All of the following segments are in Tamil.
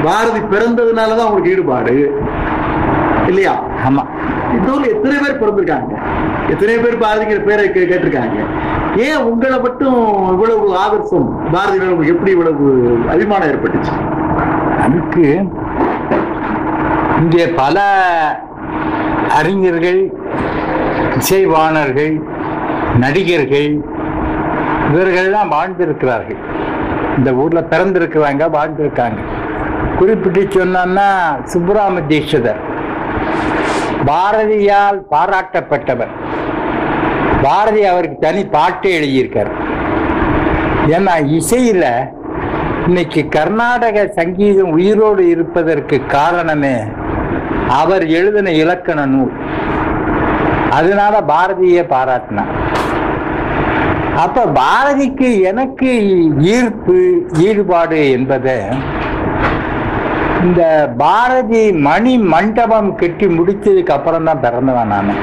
பாரதி பிறந்ததுனாலதான் உங்களுக்கு ஈடுபாடு இல்லையா ஆமா இந்த ஊர்ல எத்தனை பேர் பிறந்திருக்காங்க எத்தனை பேர் பாரதிங்கிற பேரை கே- கேட்டிருக்காங்க ஏன் உங்களை மட்டும் இவ்வளவு ஆதர்சம் பாரதி மேல உங்களுக்கு எப்படி இவ்வளவு அபிமானம் ஏற்பட்டுச்சு அதுக்கு இங்கே பல அறிஞர்கள் இசைவாணர்கள் நடிகர்கள் இவர்கள்லாம் வாழ்ந்திருக்கிறார்கள் இந்த ஊர்ல பிறந்திருக்கிறாங்க வாழ்ந்திருக்காங்க குறிப்பிட்டு சொன்னா சுப்பராம தீட்சிதர் பாரதியால் பாராட்டப்பட்டவர் பாரதி அவருக்கு தனி பாட்டு எழுதியிருக்கார் ஏன்னா இசையில இன்னைக்கு கர்நாடக சங்கீதம் உயிரோடு இருப்பதற்கு காரணமே அவர் எழுதின இலக்கண நூல் அதனால பாரதியை பாராட்டினார் அப்ப பாரதிக்கு எனக்கு ஈர்ப்பு ஈடுபாடு என்பதை இந்த பாரதி மணி மண்டபம் கட்டி முடிச்சதுக்கு அப்புறம் தான் பிறந்தவன் நான்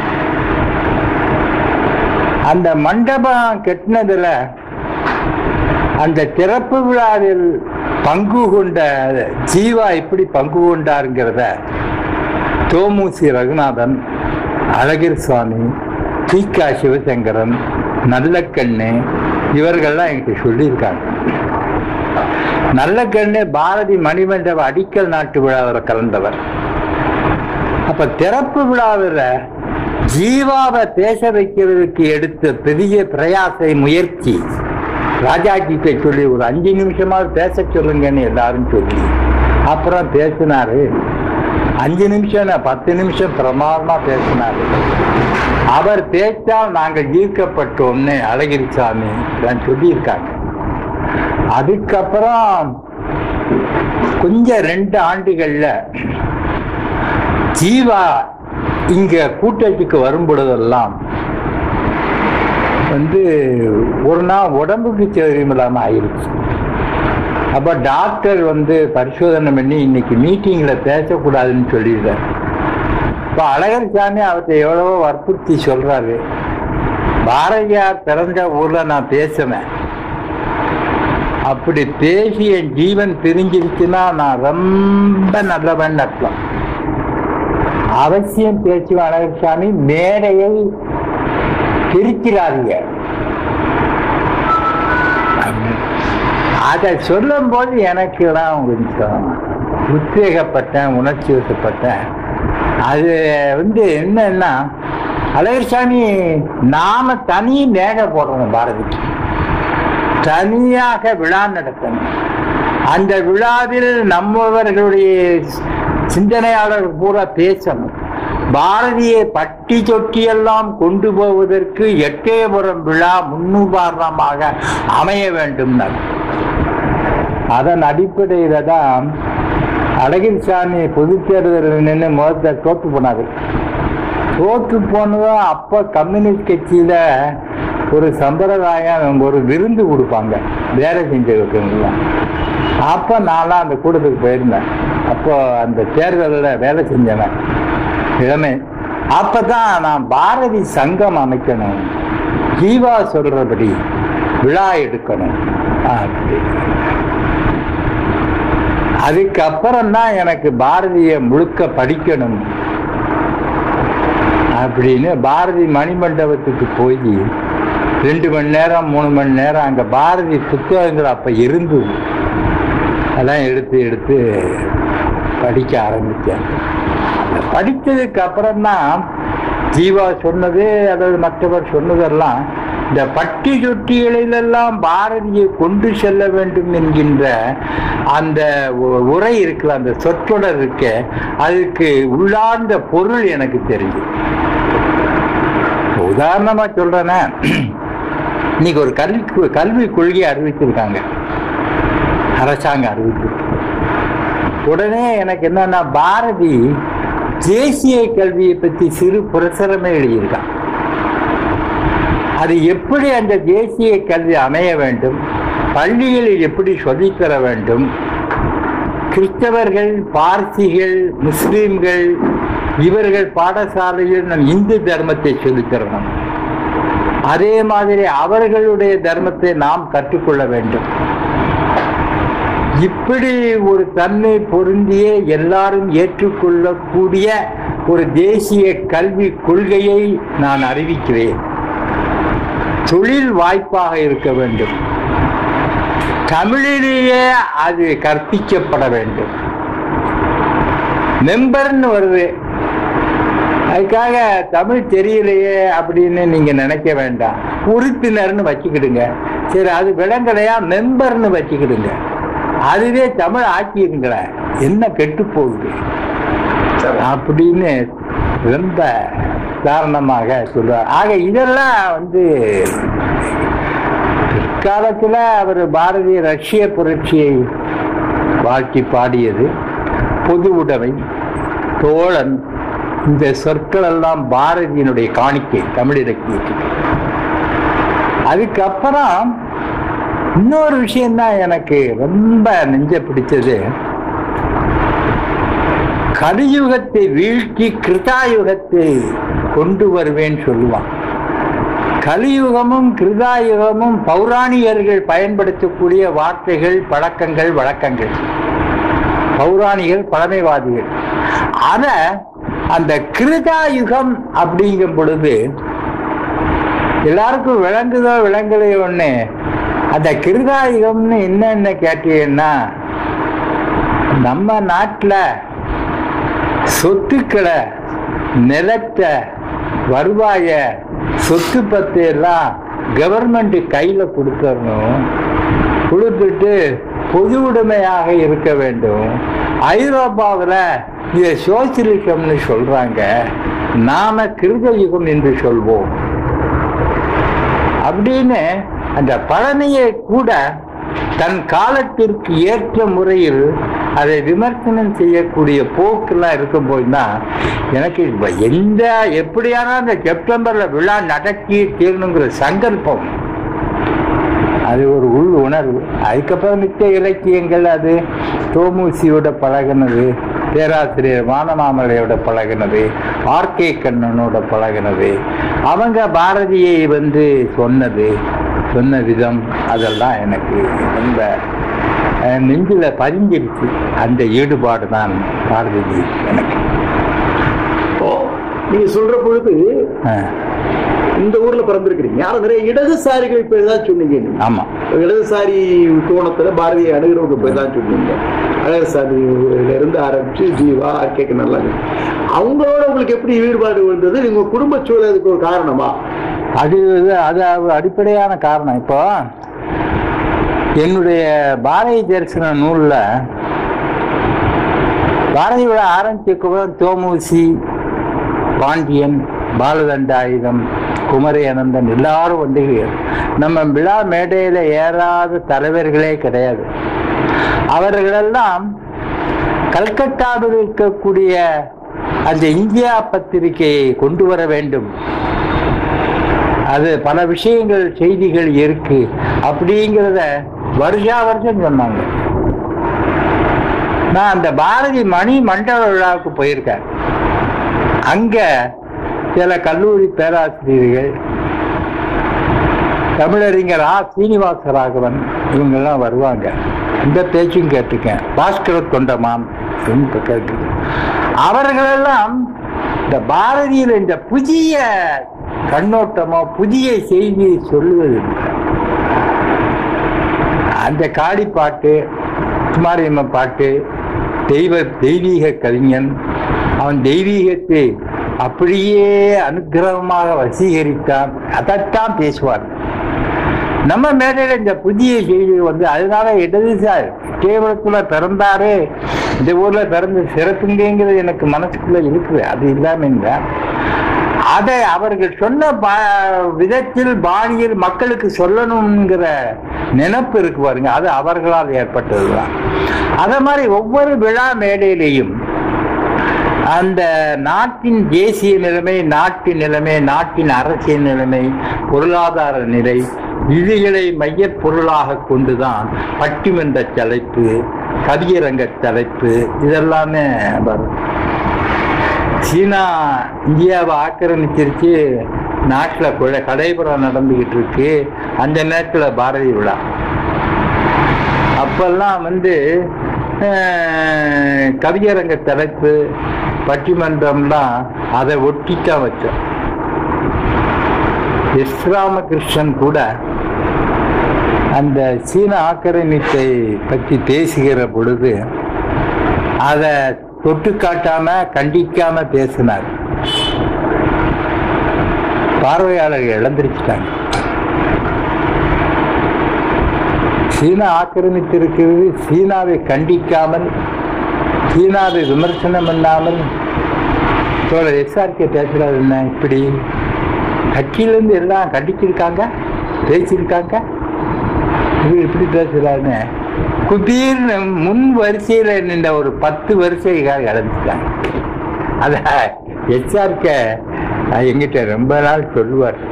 அந்த மண்டபம் கட்டினதுல அந்த திறப்பு விழாவில் பங்கு கொண்ட ஜீவா எப்படி பங்கு கொண்டாருங்கிறத தோமுசி ரகுநாதன் அழகிர் சுவாமி தீகா சிவசங்கரன் நல்லக்கண்ணு இவர்கள்லாம் எனக்கு சொல்லியிருக்காங்க நல்லக்கண்ணு பாரதி மணிமண்டப அடிக்கல் நாட்டு விழாவில் கலந்தவர் அப்ப திறப்பு விழாவில் ஜீவாவை பேச வைக்கிறதுக்கு எடுத்த பெரிய பிரயாசை முயற்சி ராஜாஜிட்ட சொல்லி ஒரு அஞ்சு நிமிஷமாவது பேச சொல்லுங்கன்னு எல்லாரும் சொல்லி அப்புறம் பேசினாரு அஞ்சு நிமிஷம் என்ன, பத்து நிமிஷம் பிரமாதமா பேசினாரு அவர் பேச்சால் நாங்கள் ஈர்க்கப்பட்டோம்னு அழகிரிசாமி எல்லாம் சொல்லியிருக்காங்க அதுக்கப்புறம் கொஞ்சம் ரெண்டு ஆண்டுகள்ல ஜீவா இங்க கூட்டத்துக்கு வரும் பொழுதெல்லாம் வந்து ஒரு நாள் உடம்புக்கு தெரியுமில்லாம ஆயிடுச்சு அப்ப டாக்டர் வந்து பரிசோதனை பண்ணி இன்னைக்கு மீட்டிங்ல பேசக்கூடாதுன்னு சொல்லிடுறாரு இப்ப அழகர் சாமி அவர்கிட்ட எவ்வளவோ வற்புறுத்தி சொல்றாரு பாரதியார் பிறந்த ஊர்ல நான் பேசுவேன் அப்படி பேசி என் ஜீவன் பிரிஞ்சிருச்சுன்னா நான் ரொம்ப நல்லவன் அர்த்தம் அவசியம் பேசுவேன் அழகர் சாமி மேடையை பிரிக்கிறாருங்க அதை சொல்லும் போது எனக்கு தான் கொஞ்சம் உத்வேகப்பட்டேன் உணர்ச்சி வசப்பட்டேன் அது வந்து என்னன்னா அழகர்சாமி நாம தனி மேடை போடுறோம் பாரதிக்கு தனியாக விழா நடத்தணும் அந்த விழாவில் நம்மவர்களுடைய சிந்தனையாளர்கள் பூரா பேசணும் பாரதியை பட்டி தொட்டியெல்லாம் கொண்டு போவதற்கு எட்டயபுரம் விழா முன்னுதாரணமாக அமைய வேண்டும் அதன் அடிப்படையில தான் அழகிரிசாமி பொதுத் தேர்தலில் நின்று முதல்ல தோற்று போனாரு தோற்று போனதும் அப்ப கம்யூனிஸ்ட் கட்சியில ஒரு சம்பிரதாயம் ஒரு விருந்து கொடுப்பாங்க வேலை செஞ்சவங்களுக்குலாம் அப்ப நான்லாம் அந்த கூட்டத்துக்கு போயிருந்தேன் அப்போ அந்த தேர்தலில் வேலை செஞ்சவன் இளமை அப்பதான் நான் பாரதி சங்கம் அமைக்கணும் ஜீவா சொல்றபடி விழா எடுக்கணும் அப்படி அதுக்கப்புறம் தான் எனக்கு பாரதிய முழுக்க படிக்கணும் அப்படின்னு பாரதி மணிமண்டபத்துக்கு போய் ரெண்டு மணி நேரம் மூணு மணி நேரம் அங்க பாரதி புத்தகங்கள் அப்ப இருந்தது அதெல்லாம் எடுத்து எடுத்து படிக்க ஆரம்பித்தேன் படித்ததுக்கு அப்புறம் தான் ஜீவா சொன்னது அதாவது மற்றவர் சொன்னதெல்லாம் இந்த பட்டி சொட்டிகளிலெல்லாம் பாரதியை கொண்டு செல்ல வேண்டும் என்கின்ற அந்த உ- உரை இருக்குல்ல அந்த சொற்றொடர் இருக்க அதுக்கு உள்ளார்ந்த பொருள் எனக்கு தெரிஞ்சு உதாரணமா சொல்றேன்னா இன்னைக்கு ஒரு கல்வி கு- கல்வி கொள்கையை அறிவிச்சிருக்காங்க அரசாங்கம் அறிவிச்சு உடனே எனக்கு என்னன்னா பாரதி தேசிய கல்வியை பற்றி சிறு புரசரமே எழுதியிருக்கான் அது எப்படி அந்த தேசிய கல்வி அமைய வேண்டும் பள்ளிகளில் எப்படி சொல்லித்தர வேண்டும் கிறிஸ்தவர்கள் பார்சிகள் முஸ்லிம்கள் இவர்கள் பாடசாலையில் நம் இந்து தர்மத்தை சொல்லித் தரணும் அதே மாதிரி அவர்களுடைய தர்மத்தை நாம் கற்றுக்கொள்ள வேண்டும் இப்படி ஒரு தன்மை பொருந்திய எல்லாரும் ஏற்றுக்கொள்ளக்கூடிய ஒரு தேசிய கல்வி கொள்கையை நான் அறிவிக்கிறேன் தொழில் வாய்ப்பாக இருக்க வேண்டும் தமிழிலேயே அது கற்பிக்கப்பட வேண்டும் மெம்பர்னு வருது அதுக்காக தமிழ் தெரியலையே அப்படின்னு நீங்க நினைக்க வேண்டாம் உறுப்பினர்னு வச்சுக்கிடுங்க சரி அது விலங்கலையா மெம்பர்னு வச்சுக்கிடுங்க அதுவே தமிழ் ஆக்கிருங்களேன் என்ன கெட்டு போகுது அப்படின்னு ரொம்ப காரணமாக சொல்றார் ஆக இதெல்லாம் வந்து பிற்காலத்துல அவர் பாரதிய ரஷ்ய புரட்சியை வாழ்த்தி பாடியது பொது உடைமை தோழன் இந்த சொற்கள் எல்லாம் பாரதியினுடைய காணிக்கை தமிழ் இலக்கியத்துக்கு அதுக்கப்புறம் இன்னொரு விஷயம்தான் எனக்கு ரொம்ப நெஞ்ச பிடிச்சது கலியுகத்தை வீழ்த்தி கிருதாயுகத்தை கொண்டு வருவேன் சொல்லுவான் கலியுகமும் கிருதாயுகமும் பௌராணிகர்கள் பயன்படுத்தக்கூடிய வார்த்தைகள் பழக்கங்கள் வழக்கங்கள் பௌராணிகள் பழமைவாதிகள் அத அந்த கிருதாயுகம் அப்படிங்கும் பொழுது எல்லாருக்கும் விளங்குதோ விளங்கலையோ ஒண்ணு அந்த கிருதாயுகம்னு என்னென்ன கேட்டீங்கன்னா நம்ம நாட்டில் சொத்துக்களை நிலத்தை வருவாய சொத்து பத்து எல்லாம் கவர்மெண்ட் கையில் கொடுத்துடணும் கொடுத்துட்டு பொது உடைமையாக இருக்க வேண்டும் ஐரோப்பாவில் இதை சோசியலிசம்னு சொல்றாங்க நாம கிருத யுகம் என்று சொல்வோம் அப்படின்னு அந்த பழனியை கூட தன் காலத்திற்கு ஏற்ற முறையில் அதை விமர்சனம் செய்யக்கூடிய போக்கெல்லாம் இருக்கும்போது தான் எனக்கு இப்ப எந்த எப்படியான அந்த செப்டம்பர்ல விழா நடத்தி தீரணுங்கிற சங்கல்பம் அது ஒரு உள் உணர்வு அதுக்கப்புறம் மிக்க இலக்கியங்கள் அது தோமூசியோட பழகினது பேராசிரியர் வானமாமலையோட பழகினது ஆர்கே கண்ணனோட பழகினது அவங்க பாரதியை வந்து சொன்னது சொன்ன விதம் அதெல்லாம் எனக்கு ரொம்ப அஹ், நெஞ்சில பதிஞ்சிருச்சு அந்த ஈடுபாடு தான் பாரதி எனக்கு ஓ, நீங்க சொல்ற பொழுது அஹ், இந்த ஊர்ல பிறந்திருக்கிறீங்க ஆனா நிறைய இடதுசாரிகள் பேர் தான் சொன்னீங்க நீங்க. ஆமா இடதுசாரி கோணத்துல பாரதியை அணுகிறவங்க போய் தான் சொன்னீங்க அழகசாமியில இருந்து ஆரம்பிச்சு ஜீவா கேட்க நல்லா இருக்கு. அவங்களோட உங்களுக்கு எப்படி ஈடுபாடு வந்தது உங்க குடும்ப சூழல் அதுக்கு ஒரு காரணமா அது இது- அது ஒரு அடிப்படையான காரணம் இப்போ என்னுடைய பாரதி தரிசன நூல்ல பாரதியோட ஆரம்பிச்சதுக்கப்புறம் தோமூசி பாண்டியன் பாலதண்டாயுதம் குமரி அனந்தன் எல்லாரும் வந்து நம்ம விழா மேடையில ஏறாத தலைவர்களே கிடையாது அவர்களெல்லாம் கல்கத்தாவில் இருக்கக்கூடிய அந்த இந்தியா பத்திரிகையை கொண்டு வர வேண்டும் அது பல விஷயங்கள் செய்திகள் இருக்கு அப்படிங்கிறத வருஷா வருஷம் சொன்னாங்க நான் அந்த பாரதி மணி மண்டல விழாவுக்கு போயிருக்கேன் அங்க சில கல்லூரி பேராசிரியர்கள் தமிழறிஞர் ஆ சீனிவாச ராகவன் இவங்கெல்லாம் வருவாங்க இந்த பேச்சும் கேட்டிருக்கேன் பாஸ்கர தொண்டமான் என்று கேட்டிருக்கேன் அவர்களெல்லாம் இந்த பாரதியில் இந்த புதிய கண்ணோட்டமோ புதிய செய்தியை சொல்லுவதில்லை அந்த காளி பாட்டு குமாரியம்ம பாட்டு தெய்வ தெய்வீக கவிஞன் அவன் தெய்வீகத்தை அப்படியே அனுக்கிரகமாக வசீகரித்தான் அதைத்தான் பேசுவார் நம்ம மேடையில இந்த புதிய செய்தி வந்து அதனால இடதுசாரி கேவலத்துல பிறந்தாரு இந்த ஊர்ல பிறந்த சிறப்புங்கிறது எனக்கு மனசுக்குள்ள இருக்குது அது இல்லாம இல்லை அதை அவர்கள் சொன்ன பா- விதத்தில் பாணியில் மக்களுக்கு சொல்லணுங்கிற நினைப்பு இருக்கு பாருங்க அது அவர்களால் ஏற்பட்டதுதான் அதே மாதிரி ஒவ்வொரு விழா மேடையிலையும் அந்த நாட்டின் தேசிய நிலைமை நாட்டின் நிலைமை நாட்டின் அரசியல் நிலைமை பொருளாதார நிலை விதிகளை மையப் பொருளாக கொண்டுதான் பட்டிமன்ற தலைப்பு கவியரங்க தலைப்பு இதெல்லாமே வரும் சீனா இந்தியாவை ஆக்கிரமிச்சிருச்சு நாட்டில் கொலை கடைபுறம் நடந்துகிட்டு இருக்கு அந்த நேரத்தில் பாரதி விழா அப்ப அப்பெல்லாம் வந்து அஹ், கவியரங்க தலைப்பு பட்டிமன்றம்லாம் அதை ஒட்டித்தான் வச்சோம் எஸ் ராமகிருஷ்ணன் கூட அந்த சீன ஆக்கிரமிப்பை பற்றி பேசுகிற பொழுது அதை தொட்டு காட்டாம கண்டிக்காம பேசினார் பார்வையாளர்கள் இழந்திருச்சிட்டாங்க சீனா ஆக்கிரமித்திருக்கிறது சீனாவை கண்டிக்காமல் சீனாவை விமர்சனம் பண்ணாமல் தோழர் எஸ்ஆர்கே பேசுறாரு என்ன இப்படி கட்சியிலேருந்து எல்லாம் கண்டிச்சிருக்காங்க பேசியிருக்காங்க இவர் இப்படி பேசுறாருன்னு குபீர்னு முன் வரிசையில் நின்ற ஒரு பத்து வரிசைக்காக இழந்துட்டாங்க அத எச்ஆர்கே எங்கிட்ட ரொம்ப நாள் சொல்லுவார்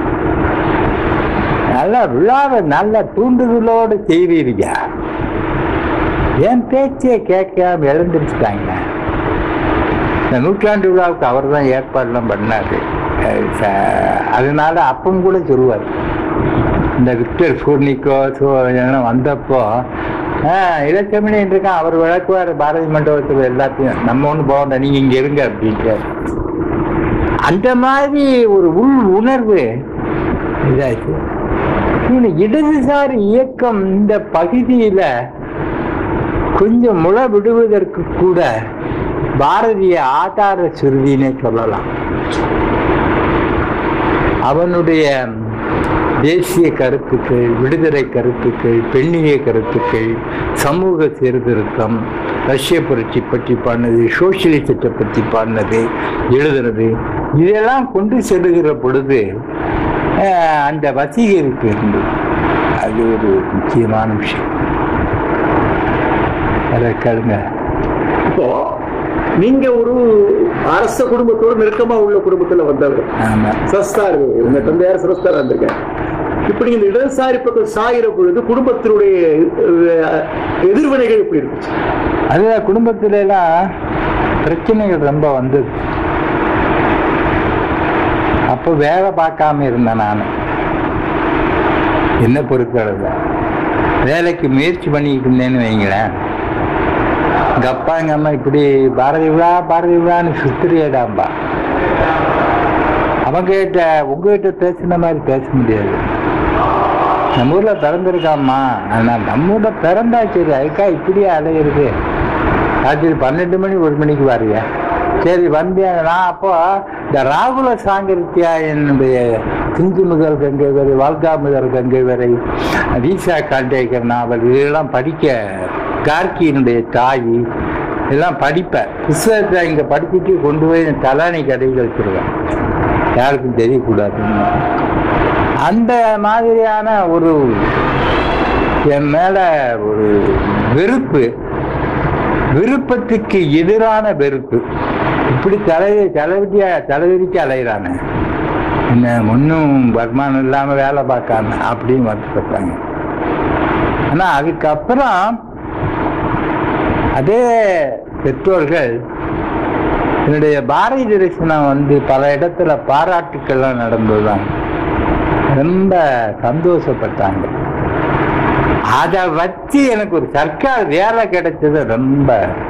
நல்லா விழாவை நல்ல தூண்டுதலோடு செய்வீங்க என் பேச்சையே கேட்காம இழந்துருச்சுட்டாங்க இந்த நூற்றாண்டு விழாவுக்கு அவர் தான் ஏற்பாடுலாம் பண்ணாரு அஹ் ச- அதனால அப்பவும் கூட சொல்லுவார் இந்த விக்டர் சூர்னிக்கோ சோ இதெல்லாம் வந்தப்போ இலச்சமிழி இருக்கான் அவர் விளக்குவார் பாரதி மண்டபத்தில் எல்லாத்தையும் நம்ம ஒன்று போகണ്ട நீங்க இங்க இருங்க அப்படின்ட்டு அந்த மாதிரி ஒரு உள் உணர்வு இதாச்சு இவனு இடதுசாரி இயக்கம் இந்த பகுதியில கொஞ்சம் முள விடுவதற்கு கூட பாரதிய ஆதார சுருதினே சொல்லலாம் அவனுடைய தேசிய கருத்துக்கள் விடுதலை கருத்துக்கள் பெண்ணிய கருத்துக்கள் சமூக சீர்திருத்தம் ரஷ்ய புரட்சி பற்றி பாடினது சோசியலிசத்தை பற்றி பாடினது எழுதுனது இதெல்லாம் கொண்டு செல்லுகிற பொழுது அஹ், அந்த வசீகரிப்பு இருந்தது அது ஒரு முக்கியமான விஷயம் அதை கேளுங்க இப்போ நீங்க ஒரு அரச குடும்பத்தோட நெருக்கமா உள்ள குடும்பத்துல வந்தவர் ஆமாம் சஸ்தார் உங்க தந்தையார் சிரஸ்தாரா இருந்திருக்கேன் இப்படி இந்த இடதுசாரி பக்கம் சாகிற பொழுது குடும்பத்தினுடைய அஹ், எதிர்வினைகள் எப்படி இருந்துச்சு அதுதான் குடும்பத்துல எல்லாம் பிரச்சனைகள் ரொம்ப வந்தது அப்போ வேலை பார்க்காம இருந்தேன் நான் என்ன பொறுக்கிறது வேலைக்கு முயற்சி பண்ணிக்கிட்டு இருந்தேன்னு வைங்களேன் எங்க அப்பா எங்க அம்மா இப்படி பாரதி விழா பாரதி விழான்னு சுத்திரியடாம்பா அவங்ககிட்ட உங்ககிட்ட பேசுன மாதிரி பேச முடியாது நம்ம ஊர்ல பிறந்திருக்காம்மா ஆனா நம்ம ஊர்ல பிறந்தா சரி அதுக்கா இப்படியே அலையிறது ராத்திரி பன்னெண்டு மணி ஒரு மணிக்கு வரைய சரி வந்தேன் நான் அப்போ இந்த ராகுல சாங்கரித்தியா என்னுடைய குஞ்சு முதல் கங்கை வரை வாழ்க்கா முதல் கங்கை வரை வீசா காண்டேக்கர் நாவல் இதெல்லாம் படிக்க கார்கியினுடைய தாய் இதெல்லாம் படிப்பேன் புஸ்தகத்தை இங்கே படிச்சுட்டு கொண்டு போய் என் தலானி கடையில் வச்சிருவேன் யாருக்கும் தெரியக்கூடாதுன்னு அந்த மாதிரியான ஒரு என் மேல ஒரு வெறுப்பு விருப்பத்துக்கு எதிரான வெறுப்பு இப்படி தலை தலைவிரிக்க தலைவிரிக்க அலையிறானே என்ன ஒன்றும் வருமானம் இல்லாம வேலை பார்க்காம அப்படின்னு வருத்தப்பட்டாங்க ஆனா அதுக்கப்புறம் அதே பெற்றோர்கள் என்னுடைய பாரதி தரிசனம் வந்து பல இடத்துல பாராட்டுக்கள்லாம் நடந்ததுதான் ரொம்ப சந்தோஷப்பட்டாங்க அதை வச்சு எனக்கு ஒரு சர்க்கார் வேலை கிடைச்சது ரொம்ப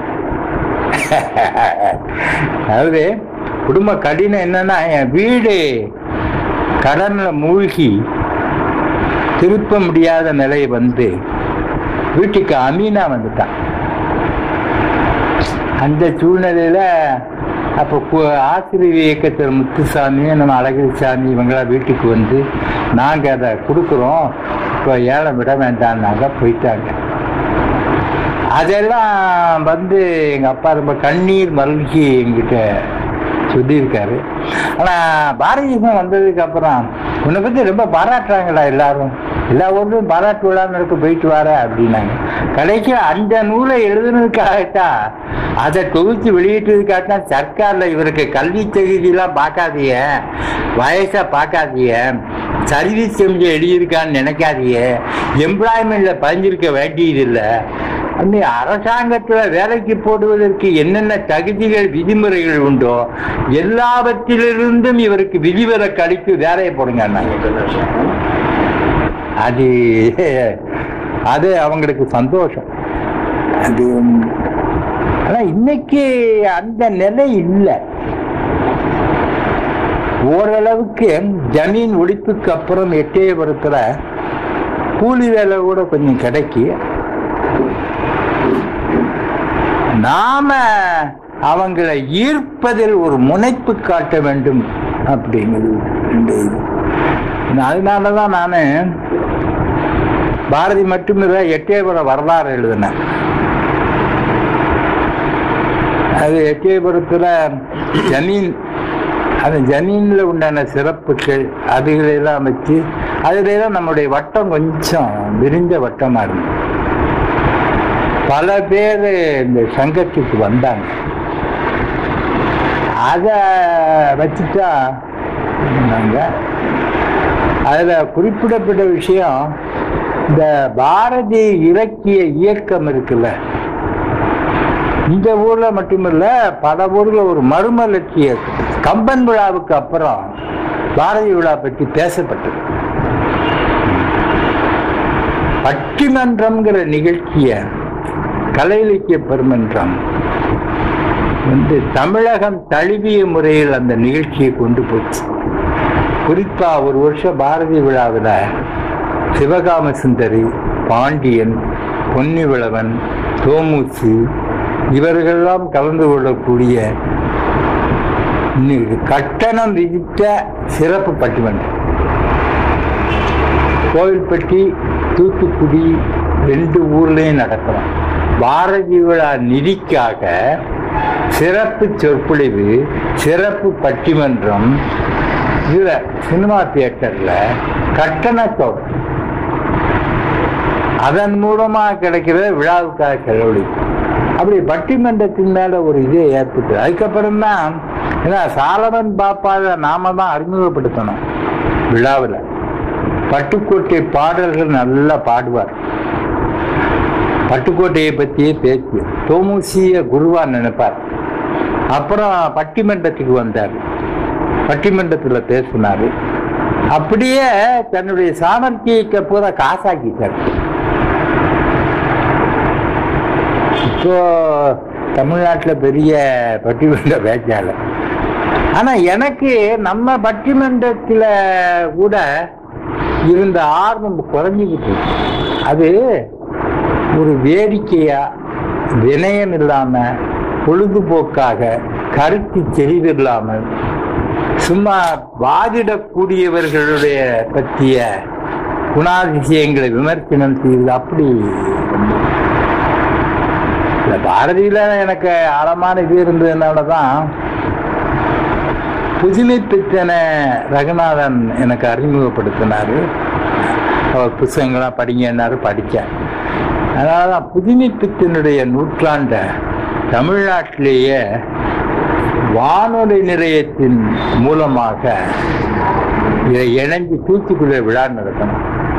அதாவது குடும்ப கடினம் என்னன்னா என் வீடு கடன்ல மூழ்கி திருப்ப முடியாத நிலை வந்து வீட்டுக்கு அமீனா வந்துட்டான் அந்த சூழ்நிலையில அப்போ கு- ஆசிரியர் இயக்கத்தில் முத்துசாமி நம்ம அழகிரிசாமி இவங்களாம் வீட்டுக்கு வந்து நாங்கள் அதை கொடுக்குறோம் இப்போ ஏலம் விட வேண்டாம்னாங்க போயிட்டாங்க அதெல்லாம் வந்து எங்கள் அப்பா ரொம்ப கண்ணீர் மல்கி எங்கிட்ட சொல்லியிருக்காரு ஆனால் பாரதியம் வந்ததுக்கு அப்புறம் உன்னை பற்றி ரொம்ப பாராட்டுறாங்களா எல்லாரும் எல்லா ஊர்லையும் பாராட்டு விழா நடக்க போயிட்டு வர அப்படின்னாங்க கடைசி அந்த நூலை எழுதுனதுக்காகத்தான் அதை தொகுத்து வெளியிட்டதுக்காகத்தான் சர்க்கார்ல இவருக்கு கல்வி தகுதியெல்லாம் பார்க்காதீங்க வயசை பார்க்காதீங்க சர்வீஸ் செஞ்சு எழுதியிருக்கான்னு நினைக்காதீங்க எம்ப்ளாய்மெண்ட்ல பதிஞ்சிருக்க வேண்டியதில்லை அப்படி அரசாங்கத்துல வேலைக்கு போடுவதற்கு என்னென்ன தகுதிகள் விதிமுறைகள் உண்டோ எல்லாவற்றிலிருந்தும் இவருக்கு விதிவிலக்கு அளித்து வேலையை போடுங்க அது அது அவங்களுக்கு சந்தோஷம் அது ஆனா இன்னைக்கு அந்த நிலை இல்லை ஓரளவுக்கு ஜமீன் ஒழிப்புக்கு அப்புறம் எட்டயபுரத்துல கூலி வேலை கூட கொஞ்சம் கிடைக்கி நாம அவங்களை ஈர்ப்பதில் ஒரு முனைப்பு காட்ட வேண்டும் அப்படிங்கிறது இந்த இது அதனாலதான் நான் பாரதி மட்டுமில்ல எட்டயபுர வரலாறு எழுதினேன் அது எட்டயபுரத்துல ஜமீன் அந்த ஜமீன்ல உண்டான சிறப்புகள் அதுகளெல்லாம் வச்சு அதுல நம்முடைய வட்டம் கொஞ்சம் விரிஞ்ச வட்டமா இருந்தது பல பேர் இந்த சங்கத்துக்கு வந்தாங்க அதை வச்சுட்டா இருந்தாங்க அதுல குறிப்பிடப்பட்ட விஷயம் இந்த பாரதி இலக்கிய இயக்கம் இருக்குல்ல இந்த ஊர்ல மட்டுமில்ல பல ஊர்ல ஒரு மறுமலர்ச்சிய கம்பன் விழாவுக்கு அப்புறம் பாரதி விழா பற்றி பேசப்பட்டது பட்டிமன்றம்ங்கிற நிகழ்ச்சிய கலை இலக்கிய பெருமன்றம் வந்து தமிழகம் தழுவிய முறையில் அந்த நிகழ்ச்சியை கொண்டு போச்சு குறிப்பா ஒரு வருஷம் பாரதி விழாவில் சிவகாம சுந்தரி பாண்டியன் பொன்னிவிளவன் தோமுசு இவர்களெல்லாம் கலந்து கொள்ளக்கூடிய இன்னைக்கு கட்டணம் விதித்த சிறப்பு பட்டிமன்றம் கோவில்பட்டி தூத்துக்குடி ரெண்டு ஊர்லயும் நடக்கிறோம் பாரதி விழா நிதிக்காக சிறப்பு சொற்பொழிவு சிறப்பு பட்டிமன்றம் இதுல சினிமா தியேட்டர்ல கட்டணத்தோடு அதன் மூலமா கிடைக்கிற விழாவுக்காக செலவழிக்கும் அப்படி பட்டிமன்றத்தின் மேல ஒரு இது ஏற்பட்டு அதுக்கப்புறம் தான் ஏன்னா சாலமன் பாப்பாவை நாம தான் அறிமுகப்படுத்தணும் விழாவில் பட்டுக்கோட்டை பாடல்கள் நல்லா பாடுவார் பட்டுக்கோட்டையை பற்றியே பேச்சு தோமுசிய குருவா நினைப்பார் அப்புறம் பட்டிமன்றத்துக்கு வந்தார் பட்டிமன்றத்தில் பேசினார் அப்படியே தன்னுடைய சாமர்த்தியத்தை பூரா காசாக்கிட்டார் இப்போ தமிழ்நாட்டில் பெரிய பட்டிமன்ற பேச்சாளர் ஆனால் எனக்கு நம்ம பட்டிமன்றத்தில் கூட இருந்த ஆர்வம் குறைஞ்சிக்கிட்டு இருக்கு. அது ஒரு வேடிக்கையா வினயம் இல்லாம பொழுதுபோக்காக கருத்து தெளிவு இல்லாமல் சும்மா வாதிடக்கூடியவர்களுடைய பற்றிய குணாதிசயங்களை விமர்சனம் செய்வது அப்படி இந்த பாரதியில எனக்கு ஆழமான இது இருந்ததுனால தான் புதுமை பித்தன ரகுநாதன் எனக்கு அறிமுகப்படுத்தினாரு அவர் புத்தகங்கள்லாம் படிங்கன்னாரு படித்தேன் அதனால தான் புதுமை பித்தனுடைய நூற்றாண்ட தமிழ்நாட்டிலேயே வானொலி நிலையத்தின் மூலமாக இதை இணைஞ்சு தூத்துக்குடி விழா நடத்தணும்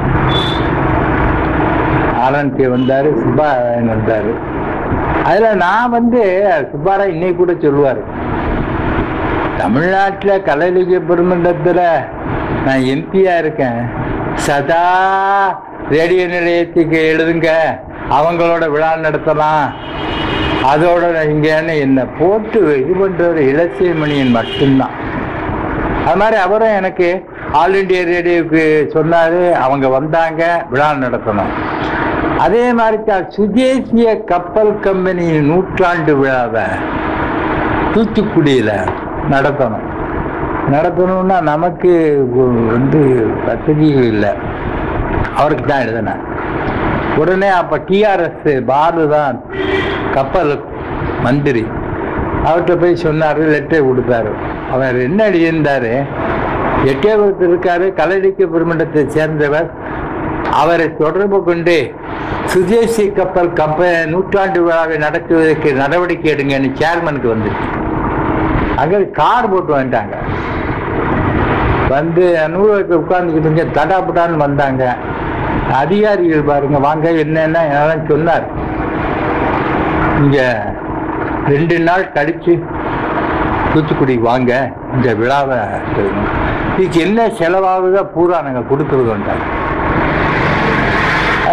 ஆனந்தி வந்தாரு சுப்பாராயன் வந்தாரு அதுல நான் வந்து சுப்பாராய் இன்னைக்கு கூட சொல்லுவாரு தமிழ்நாட்டில் கலை இலக்கிய பெருமன்றத்தில் நான் எம்பியா இருக்கேன் சதா ரேடியோ நிலையத்துக்கு எழுதுங்க அவங்களோட விழா நடத்தலாம் அதோட இங்கன்னு என்னை போட்டு இது பண்றவர் இலட்சியமணியன் மட்டும்தான் அது மாதிரி அவரும் எனக்கு ஆல் இண்டியா ரேடியோவுக்கு சொன்னாரு அவங்க வந்தாங்க விழா நடத்தணும் அதே மாதிரி தான் சுதேசிய கப்பல் கம்பெனியின் நூற்றாண்டு விழாவை தூத்துக்குடியில நடத்தணும் நடத்தணும்னா நமக்கு வந்து வசதிகள் இல்லை அவருக்கு தான் எழுதினேன் உடனே அப்ப டிஆர்எஸ் பாலு தான் கப்பல் மந்திரி அவர்கிட்ட போய் சொன்னாரு லெட்டர் கொடுத்தாரு அவர் என்ன எழுதியிருந்தாரு எட்டயபுரத்தில் இருக்காரு கலைடிக்க பெருமண்டத்தை சேர்ந்தவர் அவரை தொடர்பு கொண்டு சுதேசி கப்பல் கப்ப நூற்றாண்டு விழாவை நடத்துவதற்கு நடவடிக்கை எடுங்கன்னு சேர்மனுக்கு வந்துச்சு அங்கே கார் போட்டு வந்துட்டாங்க வந்து நூறுக்கு உட்கார்ந்துக்கிட்டு இருங்க தடாபுடான்னு வந்தாங்க அதிகாரிகள் பாருங்க வாங்க என்னென்ன எல்லாம் சொன்னார் இங்க ரெண்டு நாள் கழிச்சு தூத்துக்குடி வாங்க இந்த விழாவை செய்யணும். இதுக்கு என்ன செலவாகுதோ பூரா நாங்கள் கொடுத்துருக்கோண்டாங்க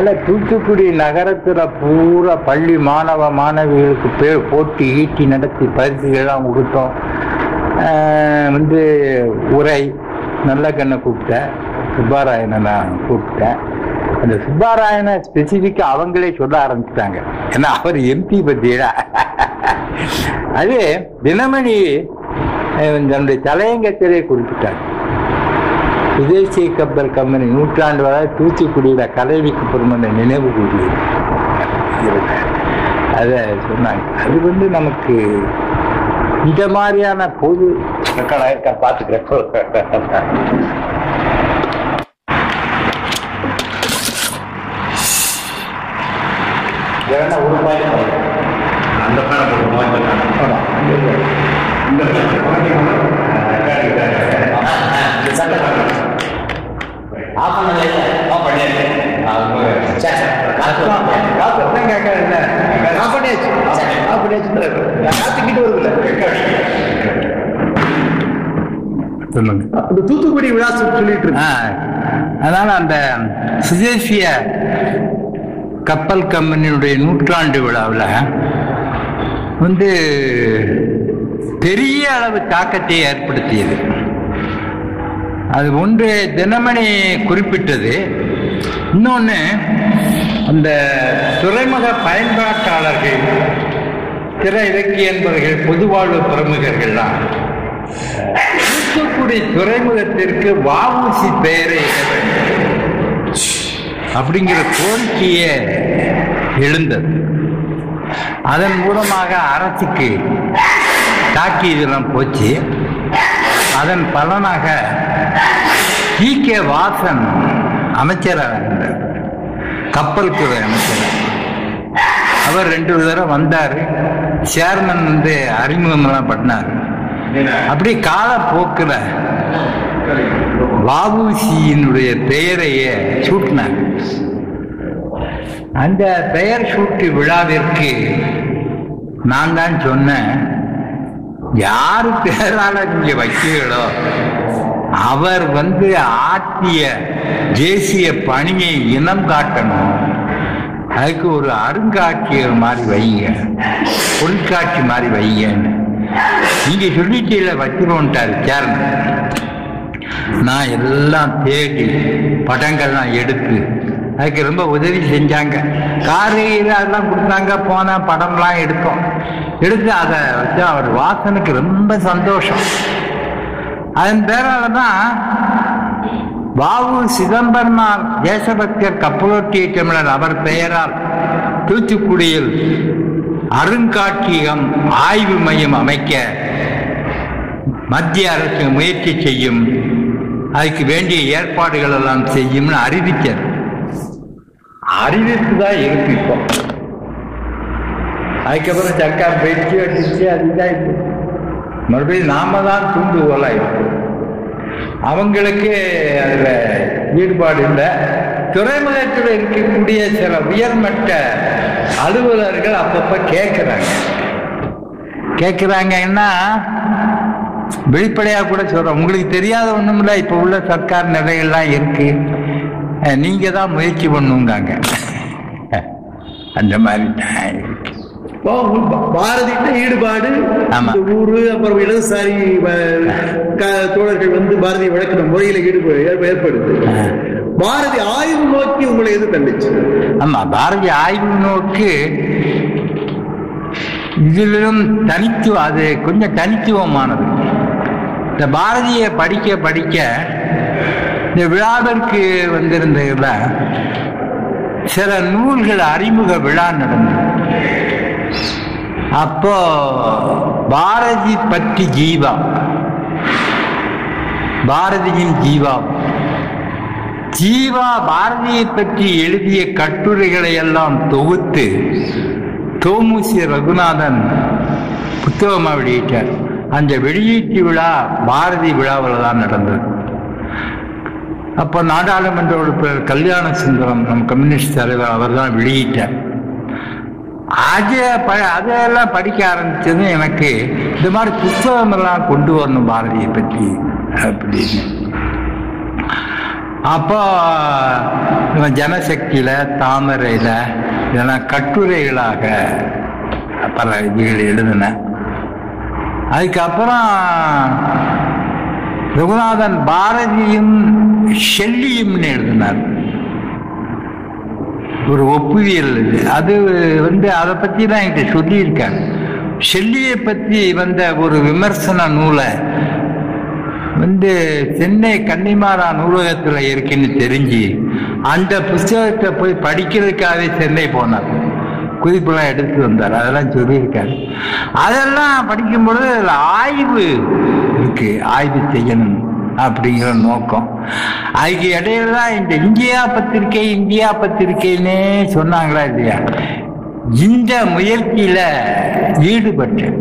அதனால தூத்துக்குடி நகரத்துல பூரா பள்ளி மாணவ மாணவிகளுக்கு பேர் போட்டி ஈட்டி நடத்தி பரிசுகள்லாம் கொடுத்தோம் ஆஹ் வந்து உரை நல்ல கண்ணை கூப்பிட்டேன் சுப்பாராயனை நான் கூப்பிட்டேன் அந்த சுப்பாராயனை ஸ்பெசிஃபிக்கா அவங்களே சொல்ல ஆரம்பிச்சிட்டாங்க ஏன்னா அவர் எம்பி பத்தியா அது தினமணி அஹ், தன்னுடைய தலையங்கத்திலே குறிப்பிட்டார் விதேசி கப்பல் கம்பெனி நூற்றாண்டு வரை தூத்துக்குடியில கலைவிக்கு பெருமனை நினைவு கூறியது அதை சொன்னாங்க அது வந்து நமக்கு இந்த மாதிரியான பொது ரெக்கார்ட் ஆயிருக்கா பார்த்துக்கிறேன் ஏன்னா ஒரு மாதிரி அந்த பேரை போட்டு மாற்றிட்டாங்க இந்த ஆஃப் பண்ணல ஆஃப் பண்ணிருக்கேன் சொல்லுங்க அந்த தூத்துக்குடி விழா சொல்லிட்டு இருக்கு ஆ, அதனால அந்த சுதேசிய கப்பல் கம்பெனியுடைய நூற்றாண்டு விழாவில் வந்து பெரிய அளவு தாக்கத்தை ஏற்படுத்தியது அது ஒன்று தினமணி குறிப்பிட்டது இன்னொன்று அந்த துறைமுக பயன்பாட்டாளர்கள் திற இலக்கிய என்பவர்கள் பொதுவாழ்வு பிரமுகர்கள்லாம் தூத்துக்குடி துறைமுகத்திற்கு வஉசி பெயரை இட வேண்டும் அப்படிங்கிற கோரிக்கையே எழுந்தது அதன் மூலமாக அரசுக்கு தாக்கியதெல்லாம் போச்சு அதன் பலனாக டி கே வாசன் அமைச்சராக இருந்தார் கப்பல் துறை அமைச்சர் அவர் ரெண்டு தடவை வந்தார் சேர்மன் வந்து அறிமுகமெல்லாம் பண்ணார் அப்படி காலப்போக்கில் வஉசியினுடைய பெயரையே சூட்டினார் அந்த பெயர் சூட்டு விழாவிற்கு நான் தான் சொன்னேன் யாரு பேரால நீங்க வைக்கிறீங்களோ அவர் வந்து ஆற்றிய தேசிய பணியை இனம் காட்டணும் அதுக்கு ஒரு அருங்காட்சியர் மாதிரி வைங்க பொருட்காட்சி மாதிரி வைங்கன்னு நீங்க சொல்லிட்டீங்கள வச்சிருவோன்ட்டாரு சேர்மன் நான் எல்லாம் தேடி படங்கள்லாம் எடுத்து அதுக்கு ரொம்ப உதவி செஞ்சாங்க காரு இது அதெல்லாம் கொடுத்தாங்க போன படம்லாம் எடுத்தோம் எடுத்து அதை வச்சு அவர் வாசனுக்கு ரொம்ப சந்தோஷம் அதன் பேரால தான் வாவு சிதம்பரனார் தேசபக்தர் கப்பலோட்டிய தமிழர் அவர் பெயரால் தூத்துக்குடியில் அருங்காட்சியகம் ஆய்வு மையம் அமைக்க மத்திய அரசு முயற்சி செய்யும் அதுக்கு வேண்டிய ஏற்பாடுகள் எல்லாம் செய்யும்னு அறிவிச்சார் அறிவிப்பு தான் இருக்கு இப்போ அதுக்கப்புறம் சர்க்கார் போயிடுச்சு அடிச்சு அதுதான் இப்போ மறுபடியும் நாம தான் தூண்டுகோலா இருக்கு அவங்களுக்கு அதுல ஈடுபாடு இல்லை துறைமுகத்தில் இருக்கக்கூடிய சில உயர்மட்ட அலுவலர்கள் அப்பப்ப கேட்கிறாங்க கேட்கிறாங்கன்னா வெளிப்படையா கூட சொல்றோம் உங்களுக்கு தெரியாத ஒண்ணுமில்ல இப்ப உள்ள சர்க்கார் நிலையெல்லாம் இருக்கு அஹ் நீங்க தான் முயற்சி பண்ணுங்காங்க அந்த மாதிரி தான் இருக்கு இப்போ உங்களுக்கு பா- பாரதிட்ட ஈடுபாடு ஆமா. இந்த ஊரு அப்புறம் இடதுசாரி வ- க- தோழர்கள் வந்து பாரதிய விளக்கின முறையில ஈடுபாடு ஏற்ப- ஏற்படுது பாரதி ஆய்வு நோக்கி உங்களை எது தண்டிச்சு ஆமா பாரதி ஆய்வு நோக்கு இதிலும் தனித்துவம் அது கொஞ்சம் தனித்துவமானது இந்த பாரதியை படிக்க படிக்க இந்த விழாவிற்கு வந்திருந்ததுல சில நூல்கள் அறிமுக விழா நடந்தது அப்போ பாரதி பற்றி ஜீவா பாரதியின் ஜீவா ஜீவா பாரதியை பற்றி எழுதிய கட்டுரைகளை எல்லாம் தொகுத்து தோமுசி ரகுநாதன் புத்தகமாக வெளியிட்டார் அந்த வெளியீட்டு விழா பாரதி விழாவில் தான் நடந்தது அப்போ நாடாளுமன்ற உறுப்பினர் கல்யாண சுந்தரம் நம் கம்யூனிஸ்ட் தலைவர் அவர் தான் வெளியிட்டார் அது ப அதெல்லாம் படிக்க ஆரம்பிச்சது எனக்கு இந்த மாதிரி புத்தகம் எல்லாம் கொண்டு வரணும் பாரதியை பற்றி அப்படின்னு அப்போ இவன் ஜனசக்தியில தாமரையில இதெல்லாம் கட்டுரைகளாக பல இதுகள் எழுதினேன் அதுக்கப்புறம் ரகுநாதன் பாரதியும் ஷெல்லியும்னு எழுதினார் ஒரு ஒப்புவியல் இது அது வந்து அதை பற்றி தான் என்கிட்ட சொல்லியிருக்காங்க ஷெல்லியை பற்றி வந்த ஒரு விமர்சன நூலை வந்து சென்னை கன்னிமாரா நூலகத்தில் இருக்குன்னு தெரிஞ்சு அந்த புஸ்தகத்தை போய் படிக்கிறதுக்காகவே சென்னை போனார் குறிப்பெல்லாம் எடுத்து வந்தார் அதெல்லாம் சொல்லியிருக்காரு அதெல்லாம் படிக்கும் பொழுது அதில் ஆய்வு இருக்கு ஆய்வு செய்யணும் அப்படிங்கிற நோக்கம் அதுக்கு இடையில தான் இந்த இந்தியா பத்திரிகை இந்தியா பத்திரிகைன்னே சொன்னாங்களா இல்லையா இந்த முயற்சியில ஈடுபட்டேன்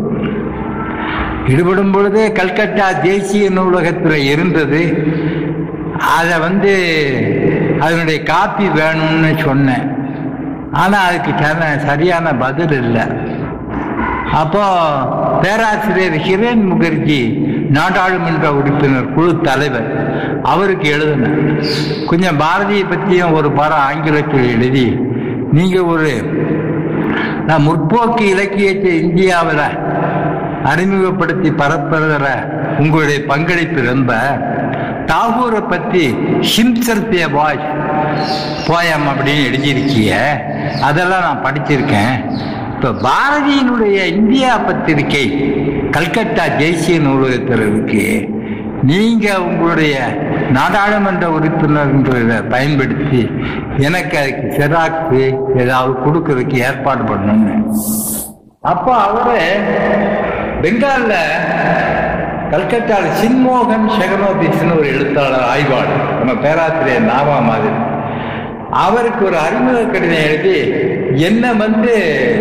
ஈடுபடும் பொழுது கல்கத்தா தேசிய நூலகத்தில் இருந்தது அதை வந்து அதனுடைய காப்பி வேணும்னு சொன்னேன் ஆனால் அதுக்கு சர- சரியான பதில் இல்லை அப்போ பேராசிரியர் ஹிரேன் முகர்ஜி நாடாளுமன்ற உறுப்பினர் குழு தலைவர் அவருக்கு எழுதினேன் கொஞ்சம் பாரதியை பற்றியும் ஒரு படம் ஆங்கிலத்தில் எழுதி நீங்கள் ஒரு நான் முற்போக்கு இலக்கியத்தை இந்தியாவில் அறிமுகப்படுத்தி பரப்புறதுல உங்களுடைய பங்களிப்பு ரொம்ப தாகூரை பற்றி ஹிம்சர்பிய வாய்ஸ் போயம் அப்படின்னு எழுதியிருக்கிய அதெல்லாம் நான் படிச்சிருக்கேன் இப்போ பாரதியினுடைய இந்தியா பத்திரிகை கல்கத்தா தேசிய நூலகத்தில் இருக்கு நீங்க உங்களுடைய நாடாளுமன்ற உறுப்பினர்ன்றதை பயன்படுத்தி எனக்கு அதுக்கு செராக்ஸு ஏதாவது கொடுக்கறதுக்கு ஏற்பாடு பண்ணணும்னு அப்போ அவரு பெங்கால்ல கல்கத்தால சின்மோகன் ஷெகனோபிஸ்னு ஒரு எழுத்தாளர் ஆய்வாளர் நம்ம பேராசிரியர் நாவா மாதிரி அவருக்கு ஒரு அறிமுக கடிதம் எழுதி என்ன வந்து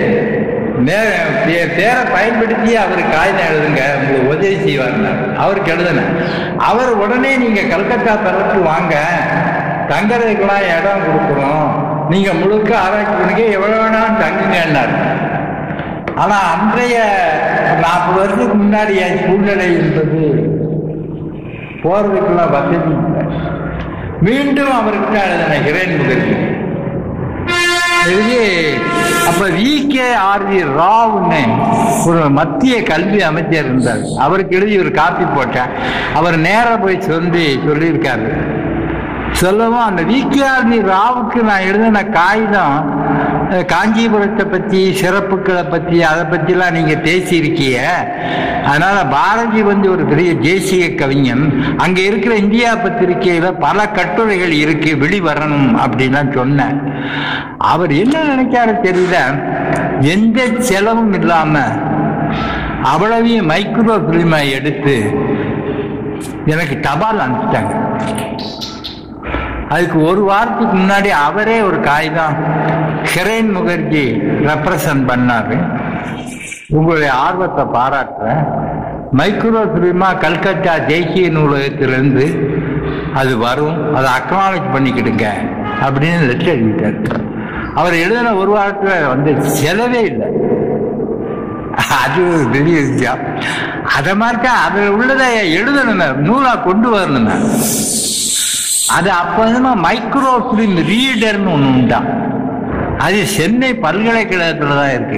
நே- பே- பேரை பயன்படுத்தி அவர் காகிதம் எழுதுங்க உங்களுக்கு உதவி செய்வார்னார் அவருக்கு எழுதுனேன் அவர் உடனே நீங்க கல்கத்தா தரப்பு வாங்க தங்கறதுக்கெல்லாம் இடம் கொடுக்குறோம் நீங்க முழுக்க ஆராய்ச்சி பண்ணுங்க எவ்வளவு வேணாலும் தங்குங்கன்னார் ஆனா அன்றைய நாற்பது வருஷத்துக்கு முன்னாடி என் சூழ்நிலை என்பது போறதுக்கெல்லாம் வசதி இல்லை மீண்டும் அவர்கிட்ட எழுதின ஹிரேன் முகர்ஜி எழுதி அப்ப வி கே ஆர்வி ராவ்னு ஒரு மத்திய கல்வி அமைச்சர் இருந்தார் அவருக்கு எழுதி ஒரு காப்பி போட்டேன் அவர் நேரா போய் சொல்லி சொல்லியிருக்காரு சொல்லவும் அந்த விகேஆர்வி ராவுக்கு நான் எழுதின காகிதம் அஹ், காஞ்சிபுரத்தை பற்றி சிறப்புகளை பற்றி அதை பற்றிலாம் நீங்கள் பேசியிருக்கீங்க அதனால் பாரதி வந்து ஒரு பெரிய தேசிய கவிஞன் அங்கே இருக்கிற இந்தியா பத்திரிகையில் பல கட்டுரைகள் இருக்கு வெளிவரணும் அப்படின்லாம் சொன்னேன் அவர் என்ன நினைச்சாரு தெரியல எந்த செலவும் இல்லாமல் அவ்வளவையும் மைக்ரோ ஃபிலிமை எடுத்து எனக்கு தபால் அனுப்பிச்சிட்டாங்க அதுக்கு ஒரு வாரத்துக்கு முன்னாடி அவரே ஒரு காகிதம் ஹிரேன் முகர்ஜி ரெப்ரசன்ட் பண்ணாரு உங்களுடைய ஆர்வத்தை பாராட்டுறேன் மைக்ரோ ஃபிலிமா கல்கத்தா தேசிய நூலகத்திலிருந்து அது வரும் அதை அக்னாலேஜ் பண்ணிக்கிடுங்க அப்படின்னு லெட்டர் எழுதிட்டார் அவர் எழுதின ஒரு வாரத்தில் வந்து செலவே இல்லை அது ஒரு பெரிய விஷயம் அதை மாதிரி தான் அதில் உள்ளதை எழுதணுங்க நூலா கொண்டு வரணுங்க அது அப்போதுமா மைக்ரோ ஃபிலிம் ரீடர்னு ஒன்று உண்டாம் அது சென்னை பல்கலைக்கழகத்தில் தான் இருக்கு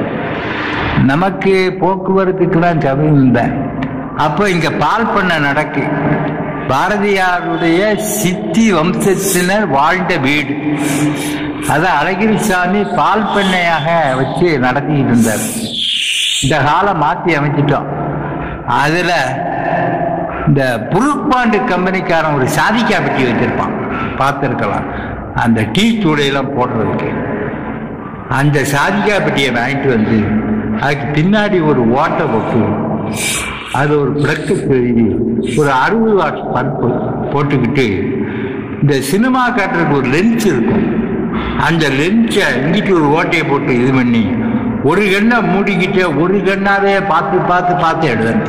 நமக்கு போக்குவரத்துக்கெல்லாம் கவியும் இல்லை அப்போ இங்க பால் பண்ண நடக்கு பாரதியாருடைய சித்தி வம்சத்தினர் வாழ்ந்த வீடு அதை அழகிரிசாமி பால் பண்ணையாக வச்சு நடத்திக்கிட்டு இருந்தார் இந்த காலம் மாற்றி அமைச்சிட்டோம் அதுல இந்த புருப்பாண்டு கம்பெனிக்காரன் ஒரு சாதிக்கா பெட்டி வச்சிருப்பான் பார்த்துருக்கலாம் அந்த டீ தூளையெல்லாம் போடுறதுக்கு அந்த சாதிக்கா பெட்டியை வாங்கிட்டு வந்து அதுக்கு பின்னாடி ஒரு ஓட்டை போட்டு அது ஒரு பிளக்கு பெருகி ஒரு அறுபது வாட் பல்பு போட்டுக்கிட்டு இந்த சினிமா காட்டுறதுக்கு ஒரு லென்ஸ் இருக்கும் அந்த லென்ஸை இங்கிட்டு ஒரு ஓட்டையை போட்டு இது பண்ணி ஒரு கண்ணை மூடிக்கிட்டு ஒரு கண்ணாவே பார்த்து பார்த்து பார்த்து எழுதணும்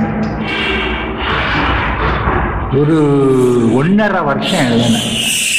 ஒரு ஒன்னரை வருஷம் எழுதினேன்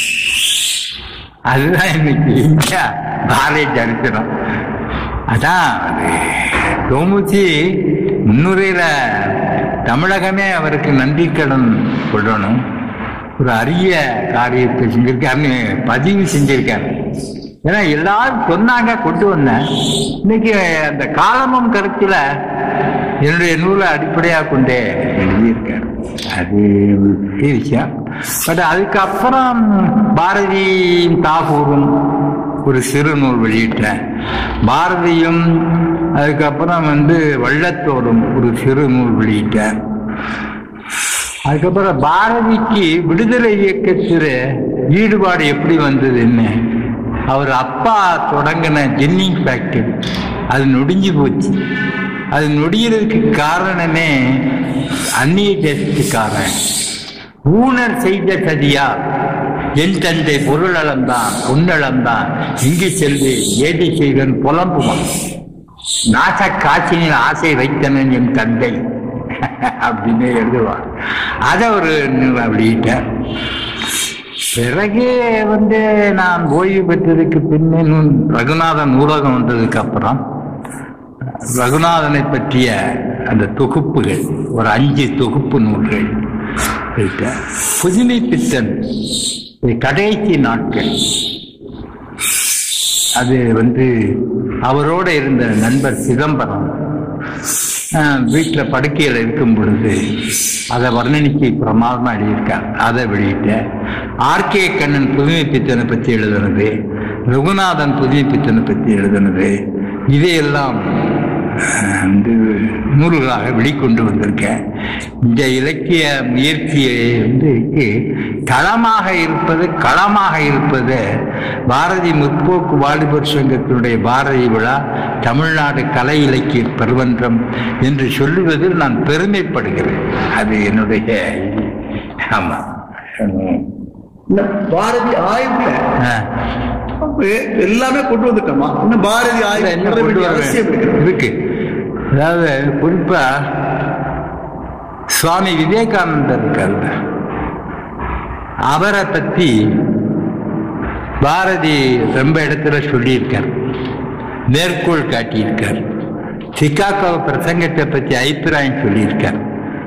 அதுதான் இன்னைக்கு இந்தியா பாரதிய சரித்திரம் அதான் தோமுச்சி முன்னுரையில தமிழகமே அவருக்கு நன்றி கடன் கொள்ளணும் ஒரு அரிய காரியத்தை செஞ்சிருக்காருன்னு பதிவு செஞ்சிருக்காரு ஏன்னா எல்லாரும் சொன்னாங்க கொண்டு வந்தேன் இன்னைக்கு அந்த காலமும் கருத்துல என்னுடைய நூலை அடிப்படையாக கொண்டே எழுதியிருக்காரு அது ஒரு பெரிய விஷயம் பட் அதுக்கப்புறம் பாரதியும் தாகூரும் ஒரு சிறு நூல் வெளியிட்டேன் பாரதியும் அதுக்கப்புறம் வந்து வள்ளத்தோடும் ஒரு சிறு நூல் வெளியிட்டேன் அதுக்கப்புறம் பாரதிக்கு விடுதலை இயக்கத்தில் ஈடுபாடு எப்படி வந்ததுன்னு அவர் அப்பா தொடங்கின ஜென்னிங் ஃபேக்டரி அது நொடிஞ்சு போச்சு அது நொடிகிறதுக்கு காரணமே அந்நிய தேசத்துக்காரன் ஊனர் செய்த சதியா என் தந்தை பொருளளந்தான் பொன்னளந்தான் இங்கு செல்வி ஏடி செய்வன் புலம்புவான் நாச காட்சியில் ஆசை வைத்தனன் என் தந்தை அப்படின்னு எழுதுவார் அதை ஒரு வெளியிட்டேன் பிறகு வந்து நான் ஓய்வு பெற்றதுக்கு பின்னே ரகுநாதன் நூலகம் வந்ததுக்கு அப்புறம் ரகுநாதனை பற்றிய அந்த தொகுப்புகள் ஒரு அஞ்சு தொகுப்பு நூல்கள் வெளியிட்டேன். புதுமை பித்தன் கடைசி நாட்கள் அது வந்து அவரோட இருந்த நண்பர் சிதம்பரம் வீட்டில் படுக்கையில் இருக்கும் பொழுது அதை வர்ணனிக்கு பிரமாதமாக எழுதியிருக்கார் அதை வெளியிட்டேன் ஆர்கே கண்ணன் புதுமை பித்தனை பற்றி எழுதுனது ரகுநாதன் புதுமை பித்தனை பற்றி எழுதுனது இதையெல்லாம் அஹ், வந்து நூல்களாக வெளிக்கொண்டு வந்திருக்கேன் இந்த இலக்கிய முயற்சியை வந்து களமாக இருப்பது களமாக இருப்பது பாரதி முற்போக்கு வாலிபர் சங்கத்தினுடைய பாரதி விழா தமிழ்நாடு கலை இலக்கிய பெருமன்றம் என்று சொல்லுவதில் நான் பெருமைப்படுகிறேன் அது என்னுடைய ஆமா இந்த பாரதி ஆய்வுல ஆஹ். அப்ப எல்லாமே கொண்டு வந்துட்டோமா இன்னும் பாரதி அதுல ஆய்வு என்ன பண்ண கொண்டு வேண்டிய வர அவசியம் இருக்கு இருக்கு அதாவது குறிப்பா சுவாமி விவேகானந்தர் இருக்காரு அவரை பத்தி பாரதி ரொம்ப இடத்துல சொல்லியிருக்கார் மேற்கோள் காட்டியிருக்கார் சிகாகோ பிரசங்கத்தை பற்றி அபிப்பிராயம் சொல்லியிருக்கார்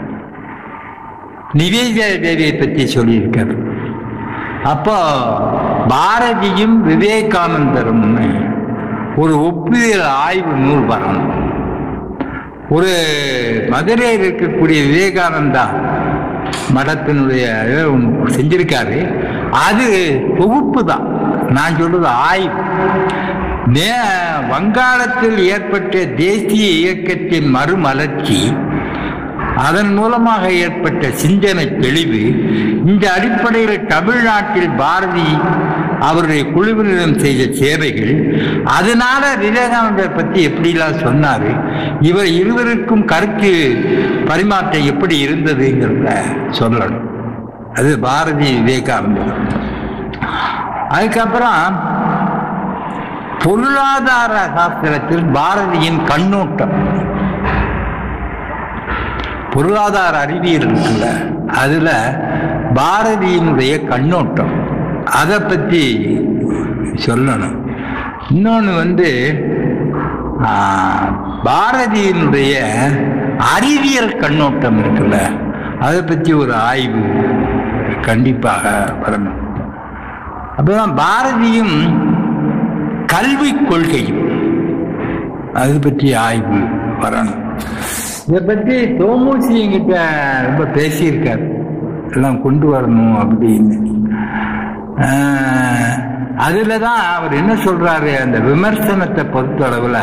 நிவேதிதா தேவியை பற்றி சொல்லியிருக்கார் அப்போ பாரதியும் விவேகானந்தரும் ஒரு ஒப்புதல் ஆய்வு நூல் வரணும் ஒரு மதுரையில் இருக்கக்கூடிய விவேகானந்தா மடத்தினுடைய இதை ஒண்ணு செஞ்சிருக்காரு அது தொகுப்பு தான் நான் சொல்றது ஆய்வு நே வங்காளத்தில் ஏற்பட்ட தேசிய இயக்கத்தின் மறுமலர்ச்சி அதன் மூலமாக ஏற்பட்ட சிந்தனை தெளிவு இந்த அடிப்படையில் தமிழ்நாட்டில் பாரதி அவருடைய குழுவினரிடம் செய்த சேவைகள் அதனால விவேகானந்தர் பத்தி எப்படிலாம் சொன்னாரு இவர் இருவருக்கும் கருத்து பரிமாற்றம் எப்படி இருந்ததுங்கிறத சொல்லணும் அது பாரதி விவேகானந்தர் அதுக்கப்புறம் பொருளாதார சாஸ்திரத்தில் பாரதியின் கண்ணோட்டம் பொருளாதார அறிவியல் இருக்குல்ல அதுல பாரதியினுடைய கண்ணோட்டம் அதை பத்தி சொல்லணும் இன்னொன்று வந்து ஆ, பாரதியினுடைய அறிவியல் கண்ணோட்டம் இருக்குல்ல அதை பற்றி ஒரு ஆய்வு கண்டிப்பாக வரணும் அப்பதான் பாரதியும் கல்விக் கொள்கையும் அது பற்றி ஆய்வு வரணும் இதை பற்றி தோமூசி என்கிட்ட ரொம்ப பேசியிருக்கார் எல்லாம் கொண்டு வரணும் அப்படின்னு ஆஹ், அதுல தான் அவர் என்ன சொல்றாரு அந்த விமர்சனத்தை பொறுத்தளவுல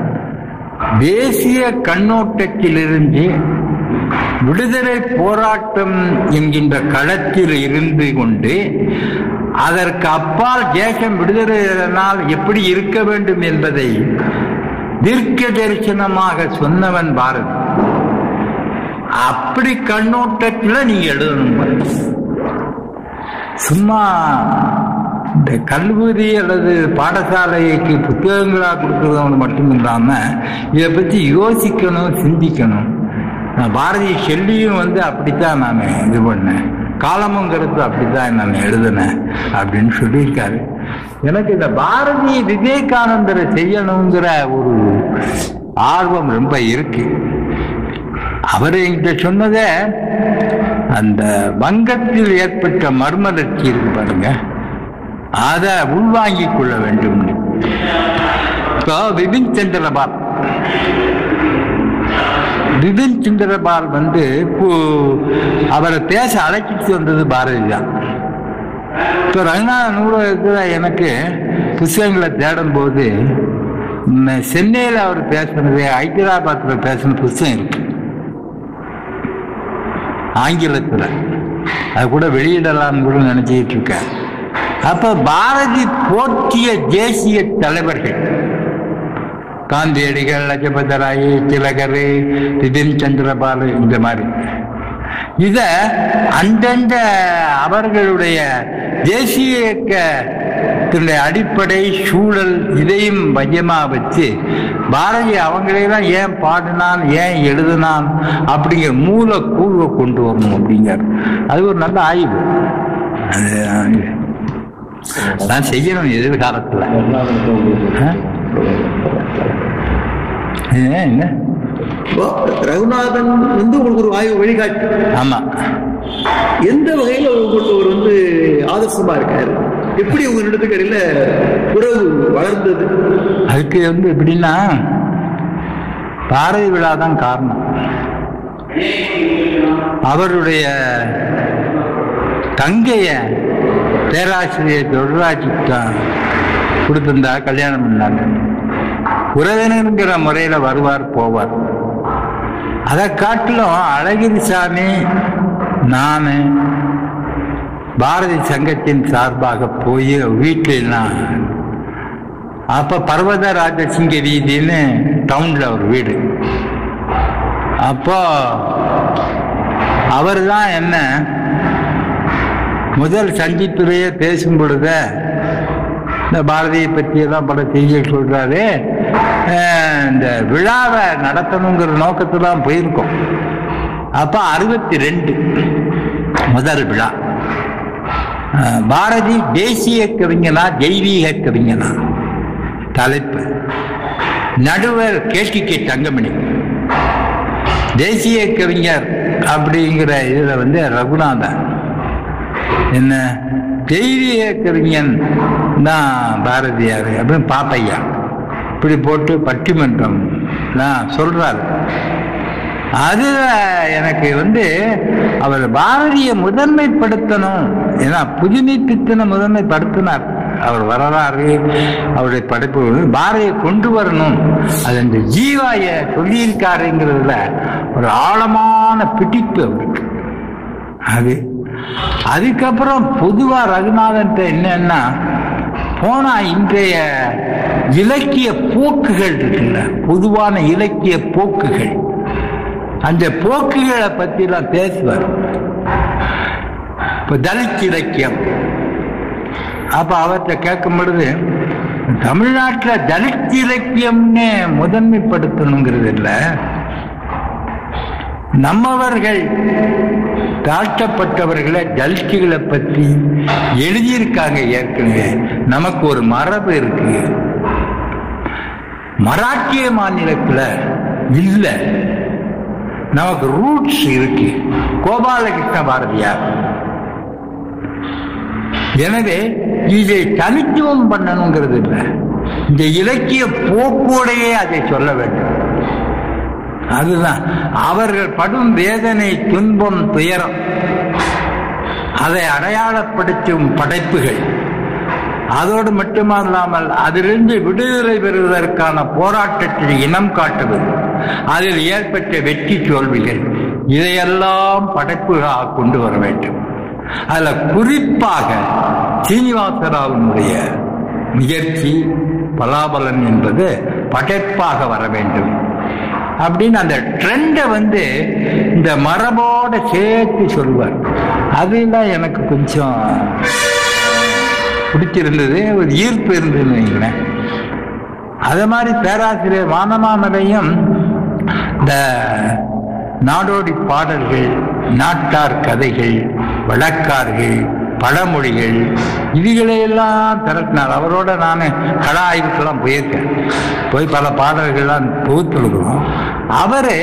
தேசிய கண்ணோட்டத்திலிருந்து விடுதலை போராட்டம் என்கின்ற களத்தில் இருந்து கொண்டு அதற்கு அப்பால் தேசம் விடுதலையினால் எப்படி இருக்க வேண்டும் என்பதை தீர்க்க தரிசனமாக சொன்னவன் பாரதி அப்படி கண்ணோட்டத்தில் நீங்க எழுதணும் பாருங்க. சும்மா இந்த கல்லூரி அல்லது பாடசாலைக்கு புத்தகங்களா கொடுக்கறவங்க மட்டும் இல்லாம இதை பத்தி யோசிக்கணும் சிந்திக்கணும் நான் பாரதி ஷெல்லியும் வந்து அப்படித்தான் நான் இது பண்ணேன் காலமுங்கிறது அப்படித்தான் நான் எழுதினேன் அப்படின்னு சொல்லியிருக்காரு எனக்கு இந்த பாரதி விவேகானந்தரை செய்யணுங்கிற ஒரு ஆர்வம் ரொம்ப இருக்கு அவர் என்கிட்ட சொன்னதே அந்த வங்கத்தில் ஏற்பட்ட மர்மலர்ச்சி இருக்கு பாருங்க அதை உள்வாங்கிக் கொள்ள வேண்டும் இப்போ விபின் சந்திரபால் விபின் சந்திரபால் வந்து கு- அவரை பேச அழைச்சிட்டு வந்தது பாரதி தான் இப்போ ரங்கநாத நூலகத்தில் எனக்கு புஸ்தகங்களை தேடும் போது சென்னையில் அவர் பேசுனது ஹைதராபாத்தில் பேசின புஸ்தகம் இருக்கு ஆங்கிலத்தில் அது கூட வெளியிடலாம்னு கூட நினச்சிக்கிட்டு இருக்கேன் அப்போ பாரதி போற்றிய தேசிய தலைவர்கள் காந்தியடிகள் லஜபத ராய் திலகர் பிபின் சந்திரபாலு இந்த மாதிரி இத அந்தந்த அவர்களுடைய தேசிய இயக்கத்தினுடைய அடிப்படை சூழல் இதையும் மையமா வச்சு பாரதி அவங்களையெல்லாம் ஏன் பாடினான் ஏன் எழுதினான் அப்படிங்கிற மூல கூறுவை கொண்டு வரணும் அப்படிங்கிறார் அது ஒரு நல்ல ஆய்வு அது நான் செய்யணும் எதிர்காலத்தில் ஆ? என்ன என்ன இப்போ ரகுநாதன் வந்து உங்களுக்கு ஒரு ஆய்வு வழிகாட்டு ஆமா எந்த வகையில உங்களுக்கு ஒரு வந்து ஆதர்சமா இருக்காரு எப்படி உங்க ரெண்டு இடையில உறவு வளர்ந்தது அதுக்கு வந்து எப்படின்னா பாரதி விழா தான் காரணம் அவருடைய தங்கைய பேராசிரியர் தொழிலாட்சிக்கு தான் கொடுத்திருந்தா கல்யாணம் பண்ணாங்க உறவினருங்கிற முறையில வருவார் போவார் அதை காட்டிலும் அழகிரிசாமி நான் பாரதி சங்கத்தின் சார்பாக போய் வீட்டில் நான் அப்ப பர்வத ராஜசிங்க வீதின்னு டவுன்ல ஒரு வீடு அப்போ அவர் தான் என்ன முதல் சந்திப்பிலேயே பேசும் பொழுது இந்த பாரதியை பற்றியெல்லாம் பல செய்திகள் சொல்றாரு அஹ் இந்த விழாவை நடத்தணுங்கிற நோக்கத்துல தான் போயிருக்கோம் அப்ப அறுபத்தி ரெண்டு முதல் விழா அஹ் பாரதி தேசிய கவிஞனா தெய்வீக கவிஞனா தலைப்பு நடுவர் கேட்டி கே தங்கமணி தேசிய கவிஞர் அப்படிங்கிற இதுல வந்து ரகுநாதன் என்ன தெய்வீக கவிஞன் தான் பாரதியார் அப்படின்னு பாப்பையா இப்படி போட்டு பட்டிமன்றம் நான் சொல்றாரு அது எனக்கு வந்து அவர் பாரதியை முதன்மைப்படுத்தணும் ஏன்னா புதுமை பித்தனை முதன்மைப்படுத்தினார் அவர் வரலாறு அவருடைய படைப்பு பாரதியை கொண்டு வரணும் அது அந்த ஜீவாய சொல்லியிருக்காருங்கிறதுல ஒரு ஆழமான பிடிப்பு அவருக்கு அது அதுக்கப்புறம் பொதுவா ரகுநாதன் என்னன்னா போனா இன்றைய இலக்கிய போக்குகள் இருக்குல்ல பொதுவான இலக்கிய போக்குகள் அந்த போக்குகளை பத்தி எல்லாம் பேசுவார் இப்ப தலித் இலக்கியம் அப்ப அவர்கிட்ட கேட்கும் பொழுது தமிழ்நாட்டில் தலித் இலக்கியம்னு முதன்மைப்படுத்தணுங்கிறது இல்லை நம்மவர்கள் தாழ்த்தப்பட்டவர்களை தலித்துகளை பற்றி எழுதியிருக்காங்க ஏற்கனவே நமக்கு ஒரு மரபு இருக்கு மராட்டிய மாநிலத்தில் இல்லை நமக்கு ரூட்ஸ் இருக்கு கோபாலகிருஷ்ண பாரதியார் எனவே இதை தனித்துவம் பண்ணணுங்கிறது இல்லை இந்த இலக்கிய போக்கோடையே அதை சொல்ல வேண்டும் அதுதான் அவர்கள் படும் வேதனை துன்பம் துயரம் அதை அடையாளப்படுத்தும் படைப்புகள் அதோடு மட்டுமல்லாமல் அதிலிருந்து விடுதலை பெறுவதற்கான போராட்டத்தில் இனம் காட்டுவது அதில் ஏற்பட்ட வெற்றி தோல்விகள் இதையெல்லாம் படைப்புகளாக கொண்டு வர வேண்டும் அதுல குறிப்பாக சீனிவாசராவனுடைய முயற்சி பலாபலன் என்பது படைப்பாக வர வேண்டும் அப்படின்னு அந்த ட்ரெண்டை வந்து இந்த மரபோட சேர்த்து சொல்வார் அதுதான் எனக்கு கொஞ்சம் பிடிச்சிருந்தது ஒரு ஈர்ப்பு இருந்ததுன்னு வைங்களேன் அது மாதிரி பேராசிரியர் வானமாமலையும் இந்த நாடோடி பாடல்கள் நாட்டார் கதைகள் வழக்கார்கள் பழமொழிகள் இதுகளையெல்லாம் திரட்டினார் அவரோட நான் கள ஆய்வுக்கெல்லாம் போயிருக்கேன் போய் பல பாடல்கள்லாம் தொகுத்துழுகிறோம் அவர்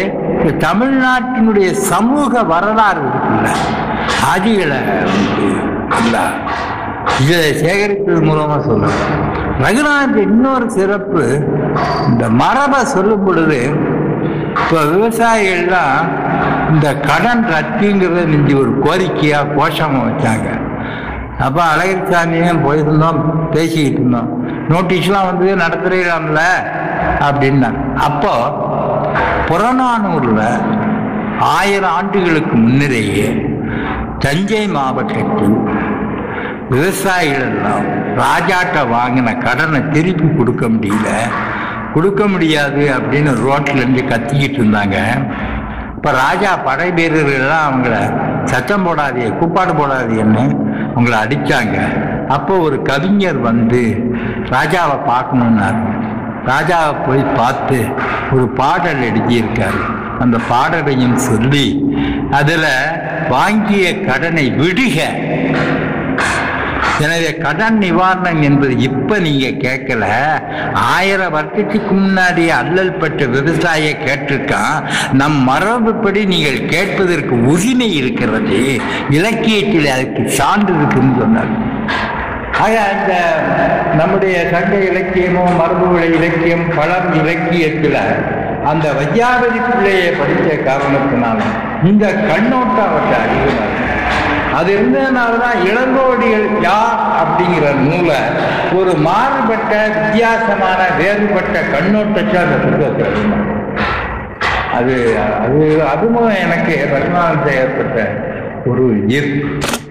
இந்த தமிழ்நாட்டினுடைய சமூக வரலாறு இருக்குல்ல ஆதிகளை வந்து நல்லா இதை சேகரிப்பது மூலமா சொல்றேன் ரகுநாத் இன்னொரு சிறப்பு இந்த மரபை சொல்லும் பொழுது இப்போ விவசாயிகள்லாம் இந்த கடன் ரத்துங்கிறத மிஞ்சி ஒரு கோரிக்கையா கோஷமா வச்சாங்க அப்போ அழகிரிசாமியும் போயிருந்தோம் பேசிக்கிட்டு இருந்தோம் நோட்டீஸ்லாம் வந்து நடத்துறீங்களாம்ல அப்படின்னாங்க அப்போ புறநானூரில் ஆயிரம் ஆண்டுகளுக்கு முன்னரேயே தஞ்சை மாவட்டத்தில் விவசாயிகள் எல்லாம் ராஜாட்ட வாங்கின கடனை திருப்பி கொடுக்க முடியல கொடுக்க முடியாது அப்படின்னு ரோட்ல இருந்து கத்திக்கிட்டு இருந்தாங்க இப்போ ராஜா படை வீரர்கள்லாம் அவங்கள சத்தம் போடாதே கூப்பாடு போடாதேன்னு அவங்கள அடிச்சாங்க அப்போ ஒரு கவிஞர் வந்து ராஜாவை பார்க்கணுன்னாரு ராஜாவை போய் பார்த்து ஒரு பாடல் எழுதியிருக்காரு அந்த பாடலையும் சொல்லி அதில் வாங்கிய கடனை விடுக எனவே கடன் நிவாரணம் என்பது இப்ப நீங்க கேட்கல ஆயிரம் வருஷத்துக்கு முன்னாடி அல்லல் பெற்ற விவசாய கேட்டிருக்கான் நம் மரபுப்படி நீங்கள் கேட்பதற்கு உரிமை இருக்கிறது இலக்கியத்தில் அதுக்கு சான்று இருக்குன்னு சொன்னார் ஆக அந்த நம்முடைய சங்க இலக்கியமும் மரபுவழி இலக்கியம் பழம் இலக்கியத்தில் அந்த வையாபதி பிள்ளையை படித்த காரணத்தினால இந்த கண்ணோட்டம் அவற்றை அதிகமாக இருக்கு. அது இருந்ததுனால தான் இளங்கோடிகள் யார் அப்படிங்கிற நூலை ஒரு மாறுபட்ட வித்தியாசமான வேறுபட்ட கண்ணோட்டத்தை அந்த புத்தகத்தில் இருந்தாங்க அது அது அதுவும் எனக்கு ரகுநாதத்தை ஏற்பட்ட ஒரு ஈர்ப்பு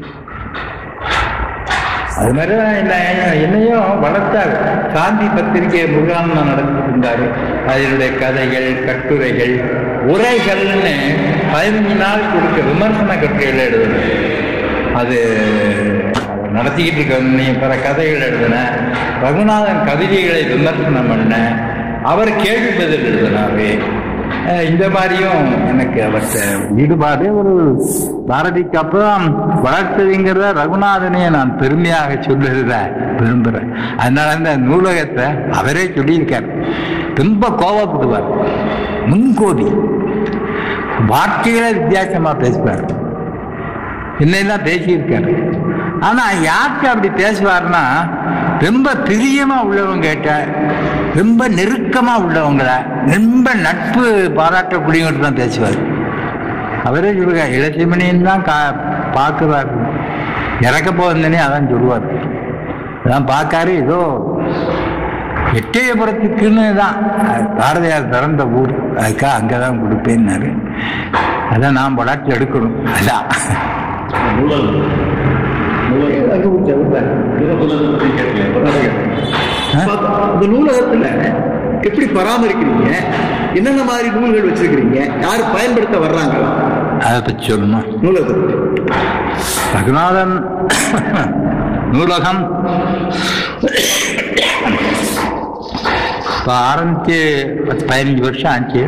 அது மாதிரி தான் என்ன என்னையும் வளர்த்தார் காந்தி பத்திரிகை முகாம் நடத்திட்டு இருந்தாரு அதனுடைய கதைகள் கட்டுரைகள் உரைகள்னு பதினஞ்சு நாள் கொடுக்க விமர்சன கட்டுரைகள் எழுதுனேன் அது நடத்திக்கிட்டு இருக்க நீ பிற கதைகள் எழுதினேன் ரகுநாதன் கவிதைகளை விமர்சனம் பண்ணேன் அவர் கேள்வி பதில் எழுதினாரு அஹ் இந்த மாதிரியும் எனக்கு அவர்கிட்ட ஈடுபாடு ஒரு பாரதிக்கு அப்புறம் வளர்த்ததுங்கிறத ரகுநாதனையே நான் பெருமையாக சொல்லுறத விரும்புகிறேன் அதனால இந்த நூலகத்தை அவரே சொல்லியிருக்கார் ரொம்ப கோவப்படுவார் முன்கோபி வார்த்தைகளை வித்தியாசமா பேசுவார் என்னெல்லாம் பேசியிருக்காரு ஆனா யாருக்கு அப்படி பேசுவார்னா ரொம்ப பிரியமா உள்ளவங்க கிட்ட ரொம்ப நெருக்கமா உள்ளவங்கள ரொம்ப நட்பு பாராட்டக்கூடியவங்க தான் பேசுவார் அவரே சொல்லுங்க இளசிமணின்னு தான் கா பார்க்குறாரு இறக்க போகிறேன்னே அதான் சொல்லுவார் அதான் பார்க்காரு ஏதோ எட்டயபுரத்துக்குன்னு தான் பாரதியார் பிறந்த ஊர் அதுக்காக அங்கே தான் கொடுப்பேன்னாரு அதான் நான் படாட்டி எடுக்கணும் அதான் நூலகம் நூலகம் அங்க விட்டு விட்டாரு. நூலகத்தை பத்தி கேட்கல இப்பதான் கேட்டேன். அப்ப அந்த நூலகத்துல எப்படி பராமரிக்கிறீங்க என்னென்ன மாதிரி நூல்கள் வச்சிருக்கிறீங்க யார் பயன்படுத்த வர்றாங்களா அதை பற்றி சொல்லணுமா நூலகத்தை ரகுநாதன் நூலகம் இப்போ ஆரம்பித்து பத்து பதினஞ்சு வருஷம் ஆச்சு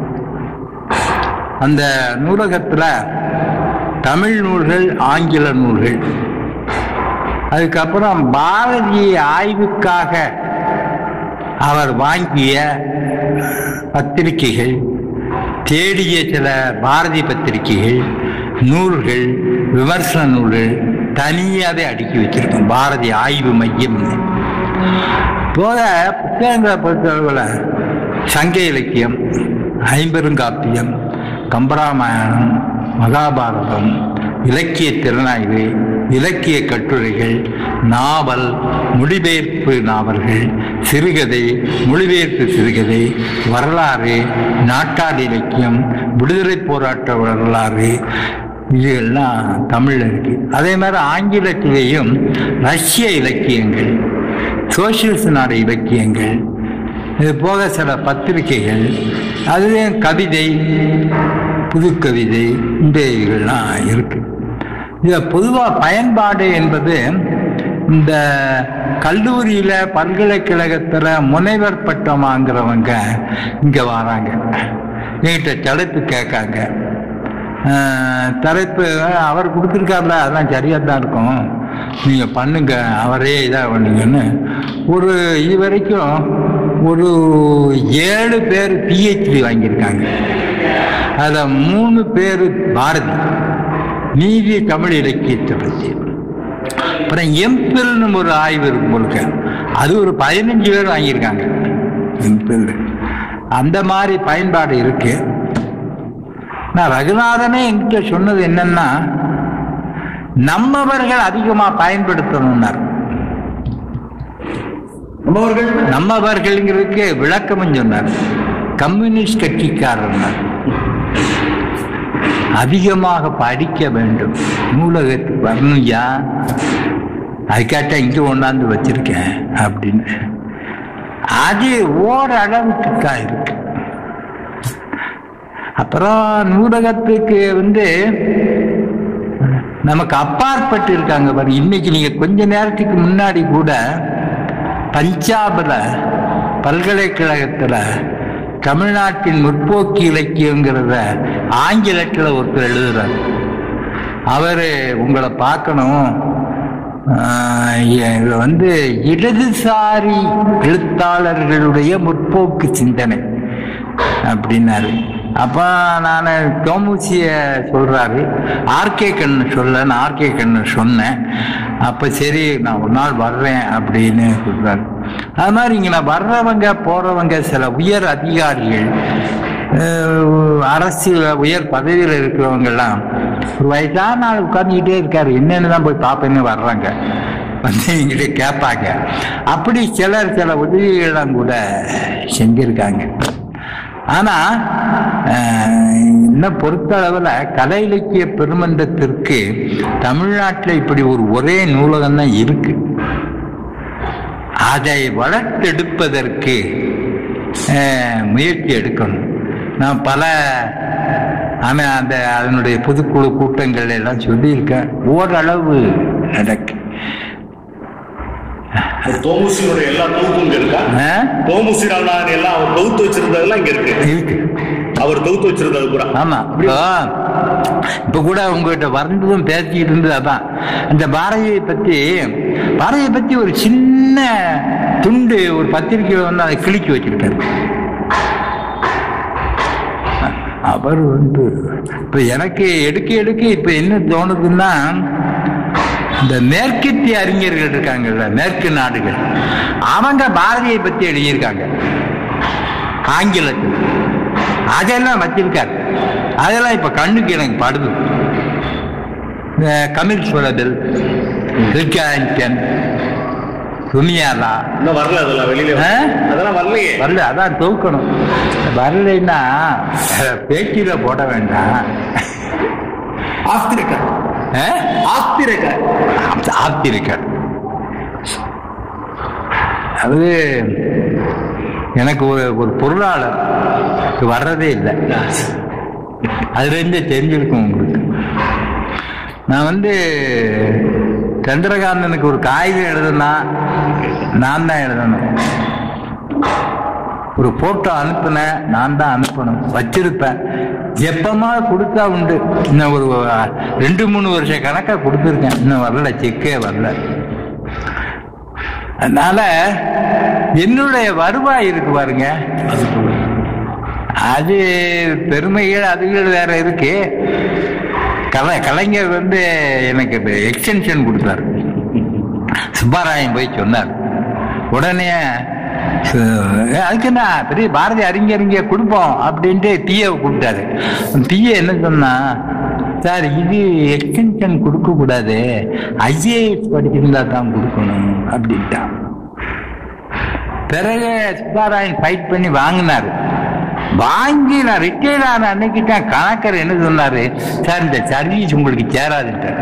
அந்த நூலகத்தில் தமிழ் நூல்கள் ஆங்கில நூல்கள் அதுக்கப்புறம் பாரதி ஆய்வுக்காக அவர் வாங்கிய பத்திரிகைகள் தேடிய சில பாரதி பத்திரிகைகள் நூல்கள் விமர்சன நூல்கள் தனியாகவே அடுக்கி வச்சிருக்கோம் பாரதி ஆய்வு மையம்னு போக புத்தகங்களை பொறுத்தளவில் சங்க இலக்கியம் ஐம்பெருங்காப்பியம் கம்பராமாயணம் மகாபாரதம் இலக்கிய திறனாய்வு இலக்கிய கட்டுரைகள் நாவல் மொழிபெயர்ப்பு நாவல்கள் சிறுகதை மொழிபெயர்ப்பு சிறுகதை வரலாறு நாட்டார் இலக்கியம் விடுதலை போராட்ட வரலாறு இதெல்லாம் தமிழில் இருக்கு அதே மாதிரி ஆங்கிலத்திலேயும் ரஷ்ய இலக்கியங்கள் சோசியலிச நாடு இலக்கியங்கள் இது போக சில பத்திரிகைகள் அதுலேயும் கவிதை புதுக்கவிதை இந்த இதுகள்லாம் இருக்கு இதை பொதுவாக பயன்பாடு என்பது இந்த கல்லூரியில் பல்கலைக்கழகத்தில் முனைவர் பட்டம் வாங்குறவங்க இங்கே வராங்க என்கிட்ட தலைப்பு கேட்காங்க ஆஹ், தலைப்பு அவர் கொடுத்துருக்காருல அதெல்லாம் சரியாக தான் இருக்கும் நீங்கள் பண்ணுங்க அவரே இதாக பண்ணுங்கன்னு ஒரு இது வரைக்கும் ஒரு ஏழு பேர் பிஹெச்டி வாங்கியிருக்காங்க அதுல மூணு பேரு பாரதி நீதி தமிழ் இலக்கியத்தை பற்றி அப்புறம் எம்பில்னு ஒரு ஆய்வு இருக்கு முழுக்க அது ஒரு பதினஞ்சு பேர் வாங்கியிருக்காங்க எம்பில் அந்த மாதிரி பயன்பாடு இருக்கு நான் ரகுநாதனே என்கிட்ட சொன்னது என்னன்னா நம்மவர்கள் அதிகமா பயன்படுத்தணும்னார் நம்மவர்கள் நம்மவர்கள்ங்கிறதுக்கு விளக்கமும் சொன்னார் கம்யூனிஸ்ட் கட்சிக்காரர் அதிகமாக படிக்க வேண்டும் நூலகத்துக்கு வரணும்யா அதுக்காட்ட இங்க கொண்டாந்து வச்சிருக்கேன் அப்படின்னு அது ஓரளவுக்கு தான் இருக்கு அப்புறம் நூலகத்துக்கு வந்து நமக்கு அப்பாற்பட்டு இருக்காங்க பாருங்க இன்னைக்கு நீங்க கொஞ்ச நேரத்துக்கு முன்னாடி கூட பஞ்சாப்ல பல்கலைக்கழகத்துல தமிழ்நாட்டின் முற்போக்கு இலக்கியங்கிறத ஆங்கிலத்தில் ஒருத்தர் எழுதுறார் அவரு உங்களை பார்க்கணும் ஆஹ் இது வந்து இடதுசாரி எழுத்தாளர்களுடைய முற்போக்கு சிந்தனை அப்படின்னாரு அப்ப நான் தோமுசிய சொல்றாரு ஆர்கே கண்ணு சொல்ல நான் ஆர்கே கண்ணு சொன்னேன் அப்ப சரி நான் ஒரு நாள் வர்றேன் அப்படின்னு சொல்றாரு அது மாதிரி இங்க நான் வர்றவங்க போறவங்க சில உயர் அதிகாரிகள் அஹ், அரசியல் உயர் பதவியில் இருக்கிறவங்க எல்லாம் ஒரு வயசான ஆள் உட்கார்ந்துக்கிட்டே இருக்காரு என்னன்னு தான் போய் பார்ப்பேன்னு வர்றாங்க வந்து எங்கிட்ட கேட்பாங்க அப்படி சிலர் சில உதவிகள்லாம் கூட செஞ்சிருக்காங்க ஆனா அஹ், என்ன பொறுத்தளவுல கலை இலக்கிய பெருமன்றத்திற்கு தமிழ்நாட்டில் இப்படி ஒரு ஒரே நூலகம் தான் இருக்கு அதை வளர்த்தெடுப்பதற்கு அஹ், முயற்சி எடுக்கணும் நான் பல ஆனா அந்த அதனுடைய பொதுக்குழு கூட்டங்கள் எல்லாம் சொல்லியிருக்கேன் ஓரளவு நடக்கு தோமுசியினுடைய எல்லா தொகுப்பும் இங்க இருக்கா அஹ், தோமுசி ரகுநாதன் எல்லாம் அவர் தொகுத்து வச்சிருந்ததெல்லாம் இங்க இருக்கு இருக்கு அவர் தொகுத்து வச்சிருந்தது பூரா ஆமா இப்போ இப்ப கூட உங்ககிட்ட வந்ததும் பேசிக்கிட்டு இருந்தது அதான் இந்த பாரதியை பத்தி பாரதியை பத்தி ஒரு சின்ன துண்டு ஒரு பத்திரிக்கையில வந்து அதை கிழிச்சு வச்சிருக்காரு அவர் வந்து இப்ப எனக்கு எடுக்க எடுக்க இப்ப என்ன தோணுதுன்னா இந்த மேற்கத்திய அறிஞர்கள் இருக்காங்கல்ல மேற்கு நாடுகள் அவங்க பாரதியை பத்தி எழுதியிருக்காங்க ஆங்கிலத்தில் அதெல்லாம் வச்சிருக்காரு அதெல்லாம் இப்ப கண்ணுக்கு எனக்கு படுது இந்த கமில் சுரதல் ரிக்காஞ்சன் துணியாலா இன்னும் வரல அதெல்லாம் வெளியில ஆ? அதெல்லாம் வரலையே வரல அதான் தூக்கணும் வரலைன்னா பேச்சில போட வேண்டாம் ஆஸ்திரிக்கர் ஆ? ஆஸ்திரிக்கர் ஆப்திருக்கார் அது எனக்கு ஒரு ஒரு பொருளாளர் வர்றதே இல்லை அதுல இருந்து தெரிஞ்சிருக்கும் உங்களுக்கு நான் வந்து சந்திரகாந்தனுக்கு ஒரு காகிதம் எழுதுனா நான் தான் எழுதணும் ஒரு போட்டோ அனுப்புனேன் நான் தான் அனுப்பணும் வச்சிருப்பேன் எப்பமா கொடுத்தா உண்டு இன்னும் ஒரு அஹ், ரெண்டு மூணு வருஷ கணக்கா கொடுத்துருக்கேன் இன்னும் வரல செக்கே வரல அதனால என்னுடைய வருவாய் இருக்கு பாருங்க அது பெருமைகள் அதுகள் வேற இருக்கு கலை கலைஞர் வந்து எனக்கு எக்ஸ்டென்ஷன் கொடுத்தாரு சுப்பாராயன் போய் சொன்னார் உடனே சு- அதுக்கு என்ன பெரிய பாரதி அறிஞர் இங்க கொடுப்போம் அப்படின்ட்டு டிஏ கூப்பிட்டாரு டிஏ என்ன சொன்னா சார் இது எக்ஸ்டென்ஷன் கொடுக்க கூடாது ஐஏஎஸ் படிச்சிருந்தா தான் கொடுக்கணும் அப்படின்ட்டான் பிறகு சுப்பாராயன் ஃபைட் பண்ணி வாங்கினாரு வாங்கி நான் ரிட்டையர் ஆன அன்னைக்கு தான் கணக்கர் என்ன சொன்னாரு சார் இந்த சர்வீஸ் உங்களுக்கு சேராதுன்ட்டார்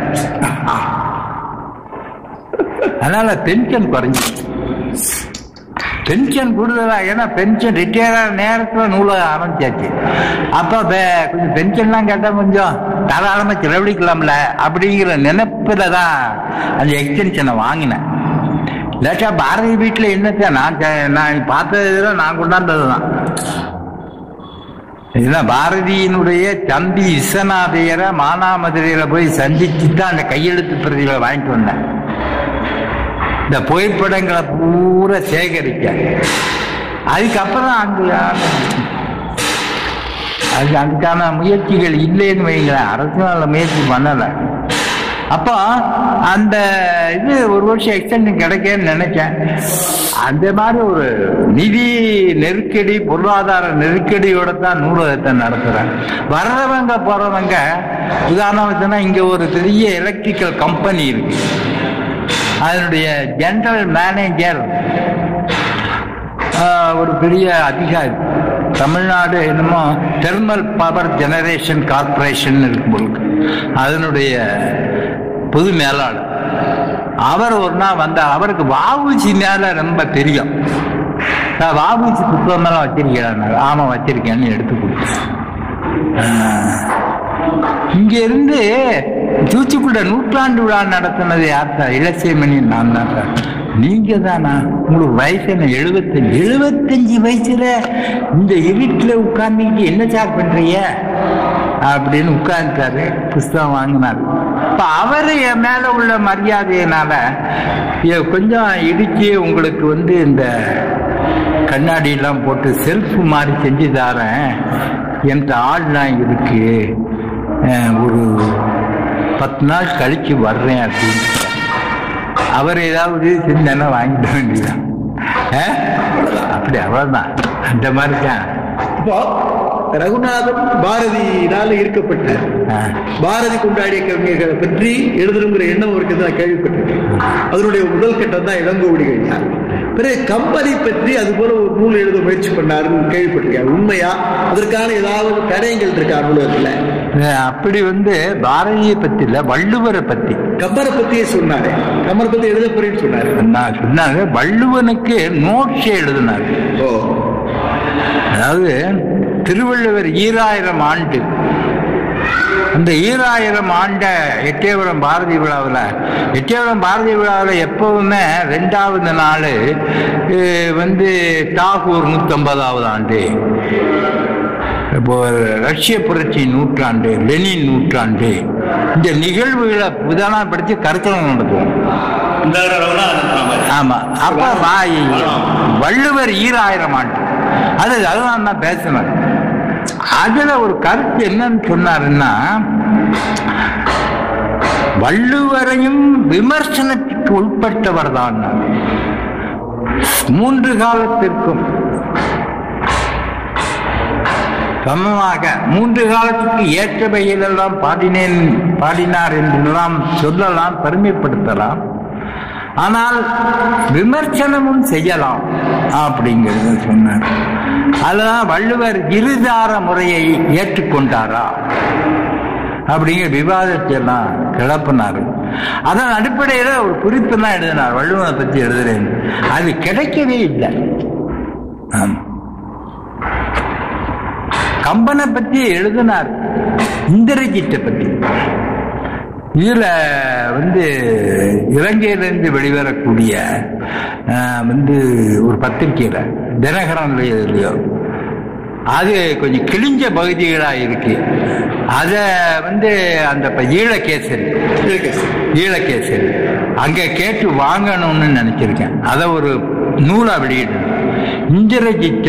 அதனால பென்ஷன் குறைஞ்சி பென்ஷன் கூடுதலா ஏன்னா பென்ஷன் ரிட்டையர் ஆன நேரத்துல நூலகம் ஆரம்பிச்சாச்சு அப்ப பெ- கொஞ்சம் பென்ஷன்லாம் கேட்டா கொஞ்சம் தாராளமா செலவழிக்கலாம்ல அப்படிங்கிற நினைப்புல தான் அந்த எக்ஸ்டென்ஷனை வாங்கினேன் இல்லாட்டா பாரதி வீட்டுல என்னத்த நான் செ- நான் பார்த்ததுல நான் கொண்டாந்தது தான் இதுதான் பாரதியினுடைய தம்பி விஸ்வநாதையரை மானாமதுரையில போய் சந்திச்சு தான் அந்த கையெழுத்து பிரதிகளை வாங்கிட்டு வந்தேன் இந்த புகைப்படங்களை பூரா சேகரிக்க அதுக்கப்புறம் அங்க அது அதுக்கான முயற்சிகள் இல்லைன்னு வைங்களேன் அரசாங்க முயற்சி பண்ணலை அப்போ அந்த இது ஒரு வருஷம் எக்ஸ்டென்ஷன் கிடைக்கன்னு நினைச்சேன் அந்த மாதிரி ஒரு நிதி நெருக்கடி பொருளாதார நெருக்கடியோட தான் நூலகத்தை நடத்துறேன் வர்றவங்க போறவங்க உதாரணத்துனா இங்க ஒரு பெரிய எலக்ட்ரிக்கல் கம்பெனி இருக்கு அதனுடைய ஜெனரல் மேனேஜர் ஆஹ், ஒரு பெரிய அதிகாரி தமிழ்நாடு என்னமோ தெர்மல் பவர் ஜெனரேஷன் கார்பரேஷன் இருக்கும் போல இருக்கு. அதனுடைய பொது மேலாளர் அவர் ஒரு நாள் வந்தார் அவருக்கு வாவுச்சி மேல ரொம்ப தெரியும் நான் வாவுச்சி புத்தகம் மேல வச்சிருக்கேன் ஆமா வச்சிருக்கேன்னு எடுத்து கொடுத்தேன் ஆஹ், இங்க இருந்து தூத்துக்குள்ள நூற்றாண்டு விழா நடத்தினது யார் சார் இளசேமணி நான் தான் சார் நீங்க தானா உங்களுக்கு வயசு என்ன எழுபத்தஞ்சு எழுபத்தஞ்சு வயசுல இந்த இருட்டில் உட்கார்ந்துக்கிட்டு என்ன சார் பண்றீங்க அப்படின்னு உட்கார்ந்துட்டாரு புஸ்தகம் வாங்கினாரு இப்ப அவரு என் மேல உள்ள மரியாதையினால இத கொஞ்சம் இடிச்சு உங்களுக்கு வந்து இந்த கண்ணாடி எல்லாம் போட்டு செல்ஃப் மாதிரி செஞ்சு தரேன் என்கிட்ட ஆள்லாம் இருக்கு அஹ் ஒரு பத்து நாள் கழிச்சு வர்றேன் அப்படின்னு அவர் ஏதாவது செஞ்சேன்னா வாங்கிட வேண்டியதான் அஹ்? அப்படி அவ்வளவுதான் அந்த மாதிரி தான் இப்போ ரகுநாதன் பாரதியினால ஈர்க்கப்பட்ட அஹ். பாரதி கொண்டாடிய கவிஞர்களை பற்றி எழுதணுங்கிற எண்ணம் அவருக்கு நான் கேள்விப்பட்டிருக்கேன் அதனுடைய முதல் கட்டம் தான் இளங்கோவடிகள் யார் பிறகு கம்பெனி பற்றி அது போல ஒரு நூல் எழுத முயற்சி பண்ணாருன்னு கேள்விப்பட்டிருக்கேன் உண்மையா அதற்கான ஏதாவது தடயங்கள் இருக்கா நூலகத்துல அஹ் அப்படி வந்து பாரதியை பத்தி இல்ல வள்ளுவரை பத்தி கம்பரை பத்தியே சொன்னாரு கம்பரை பத்தி எழுத போறேன்னு சொன்னாரு நான் சொன்னாங்க வள்ளுவனுக்கு நோட்ஸ் எழுதினார் ஓ அதாவது திருவள்ளுவர் ஈராயிரம் ஆண்டு அந்த ஈராயிரம் ஆண்ட எட்டயபுரம் பாரதி விழாவில் எட்டயபுரம் பாரதி விழாவில் எப்பவுமே ரெண்டாவது நாள் வந்து தாகூர் நூற்றம்பதாவது ஆண்டு இப்போ ரஷ்ய புரட்சி நூற்றாண்டு லெனின் நூற்றாண்டு இந்த நிகழ்வுகளை விதானப்படுத்தி கருத்தரம் நடத்துவோம் இந்த ரகுநாதன் சொன்ன மாதிரி. ஆமா அப்ப வாய் வள்ளுவர் ஈராயிரம் ஆண்டு அது அதுதான் நான் பேசினேன் அதுல ஒரு கருத்து என்னன்னு சொன்னாருன்னா வள்ளுவரையும் விமர்சனத்துக்கு உட்பட்டவர் தான் மூன்று காலத்திற்கும் சமமாக மூன்று காலத்துக்கு ஏற்ற வகையிலெல்லாம் பாடினேன் பாடினார் என்றெல்லாம் சொல்லலாம் பெருமைப்படுத்தலாம் ஆனால் விமர்சனமும் செய்யலாம் அப்படிங்கிறத சொன்னார் அதுதான் வள்ளுவர் இருதார முறையை ஏற்றுக்கொண்டாரா அப்படிங்கிற விவாதத்தை எல்லாம் கிளப்பினார் அதன் அடிப்படையில் ஒரு குறிப்பெல்லாம் எழுதினார் வள்ளுவனை பற்றி எழுதுறேன் அது கிடைக்கவே இல்லை ஆமா கம்பனை பற்றி எழுதினார் இந்திரஜித்தை பற்றி இதுல வந்து இலங்கையிலிருந்து வெளிவரக்கூடிய ஆஹ், வந்து ஒரு பத்திரிக்கையில தினகரன்லையோ அது கொஞ்சம் கிழிஞ்ச பகுதிகளா இருக்கு அத வந்து அந்த ப- ஈழகேசரி ஈழகேசரி அங்க கேட்டு வாங்கணும்னு நினைச்சிருக்கேன் அதை ஒரு நூலா வெளியிடணும் இந்திரஜித்த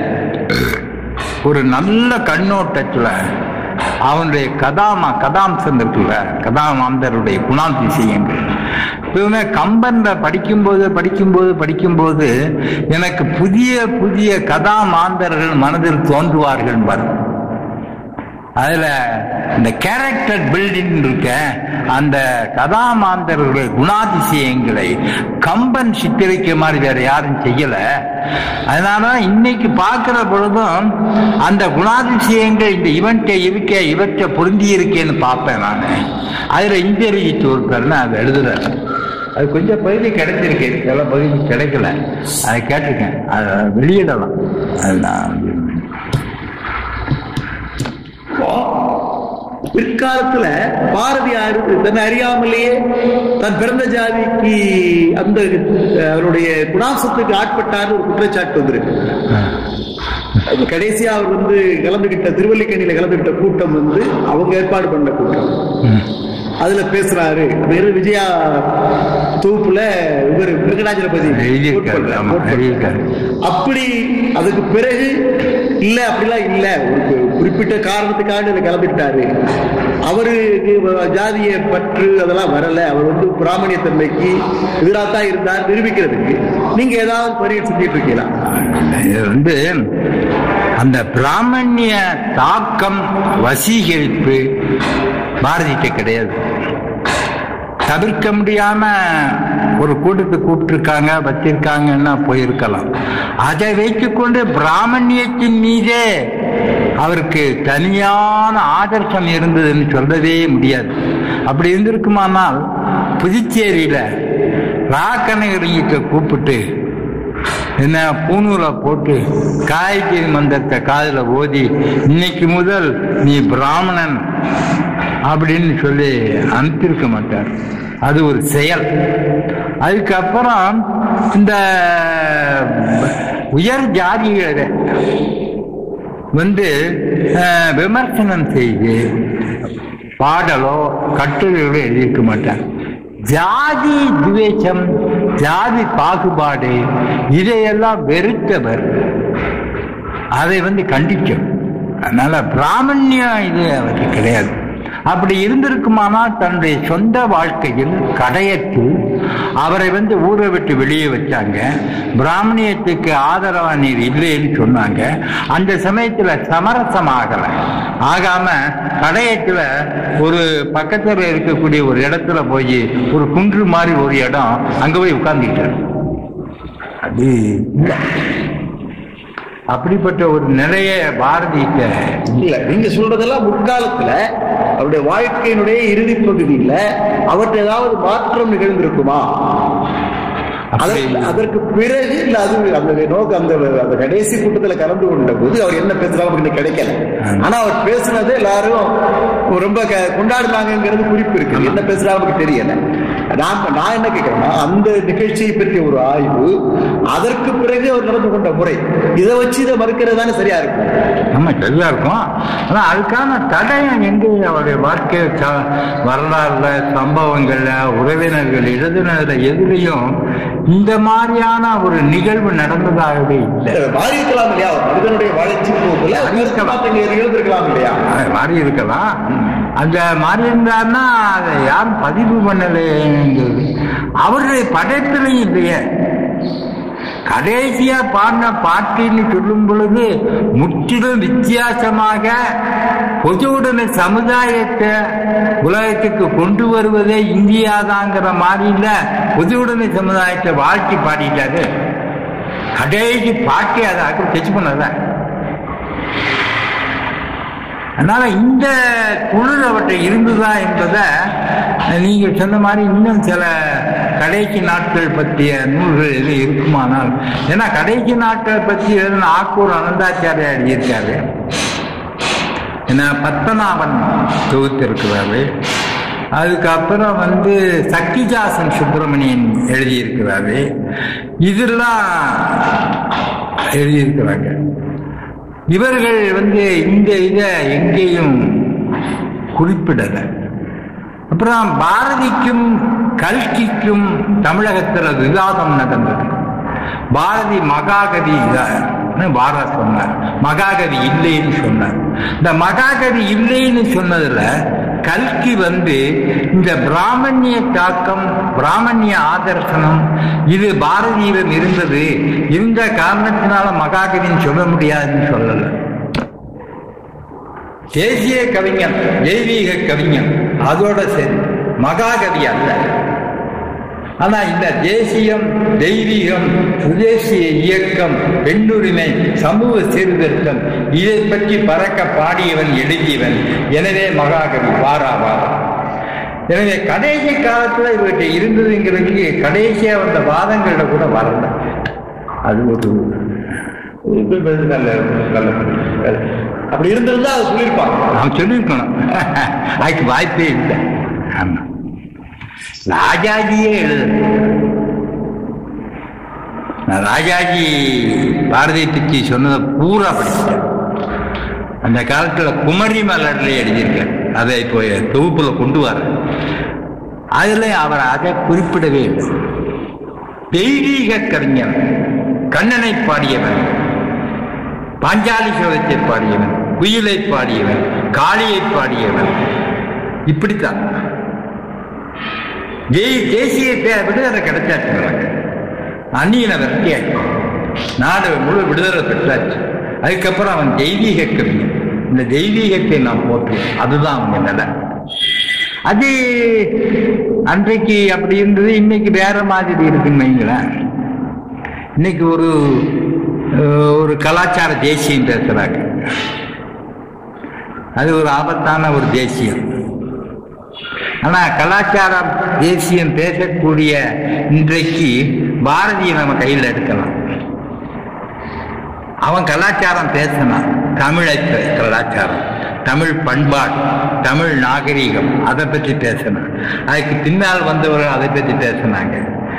ஒரு நல்ல கண்ணோட்டத்துல அவனுடைய கதாமா கதாம்சம் இருக்குல்ல கதாமாந்தருடைய குணாதிசயங்கள் எப்பவுமே கம்பன்ல படிக்கும்போது படிக்கும்போது படிக்கும்போது எனக்கு புதிய புதிய கதாமாந்தர்கள் மனதில் தோன்றுவார்கள் வரும் அதுல இந்த கேரக்டர் பில்டிங் இருக்க அந்த கதாமாந்தர்களுடைய குணாதிசயங்களை கம்பன் சித்தரிக்க மாதிரி வேற யாரும் செய்யல அதனால இன்னைக்கு பார்க்கிற பொழுதும் அந்த குணாதிசயங்கள் இந்த இவன்கிட்ட இருக்க இவற்றை பொருந்தி இருக்கேன்னு பார்ப்பேன் நான் அதுல இந்தியரிச்சு ஒரு பேர்னு அதை எழுதுறேன் அது கொஞ்சம் பகுதி கிடைச்சிருக்கு சில பகுதி கிடைக்கல அதை கேட்டிருக்கேன் அதை வெளியிடலாம் அது நான் இப்போ பிற்காலத்துல பாரதியார் தன்னை அறியாமலேயே தன் பிறந்த ஜாதிக்கு அந்த அஹ், அவருடைய குணாசத்துக்கு ஆட்பட்டார் ஒரு குற்றச்சாட்டு வந்திருக்கு அது கடைசியா அவர் வந்து கலந்துகிட்ட திருவல்லிக்கணியில கலந்துகிட்ட கூட்டம் வந்து அவங்க ஏற்பாடு பண்ண கூட்டம் அதுல பேசுறாரு வேறு விஜயா தொகுப்புல இவர் வெங்கடாஜலபதி எழுதியிருக்காரு கோட் ஆமா பண்றார். எழுதியிருக்காரு அப்படி அதுக்கு பிறகு இல்ல அப்படிலாம் இல்ல ஒரு கு- குறிப்பிட்ட காரணத்துக்காக இதை கிளம்பிட்டாரு அவரு ஜாதிய பற்று அதெல்லாம் வரல அவர் வந்து பிராமணிய தன்மைக்கு எதிராக தான் இருந்தார் நிரூபிக்கிறதுக்கு நீங்க ஏதாவது பணிகள் செஞ்சுட்டு இருக்கீங்களா இது வந்து அந்த பிராமணிய தாக்கம் வசீகரிப்பு பாரதிட்ட கிடையாது தவிர்க்க முடியாம ஒரு கூட்டத்துக்கு கூப்பிட்டுருக்காங்க வச்சிருக்காங்கன்னா போயிருக்கலாம் அதை வைத்துக்கொண்டு பிராமணியத்தின் மீதே அவருக்கு தனியான ஆதர்சம் இருந்ததுன்னு சொல்லவே முடியாது அப்படி இருந்திருக்குமானால் புதுச்சேரியில ராக்கனகிரிகிட்ட கூப்பிட்டு என்ன பூணூலை போட்டு காய்கறி மந்திரத்தை காதுல ஓதி இன்னைக்கு முதல் நீ பிராமணன் அப்படின்னு சொல்லி அனுப்பியிருக்க மாட்டார் அது ஒரு செயல் அதுக்கப்புறம் இந்த உயர் ஜாதிகளை வந்து அஹ், விமர்சனம் செய்து பாடலோ கட்டுரைகளோ எழுதியிருக்க மாட்டார் ஜாதி துவேஷம் ஜாதி பாகுபாடு இதையெல்லாம் வெறுத்தவர் அதை வந்து கண்டிக்கும் அதனால பிராமணியம் இது அவருக்கு கிடையாது அப்படி இருந்திருக்குமானால் தன்னுடைய சொந்த வாழ்க்கையில் கடையத்தில் அவரை வந்து ஊரை விட்டு வெளியே வச்சாங்க பிராமணியத்துக்கு ஆதரவா நீர் இல்லைன்னு சொன்னாங்க அந்த சமயத்துல சமரசம் ஆகல ஆகாம கடையத்துல ஒரு பக்கத்துல இருக்கக்கூடிய ஒரு இடத்துல போய் ஒரு குன்று மாதிரி ஒரு இடம் அங்க போய் உட்கார்ந்துட்டார் அது இல்ல. அப்படிப்பட்ட ஒரு நிலைய பாரதிட்ட இல்ல நீங்க சொல்றதெல்லாம் முற்காலத்துல அவருடைய வாழ்க்கையினுடைய இறுதி பகுதியில அவர்கிட்ட ஏதாவது மாற்றம் நிகழ்ந்திருக்குமா அப்படி அதற்கு அதற்கு பிறகு இல்ல அது அந்த நோக்கு அந்த அந்த கடைசி கூட்டத்துல கலந்து கொண்ட போது அவர் என்ன பேசுறாரு நமக்கு இன்னைக்கு கிடைக்கல ஆனா அவர் பேசுனது எல்லாரும் ரொம்ப க- கொண்டாடுனாங்கங்கிறது குறிப்பு இருக்கு என்ன பேசுறாரு நமக்கு தெரியல நான் நான் என்ன கேட்கிறேன்னா அந்த நிகழ்ச்சியை பற்றிய ஒரு ஆய்வு அதற்கு பிறகு அவர் நடந்து கொண்ட முறை இதை வச்சு இதை மறுக்கிறது தானே சரியா இருக்கும் நம்ம சரியா இருக்கும் ஆனா அதுக்கான தடயம் எங்க அவருடைய வாழ்க்கை ச- வரலாறுல சம்பவங்கள்ல உறவினர்கள் எழுதினதுல எதுலையும் இந்த மாதிரியான ஒரு நிகழ்வு நடந்ததாகவே இல்லை மாறி இருக்கலாம் இல்லையா ஒரு மனிதனுடைய வளர்ச்சி போக்குல மாற்றங்கள் எழுந்திருக்கலாம் இல்லையா அது மாறி இருக்கலாம் அந்த மாறி இருந்தாருன்னா அதை யாரும் பதிவு பண்ணலைங்கிறது அவருடைய படைப்பிலையும் இல்லையே கடைசியா பாடின பாட்டுன்னு சொல்லும் பொழுது முற்றிலும் வித்தியாசமாக பொதுவுடைமை சமுதாயத்தை உலகத்துக்கு கொண்டு வருவதே இந்தியாதாங்கிற மாதிரி இல்ல பொதுவுடைமை சமுதாயத்தை வாழ்த்தி பாடிட்டாரு கடைசி பாட்டி அதை அக்கு டச் பண்ணல அதனால இந்த குளிர் அவற்றை இருந்ததா என்பதை நீங்க சொன்ன மாதிரி இன்னும் சில கடைசி நாட்கள் பற்றிய நூல்கள் எதுவும் இருக்குமானால் ஏன்னா கடைசி நாட்கள் பற்றி எழுதின ஆக்கூர் அனந்தாச்சாரியா எழுதியிருக்காரு ஏன்னா பத்மநாபன் தொகுத்திருக்கிறாரு அதுக்கப்புறம் வந்து சக்திதாசன் சுப்பிரமணியன் எழுதியிருக்கிறாரு இதெல்லாம் எழுதியிருக்கிறாங்க இவர்கள் வந்து இந்த இதை எங்கேயும் குறிப்பிடலை அப்புறம் பாரதிக்கும் கல்கிக்கும் தமிழகத்தில் விவாதம் நடந்தது பாரதி மகாகவி இதான்னு பாரத் சொன்னார் மகாகவி இல்லைன்னு சொன்னார் இந்த மகாகவி இல்லைன்னு சொன்னதுல கல்கி வந்து இந்த பிராமணிய தாக்கம் பிராமணிய ஆதர்சனம் இது பாரதியிடம் இருந்தது இந்த காரணத்தினால மகாகவின்னு சொல்ல முடியாதுன்னு சொல்லல தேசிய கவிஞன் தெய்வீக கவிஞன் அதோட சரி மகாகவி அல்ல ஆனா இந்த தேசியம் தெய்வீகம் சுதேசிய இயக்கம் பெண்ணுரிமை சமூக சீர்திருத்தம் இதை பற்றி பறக்க பாடியவன் எழுதியவன் எனவே மகாகவி வாரா வாரா எனவே கடைசி காலத்துல இவர்கிட்ட இருந்ததுங்கிறதுக்கு கடைசியா வந்த வாதங்கள்ல கூட வரல அது ஒரு நல்ல நல்ல அப்படி இருந்திருந்தா அது சொல்லியிருப்பாங்க அவன் சொல்லியிருக்கணும் அதுக்கு வாய்ப்பே இல்லை ஆமா ராஜாஜியே எழுது நான் ராஜாஜி பாரதியை பற்றி சொன்னதை பூரா படிச்சிட்டேன் அந்த காலத்துல குமரி மலர்ல எழுதியிருக்கேன் அதை இப்போ தொகுப்புல கொண்டு வரேன் அதுல அவர் அதை குறிப்பிடவே இல்லை தெய்வீக கவிஞன் கண்ணனை பாடியவன் பாஞ்சாலி சோதத்தை பாடியவன் குயிலை பாடியவன் காளியை பாடியவன் இப்படித்தான் ஜெய் தேசிய விடுதலை கிடைச்சாச்சு நமக்கு அந்நியனை விரட்டியாச்சு நாடு முழு விடுதலை பெற்றாச்சு அதுக்கப்புறம் அவன் தெய்வீக கவிஞன் இந்த தெய்வீகத்தை நாம் போற்றுவோம் அதுதான் அவங்க நிலை அது அன்றைக்கு அப்படி இருந்தது இன்னைக்கு வேற மாதிரி இருக்குன்னு வைங்களேன் இன்னைக்கு ஒரு அஹ், ஒரு கலாச்சார தேசியம் பேசுறாங்க அது ஒரு ஆபத்தான ஒரு தேசியம் ஆனா கலாச்சாரம் தேசியம் பேசக்கூடிய இன்றைக்கு பாரதியை நம்ம கையில் எடுக்கலாம் அவன் கலாச்சாரம் பேசினான் தமிழை பே- கலாச்சாரம் தமிழ் பண்பாடு தமிழ் நாகரீகம் அதை பற்றி பேசினான் அதுக்கு பின்னால் வந்தவர்கள் அதை பற்றி பேசினாங்க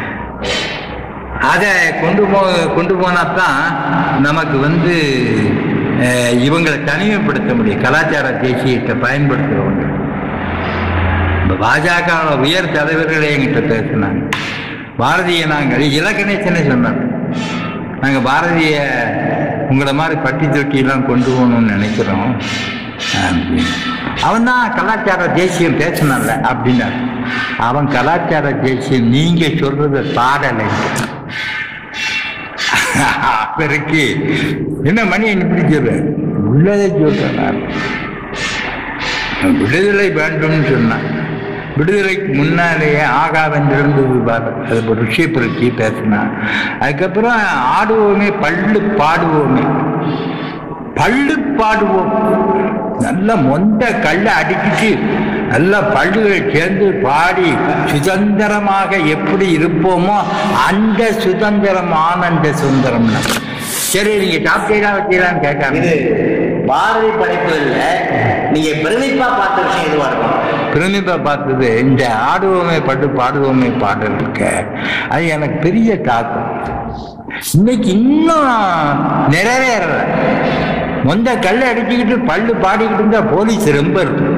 அதை கொண்டு போ கொண்டு போனாதான் நமக்கு வந்து அஹ், இவங்களை தனிமைப்படுத்த முடியும் கலாச்சார தேசியத்தை பயன்படுத்துறவங்க இந்த பாஜக உயர் தலைவர்களே என்கிட்ட பேசினாங்க பாரதிய நாங்கள் இலக்கணேசனே சொன்னாங்க நாங்கள் பாரதிய உங்களை மாதிரி பட்டி தொட்டியெல்லாம் கொண்டு போகணும்னு நினைக்கிறோம் அப்படின்னு. அவன் தான் கலாச்சார தேசியம் பேசினான்ல அப்படின்னாரு அவன் கலாச்சார தேசியம் நீங்க சொல்றத பாடலை அவருக்கு என்ன மணி இப்படி சொல்ற உள்ளதை சொல்றேன் நான் விடுதலை வேண்டும்னு சொன்னான் விடுதலைக்கு முன்னாலேயே ஆகாவென்றிருந்தது பாரு அது ஒரு ரிஷி புரட்சி பேசினான் அதுக்கப்புறம் ஆடுவோமே பள்ளு பாடுவோமே பள்ளு பாடுவோம் நல்ல மொந்த கல்லை அடிக்கிட்டு நல்ல பள்ளுகள் சேர்ந்து பாடி சுதந்திரமாக எப்படி இருப்போமோ அந்த சுதந்திரம் ஆனந்த சுதந்திரம்னா சரி நீங்க சாப்பிட்டீங்களா வச்சீங்களான்னு கேட்காம இது பாரதி படைப்புகள்ல நீங்க பிரமிப்பா பார்த்த விஷயம் எதுவா இருக்கும் பிரமிப்பை பார்த்தது இந்த ஆடுவோமே பட்டு பாடுவோமே பாடல் இருக்க அது எனக்கு பெரிய தாக்கம் இன்னைக்கு இன்னும் நிறைவேறல மொந்த கல்லை அடிச்சுக்கிட்டு பல்லு பாடிக்கிட்டு இருந்தா போலீஸ் ரொம்ப இருக்கும்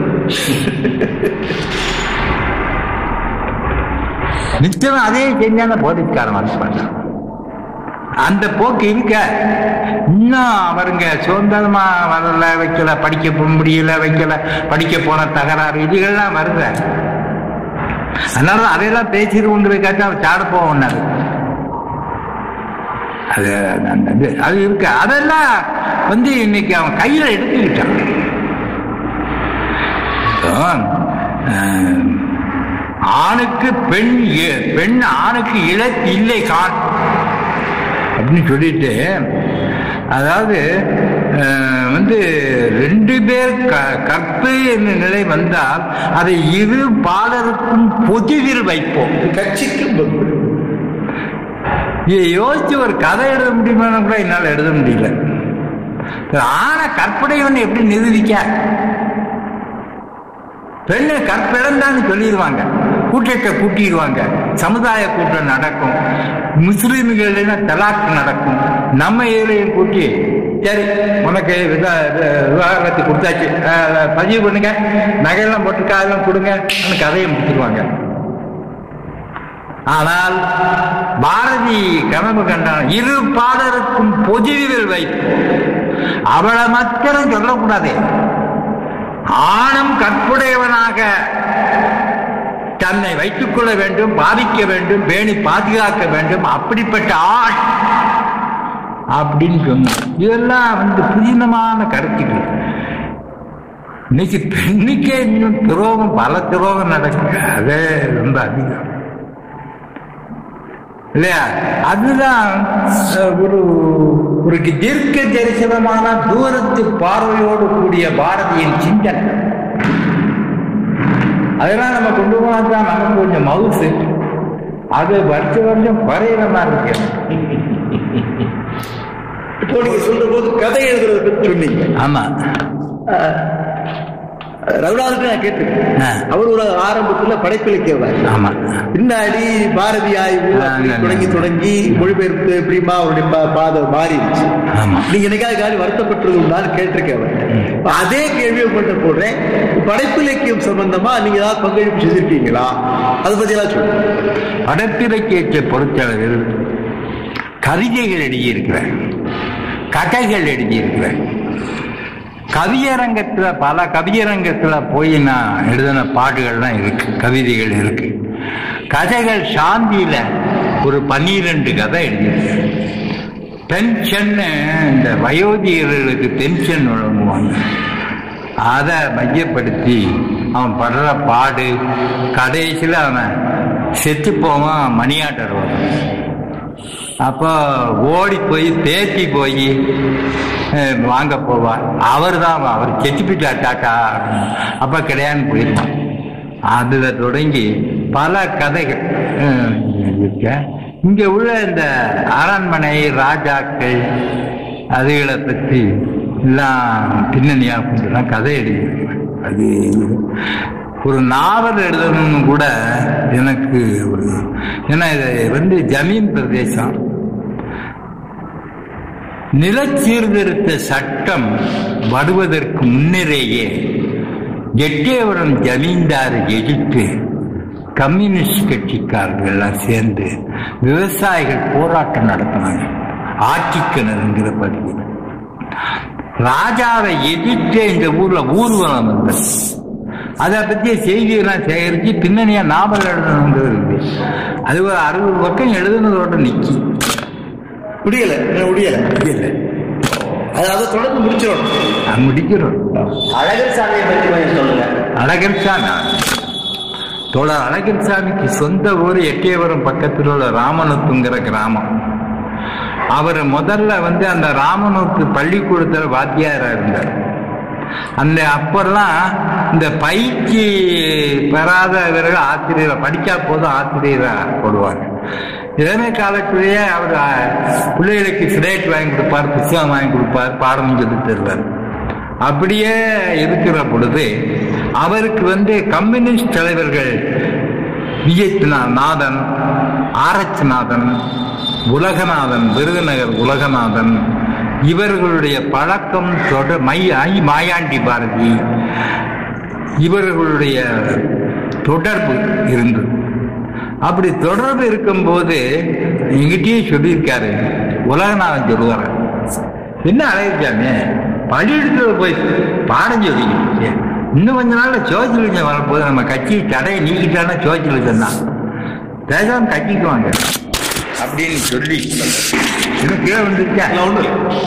நிச்சயம் அதே செஞ்சான போலீஸ்காரன் வந்து பண்ணான் அந்த போக்கு இருக்க இன்னும் அவருங்க சுதந்திரமா வரல வைக்கல படிக்க போ முடியல வைக்கல படிக்க போன தகராறு இதுகள்லாம் வருது அதனால அதையெல்லாம் பேசிடுவோங்கிறதுக்காச்சும் அவர் சாட போவோம்னாரு அது அந்த இது அது இருக்கு அதெல்லாம் வந்து இன்னைக்கு அவன் கையில எடுத்துக்கிட்டான் இப்போ, ஆஹ், ஆணுக்கு பெண் இ- பெண் ஆணுக்கு இழ இல்லை கான் அப்படின்னு சொல்லிட்டு அதாவது அஹ், வந்து ரெண்டு பேர் க- கற்பு என்ற நிலை வந்தால் அதை இரு பாலருக்கும் பொதுவில் வைப்போம் கட்சிக்கு இதை யோசிச்சு ஒரு கதை எழுத முடியுமான்னு கூட என்னால் எழுத முடியல ஆன கற்புடையவன் எப்படி நிரூபிக்க பெண்ணு கற்பிழந்தான்னு சொல்லிடுவாங்க கூட்டத்தை கூட்டிடுவாங்க சமுதாய கூட்டம் நடக்கும் முஸ்லீம்கள் தலாக் நடக்கும் நம்ம இதுலையும் கூட்டி சரி உனக்கு வித- வித- விவாகரத்து கொடுத்தாச்சு அஹ், பதிவு பண்ணுங்க நகையெல்லாம் போட்டு காதெல்லாம் கொடுங்க கதையை முடிச்சிருவாங்க ஆனால் பாரதி கனவு கண்டான் இரு பாடருக்கும் பொதுவில் வைப்பு அவளை மாத்திரம் சொல்லக்கூடாது ஆணும் கற்புடையவனாக தன்னை வைத்துக் கொள்ள வேண்டும் பாதிக்க வேண்டும் பேணி பாதுகாக்க வேண்டும் அப்படிப்பட்ட ஆள் அப்படின்னு சொன்னார் இதெல்லாம் வந்து புதினமான கருத்துக்கள் இன்னைக்கு பெண்ணுக்கே இன்னும் துரோகம் பல துரோகம் நடக்குது அதே ரொம்ப அதிகம் இல்லையா அதுதான் அஹ், ஒரு ஒரு தீர்க்க தரிசனமான தூரத்து பார்வையோடு கூடிய பாரதியின் சிந்தனை அதெல்லாம் நம்ம கொண்டு போனா தான் நமக்கு கொஞ்சம் மவுசு அது வருஷ வருஷம் குறையிற மாதிரி இருக்கு இப்போ நீங்க சொல்ற போது கதை எழுதுறத பத்தி சொன்னீங்க ஆமா ரகுநாதன் நான் கேட்டிருக்கேன் ஆ. அவர் ஒரு ஆரம்பத்துல படைப்பிலக்கியவாதி ஆமா பின்னாடி பாரதி ஆய்வு ஆ, அப்படி ஆ, தொடங்கி ஆ. தொடங்கி மொழிபெயர்ப்பு எப்படிமா அவருடைய பா- பாதை மாறிடுச்சு ஆமா. நீங்க என்னைக்காவது காலி வருத்தப்பட்டது உண்டான்னு கேட்டிருக்கேன் அவர்கிட்ட. இப்ப அதே கேள்வி உங்கள்கிட்ட போடுறேன் படைப்பிலக்கியம் சம்பந்தமா நீங்க ஏதாவது பங்களிப்பு செஞ்சிருக்கீங்களா அதை பத்தி எல்லாம் சொல்லுங்க படப்பிலக்கியத்தை பொறுத்தளவில் கவிதைகள் எழுதியிருக்கிறேன் கதைகள் எழுதியிருக்கிறேன் கவியரங்கத்துல பல கவியரங்கத்துல போய் நான் எழுதின பாட்டுகள்லாம் இருக்கு கவிதைகள் இருக்கு கதைகள் சாந்தியில ஒரு பன்னிரெண்டு கதை எழுதியிருக்கேன் பென்ஷன் இந்த வயோதிகர்களுக்கு பென்ஷன் வழங்குவாங்க அதை மையப்படுத்தி அவன் படுற பாடு கடைசியில் அவன் செத்து போவான் மணியாட்டர் வரும் அப்போ ஓடி போய் தேத்தி போய் அஹ், வாங்க போவார் அவர் தான் அவர் செத்து போயிட்டார் டாட்டா அப்போ கிடையாதுன்னு போயிருப்பான் அதில் தொடங்கி பல கதைகள் அஹ், இருக்க இங்கே உள்ள இந்த அரண்மனை ராஜாக்கள் அதுகளை பற்றி எல்லாம் பின்னணியாக கொண்டுலாம் கதை எழுதியிருக்கிறேன் அது ஒரு நாவல் எழுதணும்னு கூட எனக்கு ஒரு ஏன்னா இது வந்து ஜமீன் பிரதேசம் நிலச்சீர்திருத்த சட்டம் வருவதற்கு முன்னரேயே எட்டயபுரம் ஜமீன்தார் எதிர்த்து கம்யூனிஸ்ட் கட்சிக்காரர்கள் எல்லாம் சேர்ந்து விவசாயிகள் போராட்டம் நடத்தினாங்க ஆட்சிக்கிணறுங்கிற பகுதியில் ராஜாவை எதிர்த்து இந்த ஊர்ல ஊர்வலம் வந்தது அதை பற்றிய செய்தியெல்லாம் சேகரித்து பின்னணியா நாவல் எழுதணுங்கிறது இருக்கு. அது ஒரு அறுபது பக்கம் எழுதுனதோட நிக்கி முடியல இன்னும் முடியல முடியல அதாவது தொடர்ந்து முடிச்சிடணும் நான் முடிக்கிறோம் அழகர் சாமியை பற்றி கொஞ்சம் சொல்லுங்க அழகர் சாமி தோழர் அழகர் சாமிக்கு சொந்த ஊர் எட்டயபுரம் பக்கத்தில் உள்ள ராமனுத்துங்கிற கிராமம் அவர் முதல்ல வந்து அந்த ராமனுத்து பள்ளிக்கூடத்தில் வாத்தியாரா இருந்தார் அந்த அப்பெல்லாம் இந்த பயிற்சி பெறாதவர்கள் ஆசிரியர் படிக்கா போதும் ஆசிரியரா போடுவாங்க இளமை காலத்திலேயே அவர் அஹ், பிள்ளைகளுக்கு சிலேட் வாங்கி கொடுப்பார் புத்தகம் வாங்கி கொடுப்பார் பாடம் சொல்லி தருவார் அப்படியே இருக்கிற பொழுது அவருக்கு வந்து கம்யூனிஸ்ட் தலைவர்கள் விஜயத்னா நாதன் ஆரச் நாதன் உலகநாதன் விருதுநகர் உலகநாதன் இவர்களுடைய பழக்கம் தொடர் மை ஐ மாயாண்டி பாரதி இவர்களுடைய தொடர்பு இருந்தது அப்படி தொடர்பு இருக்கும்போது எங்கிட்டயே சொல்லியிருக்காரு உலகநாதன் சொல்லுவார் என்ன அழகிச்சாமி பள்ளியிடத்துல போய் பாடம் சொல்லிக்கிட்டு இன்னும் கொஞ்ச நாள்ல சோசியலிசம் வரப்போது நம்ம கட்சி தடையை நீக்கிட்டானா சோசியலிசம் தான் பேசாம கட்சிக்குவாங்க அப்படின்னு சொல்லி இன்னும் கீழே வந்துருச்சா ஒண்ணு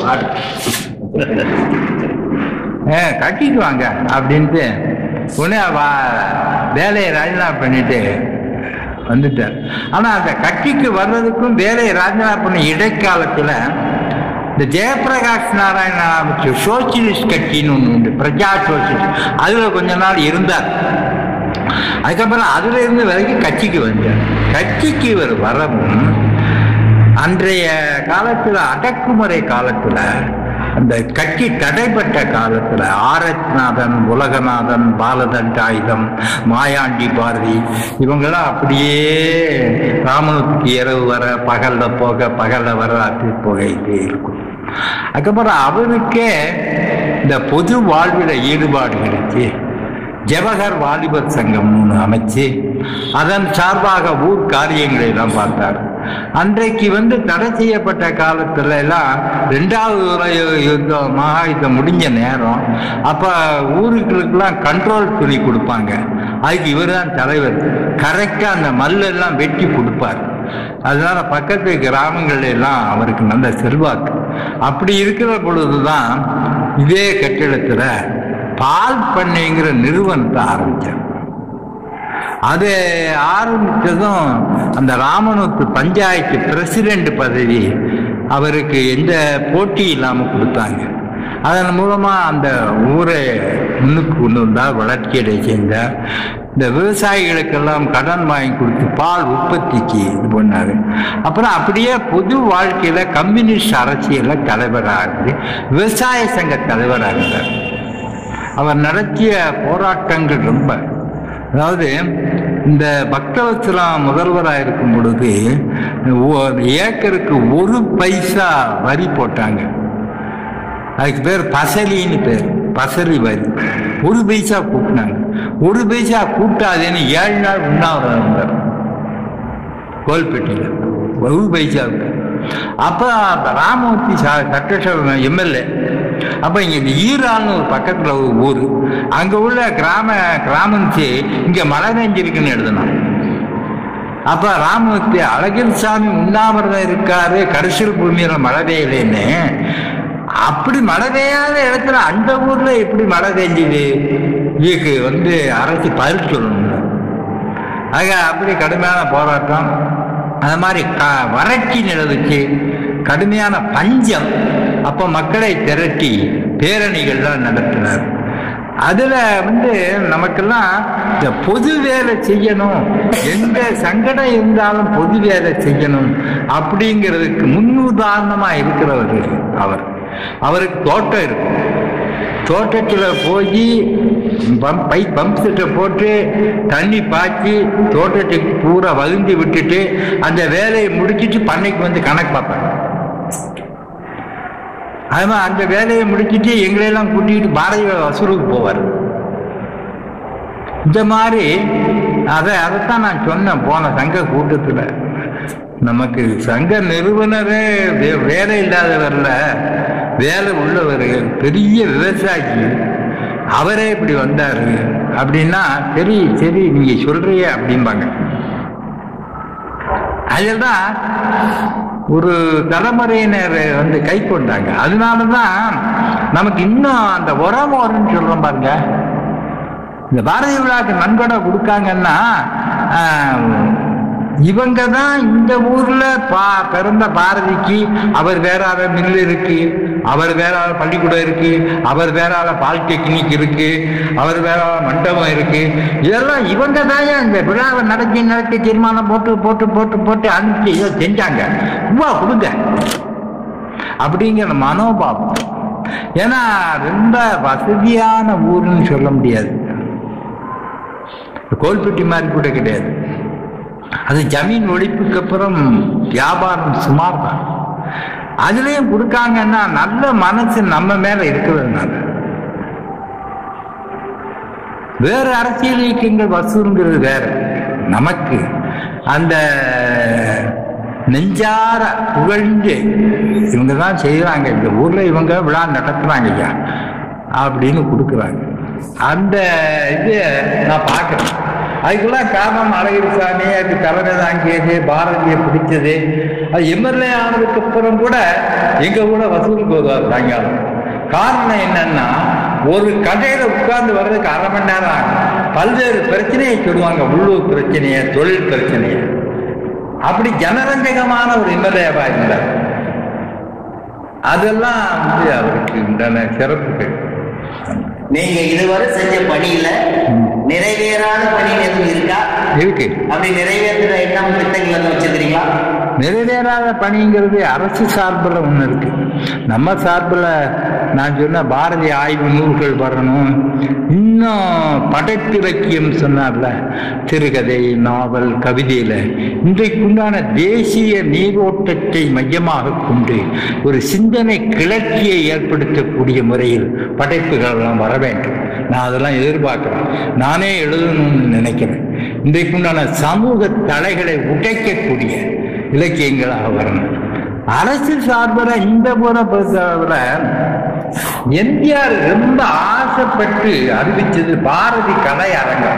ஏ கட்டிட்டு வாங்க அப்படின்ட்டு உடனே வா வேலையை ராஜினாமா பண்ணிட்டு வந்துட்டார் ஆனா அந்த கட்சிக்கு வர்றதுக்கும் வேலையை ராஜினாமா பண்ண இடைக்காலத்துல இந்த ஜெயபிரகாஷ் நாராயண ஆரம்பிச்ச சோசியலிஸ்ட் கட்சின்னு ஒன்று உண்டு பிரஜா சோசியலிஸ்ட் அதுல கொஞ்ச நாள் இருந்தார் அதுக்கப்புறம் அதுல இருந்து வரைக்கும் கட்சிக்கு வந்தார் கட்சிக்கு இவர் வரவும் அன்றைய காலத்துல அடக்குமுறை காலத்துல அந்த கட்சி தடைப்பட்ட காலத்துல ஆரத்நாதன் உலகநாதன் பாலதண்டாயுதம் மாயாண்டி பாரதி இவங்கெல்லாம் அப்படியே ராமனுக்கு இரவு வர பகல்ல போக பகல்ல வர ராத்திரி போக இப்படி இருக்கும் அதுக்கப்புறம் அவருக்கே இந்த பொது வாழ்வில ஈடுபாடு கிடைச்சி ஜவஹர் வாலிபர் சங்கம்னு ஒன்று அமைச்சு அதன் சார்பாக ஊர் காரியங்களை எல்லாம் பார்த்தார் அன்றைக்கு வந்து தடை செய்யப்பட்ட காலத்துல எல்லாம் ரெண்டாவது உலக யுத்தம் மகா யுத்தம் முடிஞ்ச நேரம் அப்ப ஊருகளுக்கெல்லாம் கண்ட்ரோல் துணி கொடுப்பாங்க அதுக்கு இவர் தான் தலைவர் கரெக்டா அந்த மல்லெல்லாம் வெட்டி கொடுப்பார் அதனால பக்கத்து கிராமங்கள்ல எல்லாம் அவருக்கு நல்ல செல்வாக்கு அப்படி இருக்கிற பொழுதுதான் இதே கட்டிடத்துல பால் பண்ணைங்கிற நிறுவனத்தை ஆரம்பிச்சார் அது ஆரம்பித்ததும் அந்த ராமனுக்கு பஞ்சாயத்து பிரசிடென்ட் பதவி அவருக்கு எந்த போட்டி இல்லாமல் கொடுத்தாங்க அதன் மூலமா அந்த ஊரை முன்னுக்கு கொண்டு வந்தார் வளர்ச்சியடை செஞ்சார் இந்த விவசாயிகளுக்கெல்லாம் கடன் வாங்கி கொடுத்து பால் உற்பத்திக்கு இது பண்ணாரு அப்புறம் அப்படியே பொது வாழ்க்கையில கம்யூனிஸ்ட் அரசியல்ல தலைவராக இருந்து விவசாய சங்க தலைவராக இருந்தார் அவர் நடத்திய போராட்டங்கள் ரொம்ப அதாவது இந்த பக்தவத்சலம் முதல்வராக இருக்கும் பொழுது ஒரு ஏக்கருக்கு ஒரு பைசா வரி போட்டாங்க அதுக்கு பேர் பசலின்னு பேர் பசலி வரி ஒரு பைசா கூட்டினாங்க ஒரு பைசா கூட்டாதேன்னு ஏழு நாள் உண்ணாவிரதம் இருந்தார் கோல்பேட்டையில் ஒரு பைசாவுக்கு அப்போ ராமமூர்த்தி சா- சட்டசபை எம்எல்ஏ அப்போ இங்கே இந்த ஈரான்னு ஒரு பக்கத்தில் ஒரு ஊர் அங்கே உள்ள கிராம கிராமத்து இங்கே மழை பெஞ்சிருக்குன்னு எழுதணும் அப்ப ராமமூர்த்தி அழகிர் சாமி உண்ணாவிரதம் இருக்காரு கரிசல் பூமியில மழை பெய்யலன்னு அப்படி மழை பெய்யாத இடத்துல அந்த ஊர்ல எப்படி மழை பெஞ்சுது இதுக்கு வந்து அரசு பதில் சொல்லணும் ஆக அப்படி கடுமையான போராட்டம் அது மாதிரி க வறட்சி நிலவுச்சு கடுமையான பஞ்சம் அப்போ மக்களை திரட்டி பேரணிகள்லாம் நடத்தினார் அதுல வந்து நமக்கெல்லாம் இந்த பொது வேலை செய்யணும் எந்த சங்கடம் இருந்தாலும் பொது வேலை செய்யணும் அப்படிங்கிறதுக்கு முன்னுதாரணமா இருக்கிறவர் அவர் அவருக்கு தோட்டம் இருக்கும் தோட்டத்தில் போய் பம்ப் பை பம்ப் செட்டை போட்டு தண்ணி பாய்ச்சி தோட்டத்துக்கு பூரா வகுந்து விட்டுட்டு அந்த வேலையை முடிச்சிட்டு பண்ணைக்கு வந்து கணக்கு பார்ப்பாங்க அதுமாதிரி அந்த வேலையை முடிச்சிட்டு எங்களையெல்லாம் கூட்டிகிட்டு பாரதி வசூலுக்கு போவார் இந்த மாதிரி அதை அதைத்தான் நான் சொன்னேன் போன சங்க கூட்டத்தில் நமக்கு சங்க நிறுவனரே வே- வேலை இல்லாதவர்ல வேலை உள்ளவர் பெரிய விவசாயி அவரே இப்படி வந்தாரு அப்படின்னா சரி சரி நீங்க சொல்றிய அப்படிம்பாங்க அதில்தான் ஒரு தலைமுறையினர் வந்து கை கொண்டாங்க அதனாலதான் நமக்கு இன்னும் அந்த உரம் வரும்னு சொல்றோம் பாருங்க இந்த பாரதி விழாக்கு நன்கொடை கொடுக்காங்கன்னா ஆஹ், இவங்க தான் இந்த ஊர்ல பா பிறந்த பாரதிக்கு அவர் வேற ஆள மில் இருக்கு அவர் வேற ஆள பள்ளிக்கூடம் இருக்கு அவர் வேற ஆள பாலிடெக்னிக் இருக்கு அவர் வேற ஆள மண்டபம் இருக்கு இதெல்லாம் இவங்க தான் இந்த விழாவை நடத்தி நடத்தி தீர்மானம் போட்டு போட்டு போட்டு போட்டு அனுப்பிச்சு இதை செஞ்சாங்க ரூபா கொடுங்க அப்படிங்கிற மனோபாவம் ஏன்னா ரொம்ப வசதியான ஊருன்னு சொல்ல முடியாது கோல்பட்டி மாதிரி கூட கிடையாது அது ஜமீன் ஒழிப்புக்கு அப்புறம் வியாபாரம் சுமார் தான் அதுலயும் கொடுக்காங்கன்னா நல்ல மனசு நம்ம மேல இருக்கிறதுனால வேற அரசியல் இயக்கங்கள் வசூலுங்கிறது வேற நமக்கு அந்த நெஞ்சார புகழ்ந்து இவங்க தான் செய்யறாங்க இந்த ஊர்ல இவங்க விழா நடத்துறாங்க ஐயா அப்படின்னு கொடுக்குறாங்க அந்த இது நான் பார்க்குறேன் அதுக்கெல்லாம் காரணம் அழகிரிசாமி அதுக்கு தலைமை தாங்கியது பாரதியை பிடிச்சது அது எம்எல்ஏ ஆனதுக்கு அப்புறம் கூட எங்க கூட வசூலுக்கு வருவார் சாயங்காலம் காரணம் என்னன்னா ஒரு கடையில உட்கார்ந்து வர்றதுக்கு அரை மணி நேரம் ஆகும் பல்வேறு பிரச்சனையை சொல்லுவாங்க உள்ளூர் பிரச்சனைய தொழில் பிரச்சனைய அப்படி ஜனரஞ்சகமான ஒரு எம்எல்ஏவா இருந்தார் அதெல்லாம் வந்து அவருக்கு உண்டான சிறப்புகள் நீங்க இதுவரை செஞ்ச பணியில நிறைவேறாத பணி எதுவும் இருக்கா இருக்கு அப்படி நிறைவேற்றுற எண்ணம் திட்டங்கள் எதுவும் வச்சிருக்கீங்களா நிறைவேறாத பணிங்கிறது அரசு சார்பில் ஒன்று இருக்கு நம்ம சார்பில் நான் சொன்ன பாரதி ஆய்வு நூல்கள் வரணும் இன்னும் படைப்பிலக்கியம் சொன்னார்ல சிறுகதை நாவல் கவிதையில் இன்றைக்குண்டான தேசிய நீரோட்டத்தை மையமாக கொண்டு ஒரு சிந்தனை கிளர்ச்சியை ஏற்படுத்தக்கூடிய முறையில் படைப்புகள் எல்லாம் வர வேண்டும் நான் அதெல்லாம் எதிர்பார்க்கிறேன் நானே எழுதணும்னு நினைக்கிறேன் இன்றைக்குண்டான சமூக தலைகளை உடைக்கக்கூடிய இலக்கியங்களாக வரணும் அரசு சார்பில் இந்த முறை பொறுத்தவரை எம்ஜிஆர் ரொம்ப ஆசைப்பட்டு அறிவிச்சது பாரதி கலை அரங்கம்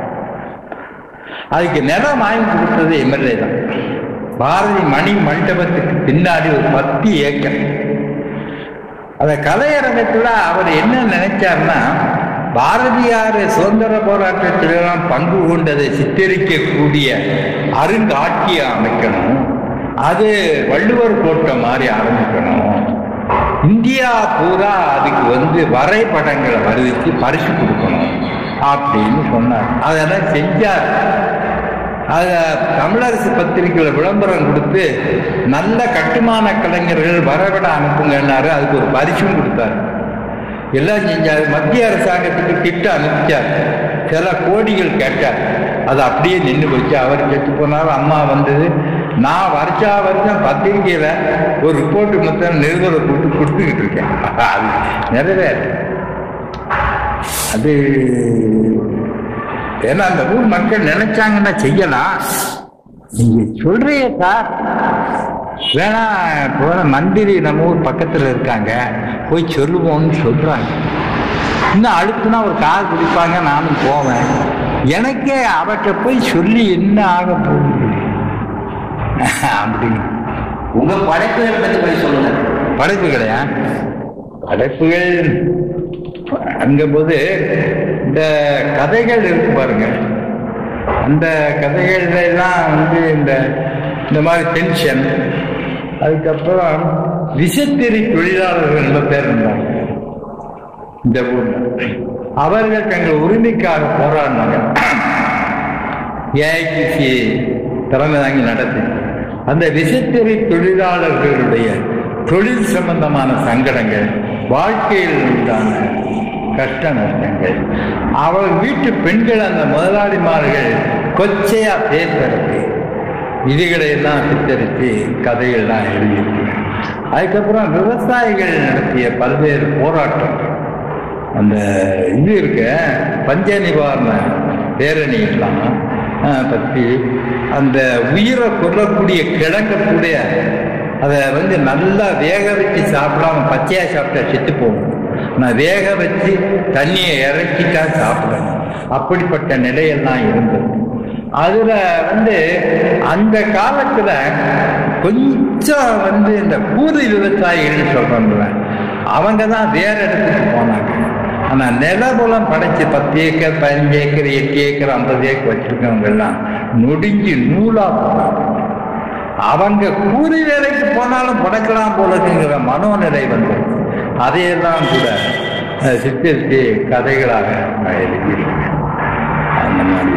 அதுக்கு நிலம் வாங்கி கொடுத்தது எம்எல்ஏ தான் பாரதி மணி மண்டபத்துக்கு பின்னாடி ஒரு பத்து ஏக்கர் அந்த கலையரங்கத்துல அவர் என்ன நினைச்சார்னா பாரதியார் சுதந்திர போராட்டத்திலெல்லாம் பங்கு கொண்டதை சித்தரிக்கக்கூடிய அருங்காட்சியம் அமைக்கணும் அது வள்ளுவர் கோட்டம் மாதிரி ஆரம்பிக்கணும் இந்தியா பூரா அதுக்கு வந்து வரைபடங்களை வருவித்து பரிசு கொடுக்கணும் அப்படின்னு சொன்னார் அதெல்லாம் செஞ்சார் அத தமிழரசு பத்திரிகையில விளம்பரம் கொடுத்து நல்ல கட்டுமான கலைஞர்கள் வரவிட அனுப்புங்கன்னாரு அதுக்கு ஒரு பரிசும் கொடுத்தாரு எல்லாம் செஞ்சாரு மத்திய அரசாங்கத்துக்கு திட்டம் அனுப்பிச்சார் சில கோடிகள் கேட்டார் அது அப்படியே நின்று போச்சு அவர் செத்து போனார் அம்மா வந்தது நான் வருஷா வருஷம் பத்திரிகையில் ஒரு ரிப்போர்ட் மொத்தம் நிருபரை கொடுத்து கொடுத்துக்கிட்டு இருக்கேன் அது நிறைவேறு அது ஏன்னா அந்த ஊர் மக்கள் நினைச்சாங்கன்னா செய்யலாம் நீங்க சொல்றீங்க சார் வேணா போன மந்திரி நம்ம ஊர் பக்கத்துல இருக்காங்க போய் சொல்லுவோம்னு சொல்றாங்க இன்னும் அழுத்துனா ஒரு கார் குடிப்பாங்க நானும் போவேன் எனக்கே அவற்றை போய் சொல்லி என்ன ஆக போகுது அப்படின்னு உங்க படைப்புகளை பத்தி போய் சொல்லுங்க படைப்புகளையா படைப்புகள் அங்கும்போது இந்த கதைகள் இருக்கு பாருங்க அந்த கதைகள்ல எல்லாம் வந்து இந்த இந்த மாதிரி டென்ஷன் அதுக்கப்புறம் விசைத்தறி தொழிலாளர்கள் என்ற பேர் இருந்தாங்க இந்த ஊர்ல அவர்கள் தங்கள் உரிமைக்காக போராடினாங்க ஏஐடிசி தலைமை தாங்கி நடத்தி அந்த விசைத்தறி தொழிலாளர்களுடைய தொழில் சம்பந்தமான சங்கடங்கள் வாழ்க்கையில் உண்டான கஷ்ட நஷ்டங்கள் அவள் வீட்டு பெண்கள் அந்த முதலாளிமார்கள் கொச்சையா பேசுறது இதுகளை எல்லாம் சித்தரித்து கதைகள்லாம் எழுதியிருக்கிறேன் அதுக்கப்புறம் விவசாயிகள் நடத்திய பல்வேறு போராட்டங்கள் அந்த இது இருக்க பஞ்ச நிவாரண பேரணி எல்லாம் ஆஹ், பற்றி அந்த உயிரை கொல்லக்கூடிய கிழங்கக்கூடிய அதை வந்து நல்லா வேக வச்சு சாப்பிடாம பச்சையா சாப்பிட்டா செத்து போகும் நான் வேக வச்சு தண்ணியை இறக்கி தான் சாப்பிடணும் அப்படிப்பட்ட நிலையெல்லாம் இருந்தது அதுல வந்து அந்த காலத்துல கொஞ்சம் வந்து இந்த கூலி விவசாயிகள்னு சொல்றோம்ல அவங்க தான் வேற இடத்துக்கு போனாங்க ஆனா நிலபுலம் படைச்சு பத்து ஏக்கர் பதினஞ்சு ஏக்கர் எட்டு ஏக்கர் ஐம்பது ஏக்கர் வச்சிருக்கவங்க எல்லாம் நொடிஞ்சு நூலா போனாங்க அவங்க கூலி வேலைக்கு போனாலும் புடக்கலாம் போலக்குங்கிற மனோநிலை வந்து அதையெல்லாம் கூட அஹ், சித்தரித்து கதைகளாக நான் எழுதியிருக்கேன் அந்த மாதிரி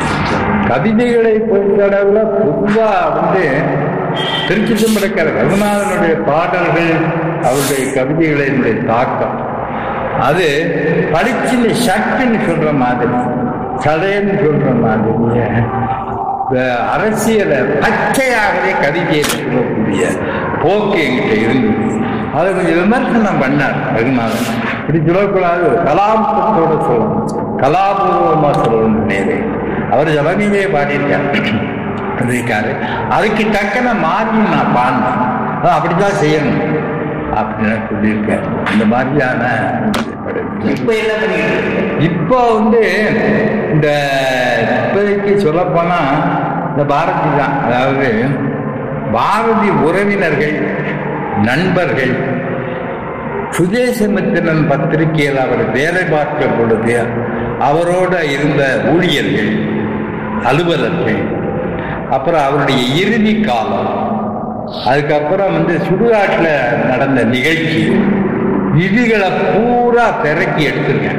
கவிதைகளை பொறுத்தளவுல பொதுவா வந்து திருச்சி தம்பரக்கர் ரகுநாதனுடைய பாடல்கள் அவருடைய கவிதைகளினுடைய தாக்கம் அது படிச்சுன்னு சக்தின்னு சொல்ற மாதிரி சடைன்னு சொல்ற மாதிரி இந்த அரசியலை பச்சையாகவே கவிதையை சொல்லக்கூடிய போக்கு என்கிட்ட இருந்தது அதை கொஞ்சம் விமர்சனம் பண்ணார் ரகுநாதன் இப்படி சொல்லக்கூடாது கலாபத்தோட சொல்லணும் கலாபூர்வமா சொல்லணும் நேரே அவர் ஜலனிலே பாடியிருக்கார் இருக்காரு அதுக்கு தக்கன மாறி நான் பாடினேன் அதான் அப்படித்தான் செய்யணும் அப்படின்னு சொல்லியிருக்காரு இந்த மாதிரியான படைப்பு. இப்ப என்ன பண்ணிட்டு இருக்கீங்க? இப்போ வந்து இந்த இப்போதைக்கு சொல்லப்போனா இந்த பாரதி தான் அதாவது பாரதி உறவினர்கள் நண்பர்கள் சுதேசமித்திரன் பத்திரிகையில் அவர் வேலை பார்க்க பொழுது அவரோட இருந்த ஊழியர்கள் அலுவலர்கள் அப்புறம் அவருடைய இறுதி காலம் அதுக்கப்புறம் வந்து சுடுகாட்டில் நடந்த நிகழ்ச்சி விதிகளை பூரா திறக்கி எடுத்துருக்கேன்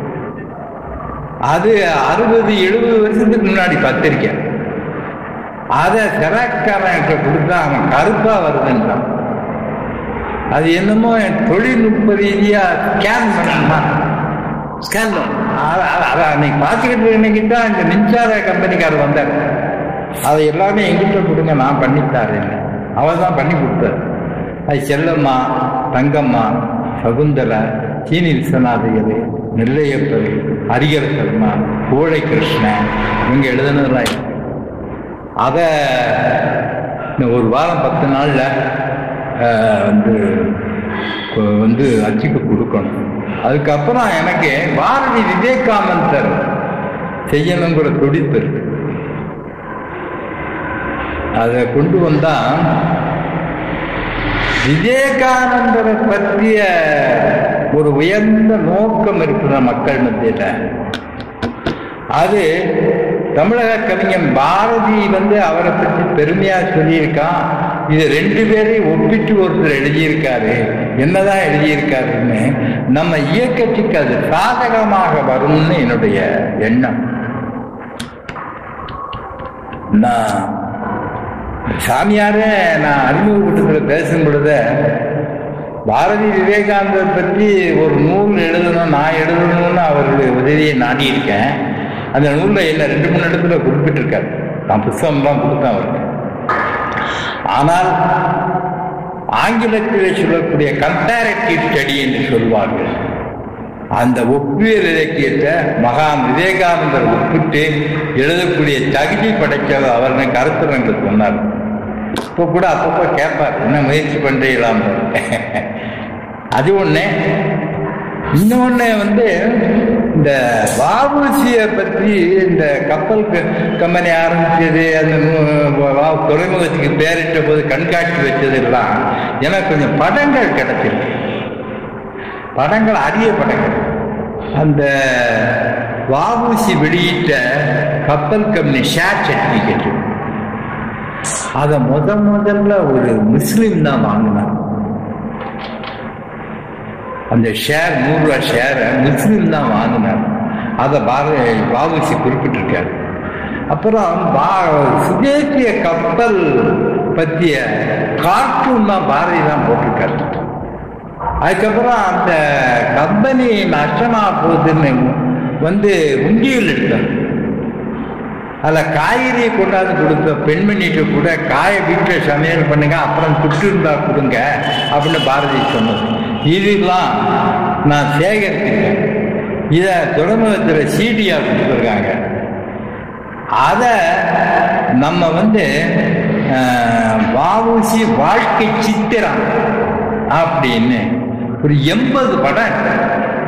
அது அறுபது எழுபது வருஷத்துக்கு முன்னாடி பத்திரிக்கை அதை சிறக்காரன்கிட்ட கொடுத்தா அவன் கருப்பா வருதுன்றான் அது என்னமோ என் தொழில்நுட்ப ரீதியா ஸ்கேன் பண்ணான் ஸ்கேன் அதான் அன்னைக்கு பார்த்துக்கிட்டு இருந்தீங்கிட்ட இந்த மின்சார கம்பெனிக்காரர் வந்தார் அதை எல்லாமே எங்கிட்ட கொடுங்க நான் பண்ணித்தாரேன் அவர் தான் பண்ணி கொடுத்தார் அது செல்லம்மா தங்கம்மா சகுந்தலா சீனி விஸ்வநாதையர் நெல்லையப்பர் ஹரிகர சர்மா கோழை கிருஷ்ணன் இவங்க எழுதுனதெல்லாம் இருக்கு. அதை இந்த ஒரு வாரம் பத்து நாள்ல அஹ், வந்து கொ- வந்து அச்சுக்கு கொடுக்கணும் அதுக்கப்புறம் எனக்கு பாரதி விவேகானந்தர் செய்யணுங்கிற துடிப்பு இருக்கு அதை கொண்டு வந்தா விவேகானந்தரை பற்றிய ஒரு உயர்ந்த நோக்கம் இருக்கிற மக்கள் மத்தியில அது தமிழக கவிஞன் பாரதி வந்து அவரை பற்றி பெருமையா சொல்லியிருக்கான் இது ரெண்டு பேரையும் ஒப்பிட்டு ஒருத்தர் எழுதியிருக்காரு என்னதான் எழுதியிருக்காருன்னு நம்ம இயக்கத்துக்கு அது சாதகமாக வரும்னு என்னுடைய எண்ணம் நான் சாமியாரே நான் அறிமுக கூட்டத்தில் பேசும் பொழுது பாரதி விவேகானந்தர் பற்றி ஒரு நூல் எழுதணும் நான் எழுதணும்னு அவருடைய உதவியை நாடியிருக்கேன் அந்த நூலில் என்ன ரெண்டு மூணு இடத்துல குறிப்பிட்டிருக்காரு நான் புத்தகம்லாம் கொடுத்தேன் அவருக்கு ஆனால் ஆங்கிலத்திலே சொல்லக்கூடிய கம்பேரட்டிவ் ஸ்டடி என்று சொல்வார்கள் அந்த ஒப்பியல் இலக்கியத்தை மகான் விவேகானந்தர் ஒப்பிட்டு எழுதக்கூடிய தகுதி படைச்சவர் அவர்னு கருத்துரங்கள் சொன்னார் இப்போ கூட அப்பப்போ கேட்பார் என்ன முயற்சி பண்றீங்களாம் அது ஒண்ணு இன்னொன்னு வந்து இந்த வாபூசியை பற்றி இந்த கப்பல் க- கம்பெனி ஆரம்பிச்சது அந்த நூ- வா- துறைமுகத்துக்கு பேரிட்ட போது கண்காட்சி வச்சதெல்லாம் எனக்கு கொஞ்சம் படங்கள் கிடைச்சிருக்கு படங்கள் அரிய படங்கள் அந்த வாபூசி வெளியிட்ட கப்பல் கம்பெனி ஷேர் சர்டிபிகேட் அதை முத முதல்ல ஒரு முஸ்லீம் தான் வாங்கினான் அந்த ஷேர் நூறு ரூபா ஷேரை முஸ்லீம் தான் வாங்கினார் அதை பாரதி பாபுசி குறிப்பிட்டிருக்காரு அப்புறம் பா- சுதேசிய கப்பல் பற்றிய கார்ட்டூன் தான் பாரதி தான் போட்டிருக்காரு அதுக்கப்புறம் அந்த கம்பெனி நஷ்டமா போகுதுன்னு வந்து உண்டியல் எடுத்தார் அதில் காய்கறியை கொண்டாந்து கொடுத்த பெண்மணிக்கு கூட காயை வீட்டில் சமையல் பண்ணுங்க அப்புறம் துட்டு இருந்தா கொடுங்க அப்படின்னு பாரதி சொன்னது இதெல்லாம் நான் சேகரிச்சிருக்கேன் இதை துறைமுகத்தில் சீடியா கொடுத்துருக்காங்க அதை நம்ம வந்து அஹ், வஉசி வாழ்க்கை சித்திரம் அப்படின்னு ஒரு எண்பது படம் இருக்கு.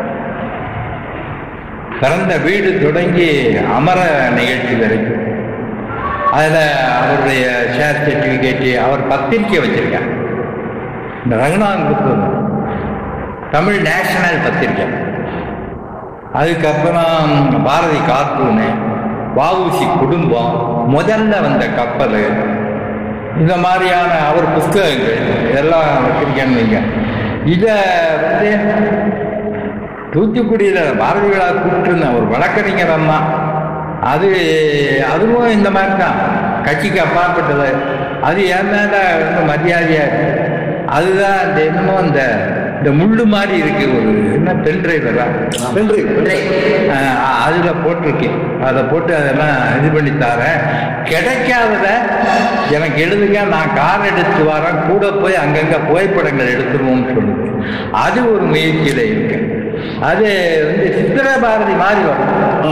பிறந்த வீடு தொடங்கி அமர நிகழ்ச்சி வரைக்கும் அதில் அவருடைய ஷேர் சர்டிஃபிகேட்டு அவர் பத்திரிக்கை வச்சிருக்கார் இந்த ரங்கநாதன் புத்தகம் தமிழ் நேஷனல் பத்திரிக்கை அதுக்கப்புறம் பாரதி கார்ட்டூனு வஉசி குடும்பம் முதல்ல வந்த கப்பல் இந்த மாதிரியான அவர் புஸ்தகங்கள் இதெல்லாம் வச்சிருக்கேன்னு வைங்க இதை வந்து தூத்துக்குடியில் பாரதி விழா கூப்பிட்டுருந்தேன் ஒரு வழக்கறிஞர் அம்மா அது அதுவும் இந்த மாதிரி தான் கட்சிக்கு அப்பாற்பட்டது அது என் மேல ரொம்ப மரியாதையா இருக்கு அதுதான் அந்த என்னமோ அந்த இந்த முள்ளு மாதிரி இருக்கு ஒரு என்ன பென் டிரைவரா நன்றி அதுல போட்டிருக்கேன் அதை போட்டு அதெல்லாம் இது பண்ணி தரேன் கிடைக்காதத எனக்கு எழுதுங்க நான் கார் எடுத்து வரேன் கூட போய் அங்கங்க புகைப்படங்கள் எடுத்துருவோம்னு சொல்லுது அது ஒரு முயற்சியில இருக்கு அது வந்து சித்திர பாரதி மாதிரி வரும் ஆ.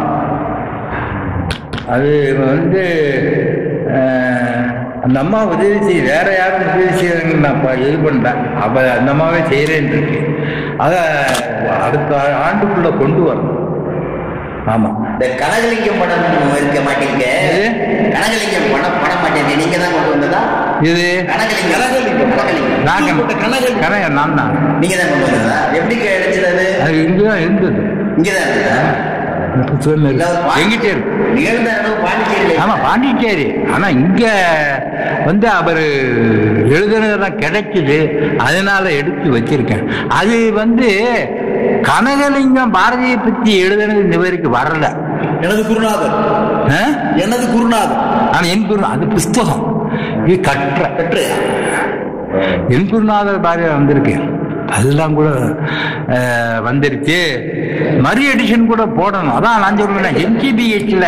அது வந்து அஹ், அந்த அம்மா உதவி செய்ய வேற யாரும் உதவி செய்யறதுன்னு நான் இப்ப இது பண்ணிட்டேன் அப்ப அந்த அம்மாவே செய்யறேன்னு இருக்கு அத அடுத்த ஆண்டுக்குள்ள கொண்டு வரணும் ஆமா இந்த கனகலிங்கம் படம் இருக்க மாட்டீங்க எது? கனகலிங்கம் படம் பட மாட்டேங்க நீங்க தான் கொண்டு வந்ததா இது கனகலிங்கம் கனகலிங்கம். கனகலிங்கம் நான் இப்ப கனகல். கரையா நான் தான் நீங்க தான் கொண்டு வந்ததா எப்படி கிடைச்சது அது அது இங்கதான் இருந்தது இங்கதான் இருந்ததா இந்த புத்தகம் இருக்கு. எங்கிட்ட இருக்கு நிகழ்ந்த அளவு பாண்டிச்சேரியில ஆமா பாண்டிச்சேரி ஆனா இங்க வந்து அவர் எழுதுனதெல்லாம் கிடைக்குது அதனால எடுத்து வச்சிருக்கேன் அது வந்து கனகலிங்கம் பாரதியை பத்தி எழுதுனது இந்த வரைக்கும் வரல எனது குருநாதர் ஆ? எனது குருநாதர் ஆனா என் குரு அது புஸ்தகம் இது கற்ற கற்று என் குருநாதர் பாரதியார் வந்திருக்கு அதெல்லாம் கூட அஹ், வந்துருச்சு மறு எடிஷன் கூட போடணும் அதான் நான் சொல்றேன் என்ஜிபிஹெச்ல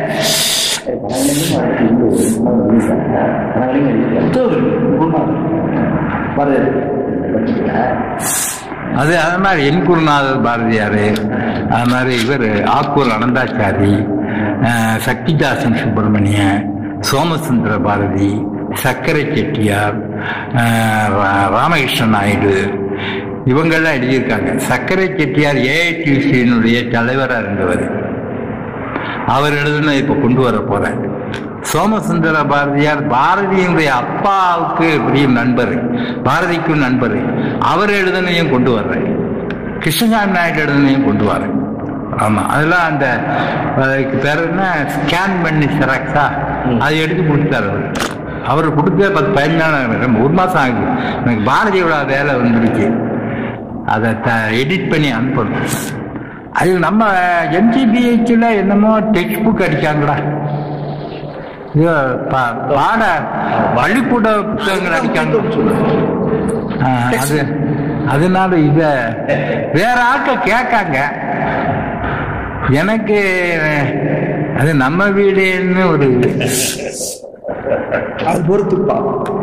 அது அது மாதிரி என் குருநாதர் பாரதியார் அது மாதிரி இவர் ஆக்கூர் அனந்தாச்சாரி அஹ், சக்திதாசன் சுப்பிரமணியன் சோமசுந்தர பாரதி சக்கரை செட்டியார் அஹ், ரா- ராமகிருஷ்ண நாயுடு இவங்கெல்லாம் எழுதியிருக்காங்க சக்கரை செட்டியார் ஏஐடிசியினுடைய தலைவராக இருந்தவர் அவர் எழுதுன இப்ப கொண்டு வர போறேன் சோமசுந்தர பாரதியார் பாரதியினுடைய அப்பாவுக்கு பெரிய நண்பர் பாரதிக்கும் நண்பர் அவர் எழுதுனையும் கொண்டு வர்றேன் கிருஷ்ணசாமி நாயுடு எழுதுனையும் கொண்டு வரேன் ஆமா அதெல்லாம் அந்த அதுக்கு பேர் என்ன ஸ்கேன் பண்ணி செராக்ஸா அதை எடுத்து கொடுத்தாரு அவர் அவர் கொடுத்த பத்து பதினஞ்சு நாள் ஒரு மாசம் ஆகுது எனக்கு பாரதியோட வேலை வந்துடுச்சு அதை எடிட் பண்ணி அனுப்பணும் அது நம்ம எம்ஜிபிஹெச்ல என்னமோ டெக்ஸ்ட் புக் அடிச்சாங்களா இது பா- பாட பள்ளிக்கூட புத்தகங்கள் அடிக்காங்க ஆ, அது அதனால இத வேற ஆட்கள் கேட்காங்க எனக்கு அது நம்ம வீடுன்னு ஒரு அது பொறுத்துப்பா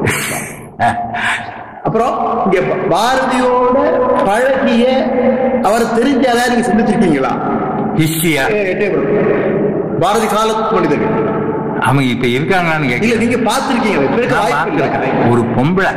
அப்புறம் இங்க பாரதியோட பழகிய அவர் தெரிஞ்சாதா நீங்க சிந்திச்சிருக்கீங்களா ஹிஸ்டியா ஏ, எட்டயபுரம். பாரதி காலத்து மனிதர்கள் அவங்க இப்ப இருக்காங்களான்னு இல்ல கேட்க நீங்க பார்த்திருக்கீங்க இப்ப இருக்க நான் வாய்ப்பு இல்ல பார்த்திருக்கேன். ஒரு பொம்பளை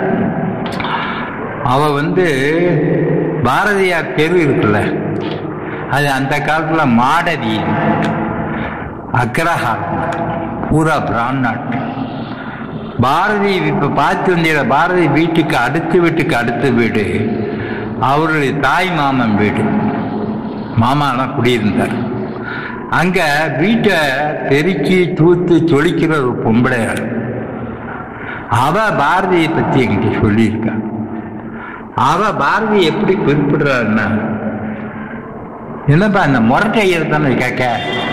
அவ வந்து பாரதியார் தெரு இருக்குல்ல அது அந்த காலத்துல மாடவி அக்ரஹாரம் பூரா பிராமணாட் பாரதி இப்ப பார்த்து வந்தீங்க பாரதி வீட்டுக்கு அடுத்த வீட்டுக்கு அடுத்த வீடு அவருடைய தாய் மாமன் வீடு மாமாலாம் குடியிருந்தார் அங்க வீட்டை பெருக்கி தூத்து தொளிக்கிற ஒரு பொம்பளையார் அவ பாரதியை பத்தி என்கிட்ட சொல்லியிருக்கா அவ பாரதி எப்படி குறிப்பிடுறாருன்னா என்னப்பா அந்த முரட்டை தானே கேட்க